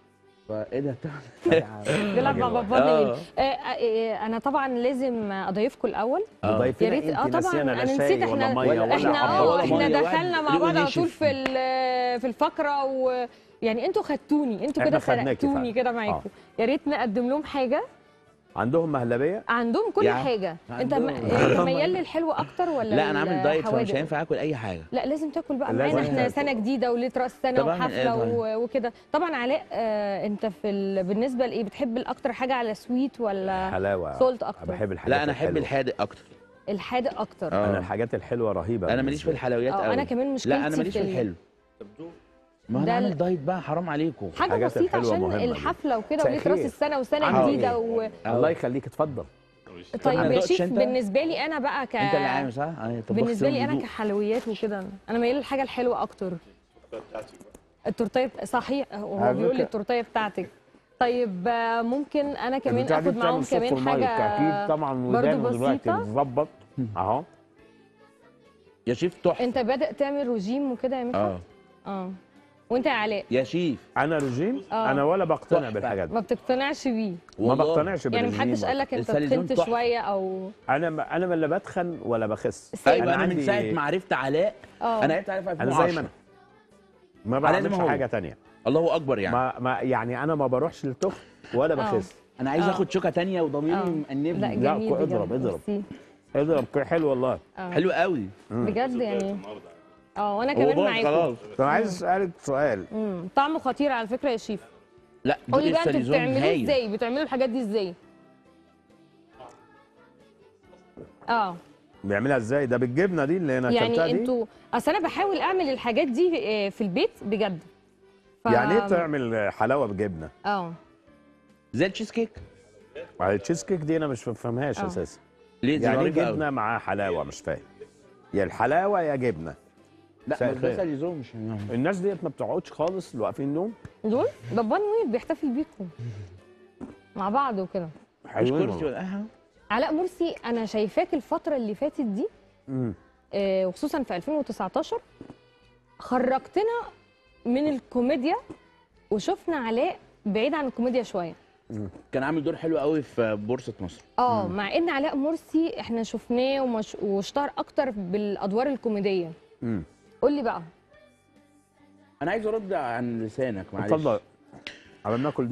فايه ده بيلعب مع بابا آه. نيل آه، آه، انا طبعا لازم اضيفكم الاول ضيفنا يا ريت انت اه طبعا نسينا لا انا شاي نسيت ولا احنا ميه ولا احنا عبد اه الله. احنا دخلنا مع ريقه بعض على نشف. طول في ال- في الفقره و يعني انتوا خدتوني انتوا إحنا كده خدناكي سرقتوني فعلا. كده معاكم يا ريت نقدم لهم حاجه عندهم مهلبيه عندهم كل يا- حاجه انت عندهم. انت ميال للحلو اكتر ولا لا انا عامل دايت فمش الحوادق؟ هينفع اكل اي حاجه لا لازم تاكل بقى لازم معانا احنا تاكل. سنه جديده وليله راس سنه طب أعمل وحفله إيه طيب؟ و- وكده طبعا علاء آه انت في ال... بالنسبه لايه بتحب الاكتر حاجه على سويت ولا حلاوه سولت اكتر بحب الحاجات لا انا احب الحلوة. الحادق اكتر الحادق اكتر آه. انا الحاجات الحلوه رهيبه انا ماليش في بالنسبة لي. الحلويات اه قوي انا كمان مشكلتي لا انا ماليش في ال- الحلو ما ده انا ال- عامل دايت بقى حرام عليكم حاجه الحاجات بسيطه الحلوة عشان مهمة دي. الحفله وكده مساء وليله راس الخير. السنه وسنه عندي جديده إيه؟ و... الله يخليك اتفضل طيب ما يا دقتش شيف أنت؟ بالنسبه لي انا بقى ك انت اللي عامل صح آه، طب بالنسبه بغسل لي انا الوضوء. كحلويات وكده انا ميال للحاجه الحلوه اكتر التورتيه صحيح هو على بيقول لي فكرة- التورتيه بتاعتك طيب آه، ممكن انا كمان البتاع دي اخد معاهم بتعمل صوت كمان المية. حاجه اكيد طبعا برضو ودانه دلوقتي بسيطه بتظبط اهو يا شيف تحفه انت بادئ تعمل رجيم وكده يا مدحت اه اه وانت يا علاء يا شيف انا رجيم آه. انا ولا بقتنع تحفة. بالحاجات دي ما بتقتنعش بيه ما والله. بقتنعش يعني بالرجيم محدش قال لك انت الساليزون تخنت تحفة. شويه او انا ما انا لا بتخن ولا بخس سايب. ايوه انا من عندي- ساعه ما عرفت علاء اه انا عرفت علاء في انا 2010 زي ما انا ما على قد ما بعملش هو. حاجه تانية الله اكبر يعني ما, ما يعني انا ما بروحش للتخن ولا آه. بخس انا عايز آه. اخد شوكه تانية آه. وضميري لا مأنبني لا، جميل بجد. اضرب، اضرب. ميرسي. اضرب ك- حلو والله آه. حلو قوي بجد يعني اه وانا هو كمان باظ معاكم خلاص طب عايز اسالك سؤال مم. طعمه خطير على فكره يا شيف لا قولي دول بقى انتوا الساليزون بتعملوه هايل ازاي بتعملوا الحاجات دي ازاي اه بيعملها ازاي ده بالجبنه دي اللي انا اكلتها يعني دي انتوا اصل انا بحاول اعمل الحاجات دي آه، في البيت بجد ف... يعني ايه تعمل حلاوه بجبنه اه زي التشيز كيك يعني التشيز كيك دي انا مش بفهمهاش آه. اساسا ليه دي يعني ايه ظريفة قوي. جبنه مع حلاوه مش فاهم يا الحلاوه يا جبنه لا مساء بس ده الخير. ساليزون مش الناس ديت ما بتقعدش خالص اللي واقفين نوم دول بابا نويل بيحتفل بيكم مع بعض وكده مش حلوين كرسي والله. ولا أها. علاء مرسي انا شايفاك الفتره اللي فاتت دي مم. آه، وخصوصا في 2019 خرجتنا من الكوميديا وشفنا علاء بعيد عن الكوميديا شويه كان عامل دور حلو قوي في بورصه مصر اه مع ان علاء مرسي احنا شفناه ومش... واشتهر اكتر بالادوار الكوميديه مم. قول لي بقى انا عايز ارد عن لسانك معلش اتفضل على ما ناكل دي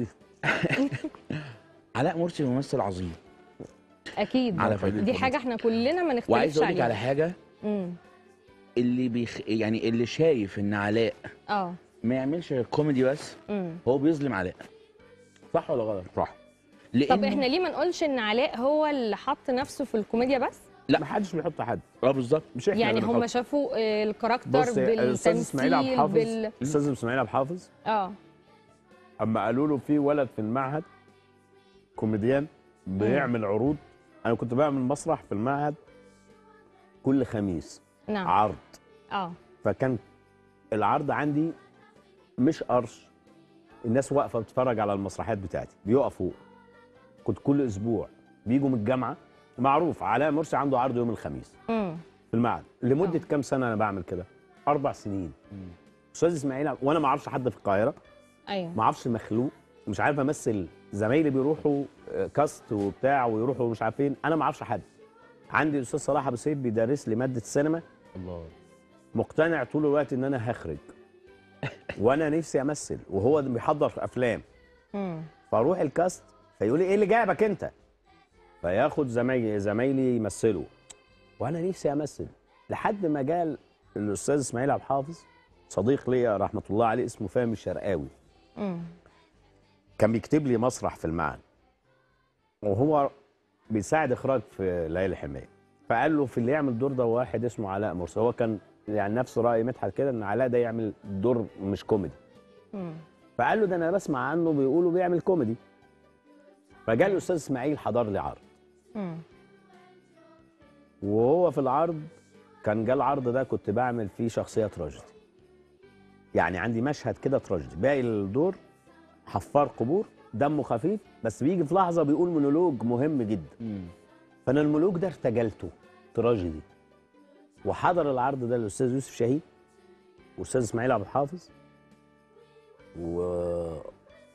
علاء مرسي ممثل عظيم اكيد على فكرة. دي حاجه احنا كلنا ما نختلفش وعايز اقول لك عليها على حاجه امم اللي بيخ... يعني اللي شايف ان علاء اه ما يعملش غير كوميدي بس امم هو بيظلم علاء صح ولا غلط صح لان طب احنا ليه ما نقولش ان علاء هو اللي حط نفسه في الكوميديا بس لا. ما حدش بيحط حد اه بالظبط مش احنا يعني اللي هم بنحط. شافوا آه، الكاركتر بص الاستاذ اسماعيل عبد بالتمثيل الحافظ بال الاستاذ اسماعيل عبد الحافظ اه اما قالوا له في ولد في المعهد كوميديان بيعمل عروض انا كنت بعمل مسرح في المعهد كل خميس نعم عرض اه فكان العرض عندي مش قرش الناس واقفه بتتفرج على المسرحيات بتاعتي بيقفوا كنت كل اسبوع بيجوا من الجامعه معروف علاء مرسي عنده عرض يوم الخميس امم في المعهد لمده كام سنه انا بعمل كده اربع سنين استاذ اسماعيل عبد- وانا ما اعرفش حد في القاهره ايوه ما اعرفش مخلوق مش عارف امثل زمايلي بيروحوا آه، كاست وبتاع ويروحوا مش عارف فين انا ما اعرفش حد عندي الاستاذ صلاح ابو سيف بيدرس لي ماده السينما الله مقتنع طول الوقت ان انا هخرج وانا نفسي امثل وهو ده بيحضر افلام امم فاروح الكاست فيقول لي ايه اللي جايبك انت فياخد زمايلي زمايلي يمثلوا وانا نفسي امثل لحد ما جاء الاستاذ اسماعيل عبد الحافظ صديق ليا رحمه الله عليه اسمه فهمي الشرقاوي امم كان بيكتب لي مسرح في المعهد وهو بيساعد اخراج في ليالي الحمايه فقال له في اللي يعمل دور ده واحد اسمه علاء مرسي هو كان يعني نفس راي مدحت كده ان علاء ده يعمل دور مش كوميدي امم فقال له ده انا بسمع عنه بيقولوا بيعمل كوميدي فجاء الاستاذ اسماعيل حضر لي عرض امم وهو في العرض كان جه العرض ده كنت بعمل فيه شخصيه تراجيدي يعني عندي مشهد كده تراجيدي باقي الدور حفار قبور دمه خفيف بس بيجي في لحظه بيقول مونولوج مهم جدا فانا المونولوج ده ارتجلته تراجيدي وحضر العرض ده الاستاذ يوسف شاهين واستاذ اسماعيل عبد الحافظ و... والاستاذ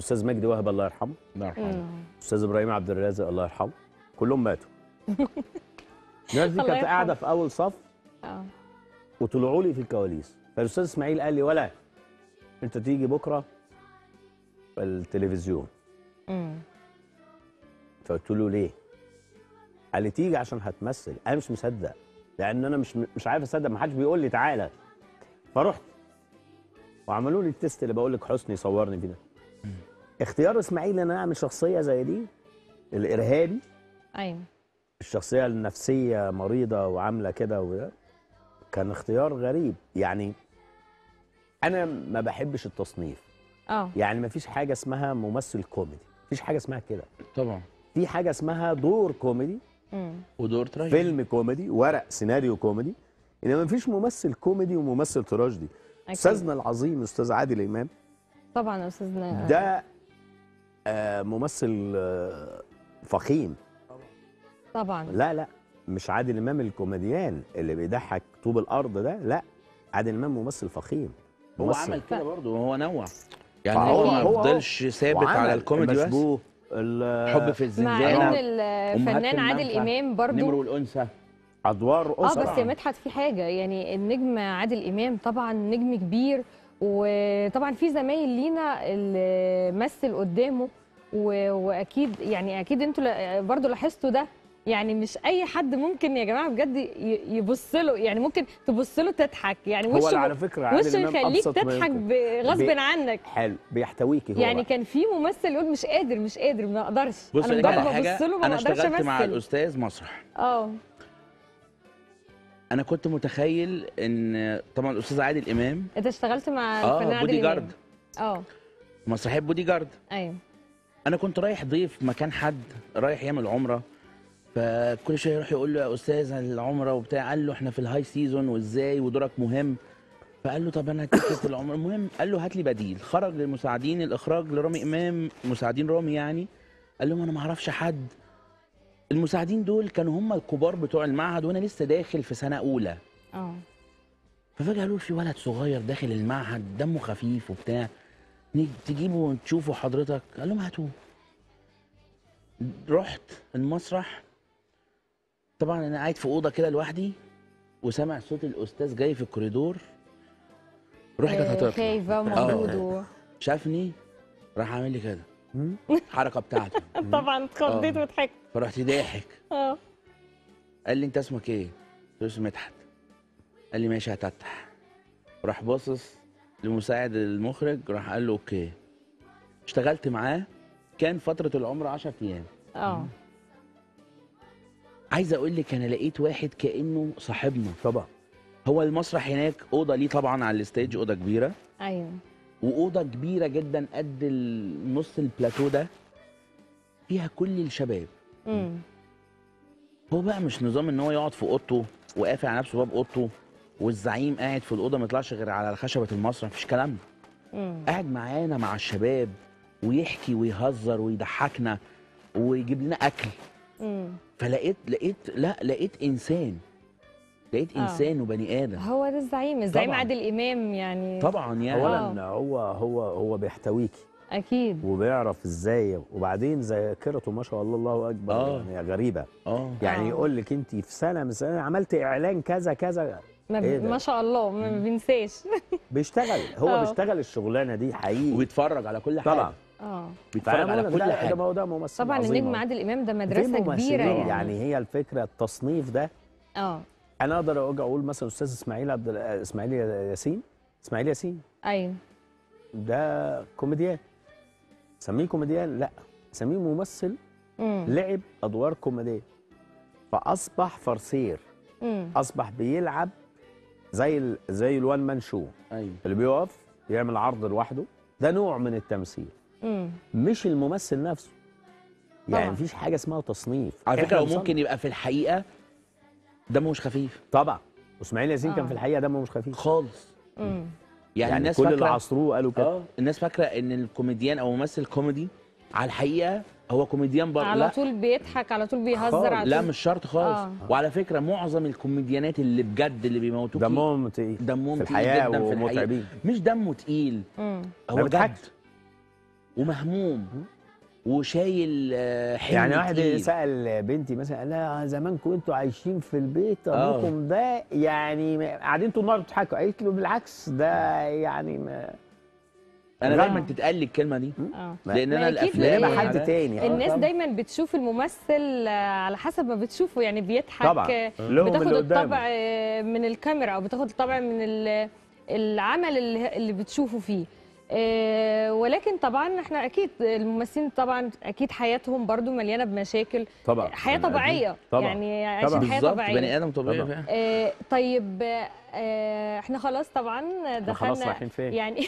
الاستاذ مجدي وهب الله يرحمه الله يرحمه الاستاذ ابراهيم عبد الرازق الله يرحمه كلهم ماتوا الناس دي الله كانت يرحمه. قاعده في اول صف اه وطلعوا لي في الكواليس فالاستاذ اسماعيل قال لي ولا انت تيجي بكره في التلفزيون مم. فقلت له ليه؟ قال لي تيجي عشان هتمثل انا مش مصدق لان انا مش مش عارف اصدق ما حدش بيقول لي تعالى فرحت وعملوا لي التيست اللي بقول لك حسني صورني فيه ده اختيار اسماعيل ان انا اعمل شخصيه زي دي الارهابي ايوه الشخصيه النفسيه مريضه وعامله كده وده كان اختيار غريب يعني انا ما بحبش التصنيف اه يعني ما فيش حاجه اسمها ممثل كوميدي مفيش حاجه اسمها كده طبعا في حاجه اسمها دور كوميدي مم. ودور تراجيدي فيلم كوميدي ورق سيناريو كوميدي انما مفيش ممثل كوميدي وممثل تراجيدي استاذنا العظيم الاستاذ عادل امام طبعا يا استاذنا ده آه ممثل آه فخيم طبعا لا لا مش عادل امام الكوميديان اللي بيضحك طوب الارض ده لا عادل امام ممثل فخيم هو ممثل عمل كده برضه هو نوع يعني فهو- هو ما هو- فضلش ثابت وعمل على الكوميدي بس المشبوه، ال- حب في مع الزنزانة ان الفنان عادل امام برضو نمر والانثى ادوار اه بس يا مدحت في حاجه يعني النجم عادل امام طبعا نجم كبير وطبعا في زمايل لينا اللي مثل قدامه و- واكيد يعني اكيد انتوا لا- برضو لاحظتوا ده يعني مش اي حد ممكن يا جماعه بجد ي- يبص له يعني ممكن تبص له تضحك يعني هو وشه اللي على فكرة عادل وشه إمام يخليك أبسط ما تضحك يمكن. ب- غصب بي- عنك حلو بيحتويكي هو يعني بقى. كان في ممثل يقول مش قادر مش قادر ما اقدرش بص انا أقول لك مجرد على ما حاجه ابص له ما انا بقدرش اشتغلت مع امثل الاستاذ مسرح اه انا كنت متخيل ان طبعا الاستاذ عادل امام انت اشتغلت مع اه الفنان عادل بودي امام جارد اه مسرحيه بودي جارد ايوه انا كنت رايح ضيف مكان حد رايح يعمل عمره فكل شويه يروح يقول له يا استاذ العمره وبتاع قال له احنا في الهاي سيزون وازاي ودورك مهم فقال له طب انا تيكت العمره المهم قال له هات لي بديل خرج للمساعدين الاخراج لرامي امام مساعدين رامي يعني قال لهم انا ما اعرفش حد المساعدين دول كانوا هم الكبار بتوع المعهد وانا لسه داخل في سنه اولى اه ففجاه قالوا في ولد صغير داخل المعهد دمه خفيف وبتاع نيجي تجيبه وتشوفه حضرتك قال لهم هاتوه رحت المسرح طبعا انا قاعد في اوضه كده لوحدي وسامع صوت الاستاذ جاي في الكوريدور روحي كانت هتطلع خايفه آه. ومخضوض و... شافني راح عامل لي كده الحركه بتاعته طبعا اتخضيت آه. وضحكت فرحت ضاحك اه قال لي انت اسمك ايه؟ قلت له اسمي مدحت قال لي ماشي هتفتح راح باصص لمساعد المخرج راح قال له اوكي اشتغلت معاه كان فترة العمر 10 ايام اه عايز اقول لك انا لقيت واحد كانه صاحبنا طبعا هو المسرح هناك اوضه ليه طبعا على الستيج اوضه كبيره ايوه واوضه كبيره جدا قد ال- نص البلاتو ده فيها كل الشباب امم هو بقى مش نظام ان هو يقعد في اوضته وقافل على نفسه باب اوضته والزعيم قاعد في الاوضه ما يطلعش غير على خشبه المسرح مفيش كلام ده امم قاعد معانا مع الشباب ويحكي ويهزر ويضحكنا ويجيب لنا اكل امم فلقيت لقيت لا لقيت انسان لقيت آه. انسان وبني ادم هو ده الزعيم الزعيم طبعاً. عادل امام يعني طبعا يعني اولا هو هو هو بيحتويكي اكيد وبيعرف ازاي وبعدين ذاكرته ما شاء الله الله اكبر آه. يعني غريبه اه يعني آه. يقول لك انت في سنه من سنه عملت اعلان كذا كذا ما, إيه ده؟ ما شاء الله ما ما بينساش بيشتغل هو آه. بيشتغل الشغلانه دي حقيقي وبيتفرج على كل حاجه طبعا اه بيتفرج على فأنا كل ده- ده حاجه ما هو ده ممثل طبعا عظيم النجم أهو. عادل امام ده في مدرسه ممثلين كبيره يعني, يعني هي الفكره التصنيف ده اه انا اقدر اجي اقول مثلا استاذ اسماعيل عبد ال- اسماعيل ياسين اسماعيل ياسين ايوه ده كوميديان سميه كوميديان لا سميه ممثل امم لعب ادوار كوميديه فاصبح فرسير امم اصبح بيلعب زي ال... زي الوان مان شو ايوه اللي بيقف يعمل عرض لوحده ده نوع من التمثيل امم مش الممثل نفسه يعني طبعا. مفيش حاجه اسمها تصنيف على إحنا فكره هو بنصنف. ممكن يبقى في الحقيقه دمه مش خفيف طبعا واسماعيل ياسين آه. كان في الحقيقه دمه مش خفيف خالص امم يعني, يعني الناس كل اللي فاكره عصروه قالوا كده اه الناس فاكره ان الكوميديان او ممثل كوميدي على الحقيقه هو كوميديان برضه على لا طول بيضحك على طول بيهزر خالص. على لا طول مش شرط خالص آه. وعلى فكره معظم الكوميديانات اللي بجد اللي بيموتوك دمهم تقيل دمهم في تقيل الحياه جدا في الحقيقه ومتعبين مش دمه تقيل امم هو ما جد بيضحكش. ومهموم وشايل آه، حمل يعني واحد تقيل. سال بنتي مثلا قال لها زمان كنتوا عايشين في البيت آه. ابوكم ده يعني قاعدين طول النهار بتضحكوا قالت له بالعكس ده يعني ما انا لا. دايما تتقال لي الكلمه دي اه لان ما انا أكيد الافلام بيبقى حد والحاجات- تاني الناس طبعاً. دايما بتشوف الممثل آه، على حسب ما بتشوفه يعني بيضحك طبعاً. آه، لهم بتاخد اللي قدامه. الطبع آه، من الكاميرا او بتاخد الطبع من ال- العمل اللي اللي بتشوفه فيه آه، ولكن طبعا احنا اكيد الممثلين طبعا اكيد حياتهم برضو مليانه بمشاكل طبعا حياه بني آدمين. طبيعيه طبعا يعني عايشين حياه بالظبط طبيعيه بني ادم طبيعي طبعاً. فعلا آه، طيب آه، احنا خلاص طبعا احنا خلاص دخلنا رايحين فين؟ يعني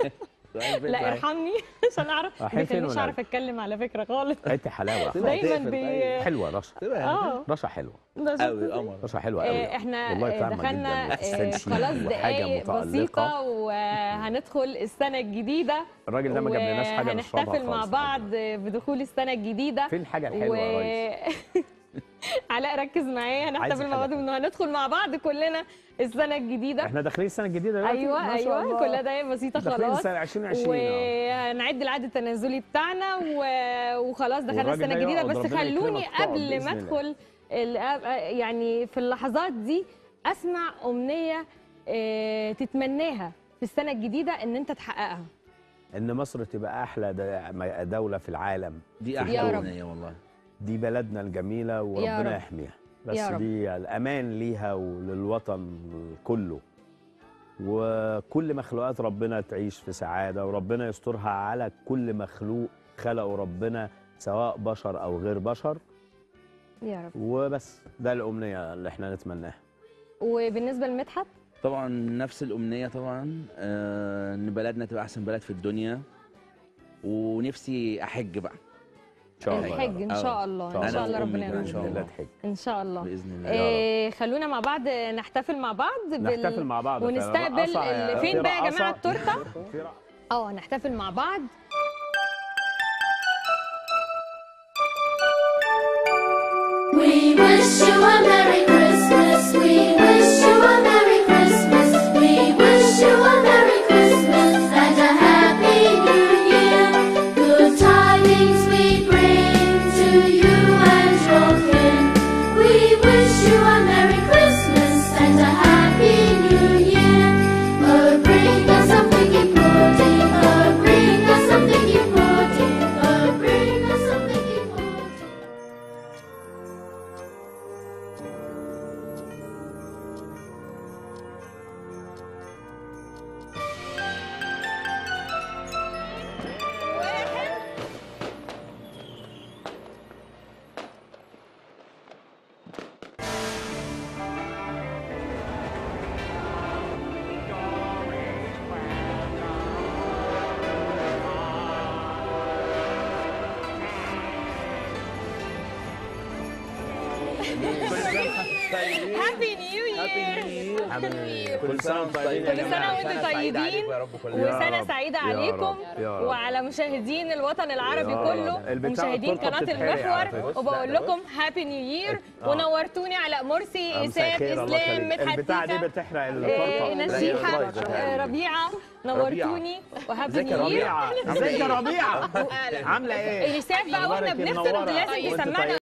لا ارحمني عشان اعرف ما رايحين فين بيخلينيش ولا اعرف اتكلم على فكره خالص انت حلاوه دايما بي حلوه رشا اه رشا حلوه ده قوي شكله قمر رشا حلوه آه، قوي احنا والله آه، فاهمة دخلنا جداً. آه، أحسن شيء خلاص وحاجة دقايق متألقة. بسيطة وهندخل السنة الجديدة الراجل ده ما جابلناش حاجه نشربها وهنحتفل مع خالص. بعض بدخول السنة الجديدة فين الحاجه الحلوه يا ريس علاء ركز معايا هنحتفل مع بعض حاجة انه هندخل مع بعض كلنا السنة الجديدة احنا داخلين السنه الجديده دلوقتي ايوه ما شاء ايوه الله. كلها دقايق بسيطة داخلين خلاص السنه 2020 آه. وهنعد العد التنازلي بتاعنا و... وخلاص دخلنا والراجل السنه ده الجديده يقعد، بس ربنا خلوني يكرمك تقعد قبل بإذن ما الله. ادخل ال- يعني في اللحظات دي اسمع امنيه آه، تتمناها في السنه الجديده ان انت تحققها ان مصر تبقى احلى د- دوله في العالم دي يا احلى رب. اغنيه والله دي بلدنا الجميله وربنا رب. يحميها بس يا رب. دي الامان ليها وللوطن كله وكل مخلوقات ربنا تعيش في سعاده وربنا يسترها على كل مخلوق خلقه ربنا سواء بشر او غير بشر يا رب وبس ده الامنيه اللي احنا نتمناها وبالنسبه لمدحت طبعا نفس الامنيه طبعا آه، ان بلدنا تبقى احسن بلد في الدنيا ونفسي احج بقى ان شاء الله الحج ان شاء الله ان أنا شاء الله وأمي ربنا كمان إن يرزقنا شاء الله. تحج ان شاء الله باذن الله إيه خلونا مع بعض نحتفل مع بعد بال- نحتفل مع بعض ونستقبل رقصة يا- ال- فين في بقى يا جماعه رقصة. التورته في رقصة. اه نحتفل مع بعض We wish you a Merry Christmas. We wish you a Merry Christmas. We wish you a Merry Christmas and a Happy New Year. Good tidings we bring to you and your kin. We wish you a Merry Christmas and a Happy New Year. Oh, bring us something important. Oh, bring us something important. Oh, bring us something important. هابي نيو يير كل سنه وانتم طيبين يا كل سنة جماعة. وانتم سعيدة طيبين عليكم يا رب كلنا. يا وسنة رب، سعيدة يا عليكم رب، يا رب. وعلى مشاهدين الوطن العربي يا كله رب. البتاع ومشاهدين التورتة قناة بتتحرق على المحور فكرة. وبقول لكم هابي نيو يير آه. ونورتوني علاء مرسي مساء إساف الخير، الله إسلام يخليك. مدحت البتاع دي تيتا بتحرق إيه، التورته نسيحة الله يخليك. آه، ربيعة نورتوني وهابي ازيك يا نيو يير ربيعه ازيك يا ربيعه عامله ايه إساف بقى واحنا أخبارك إيه؟ بنفطر منورة. لازم وأنت تسمعنا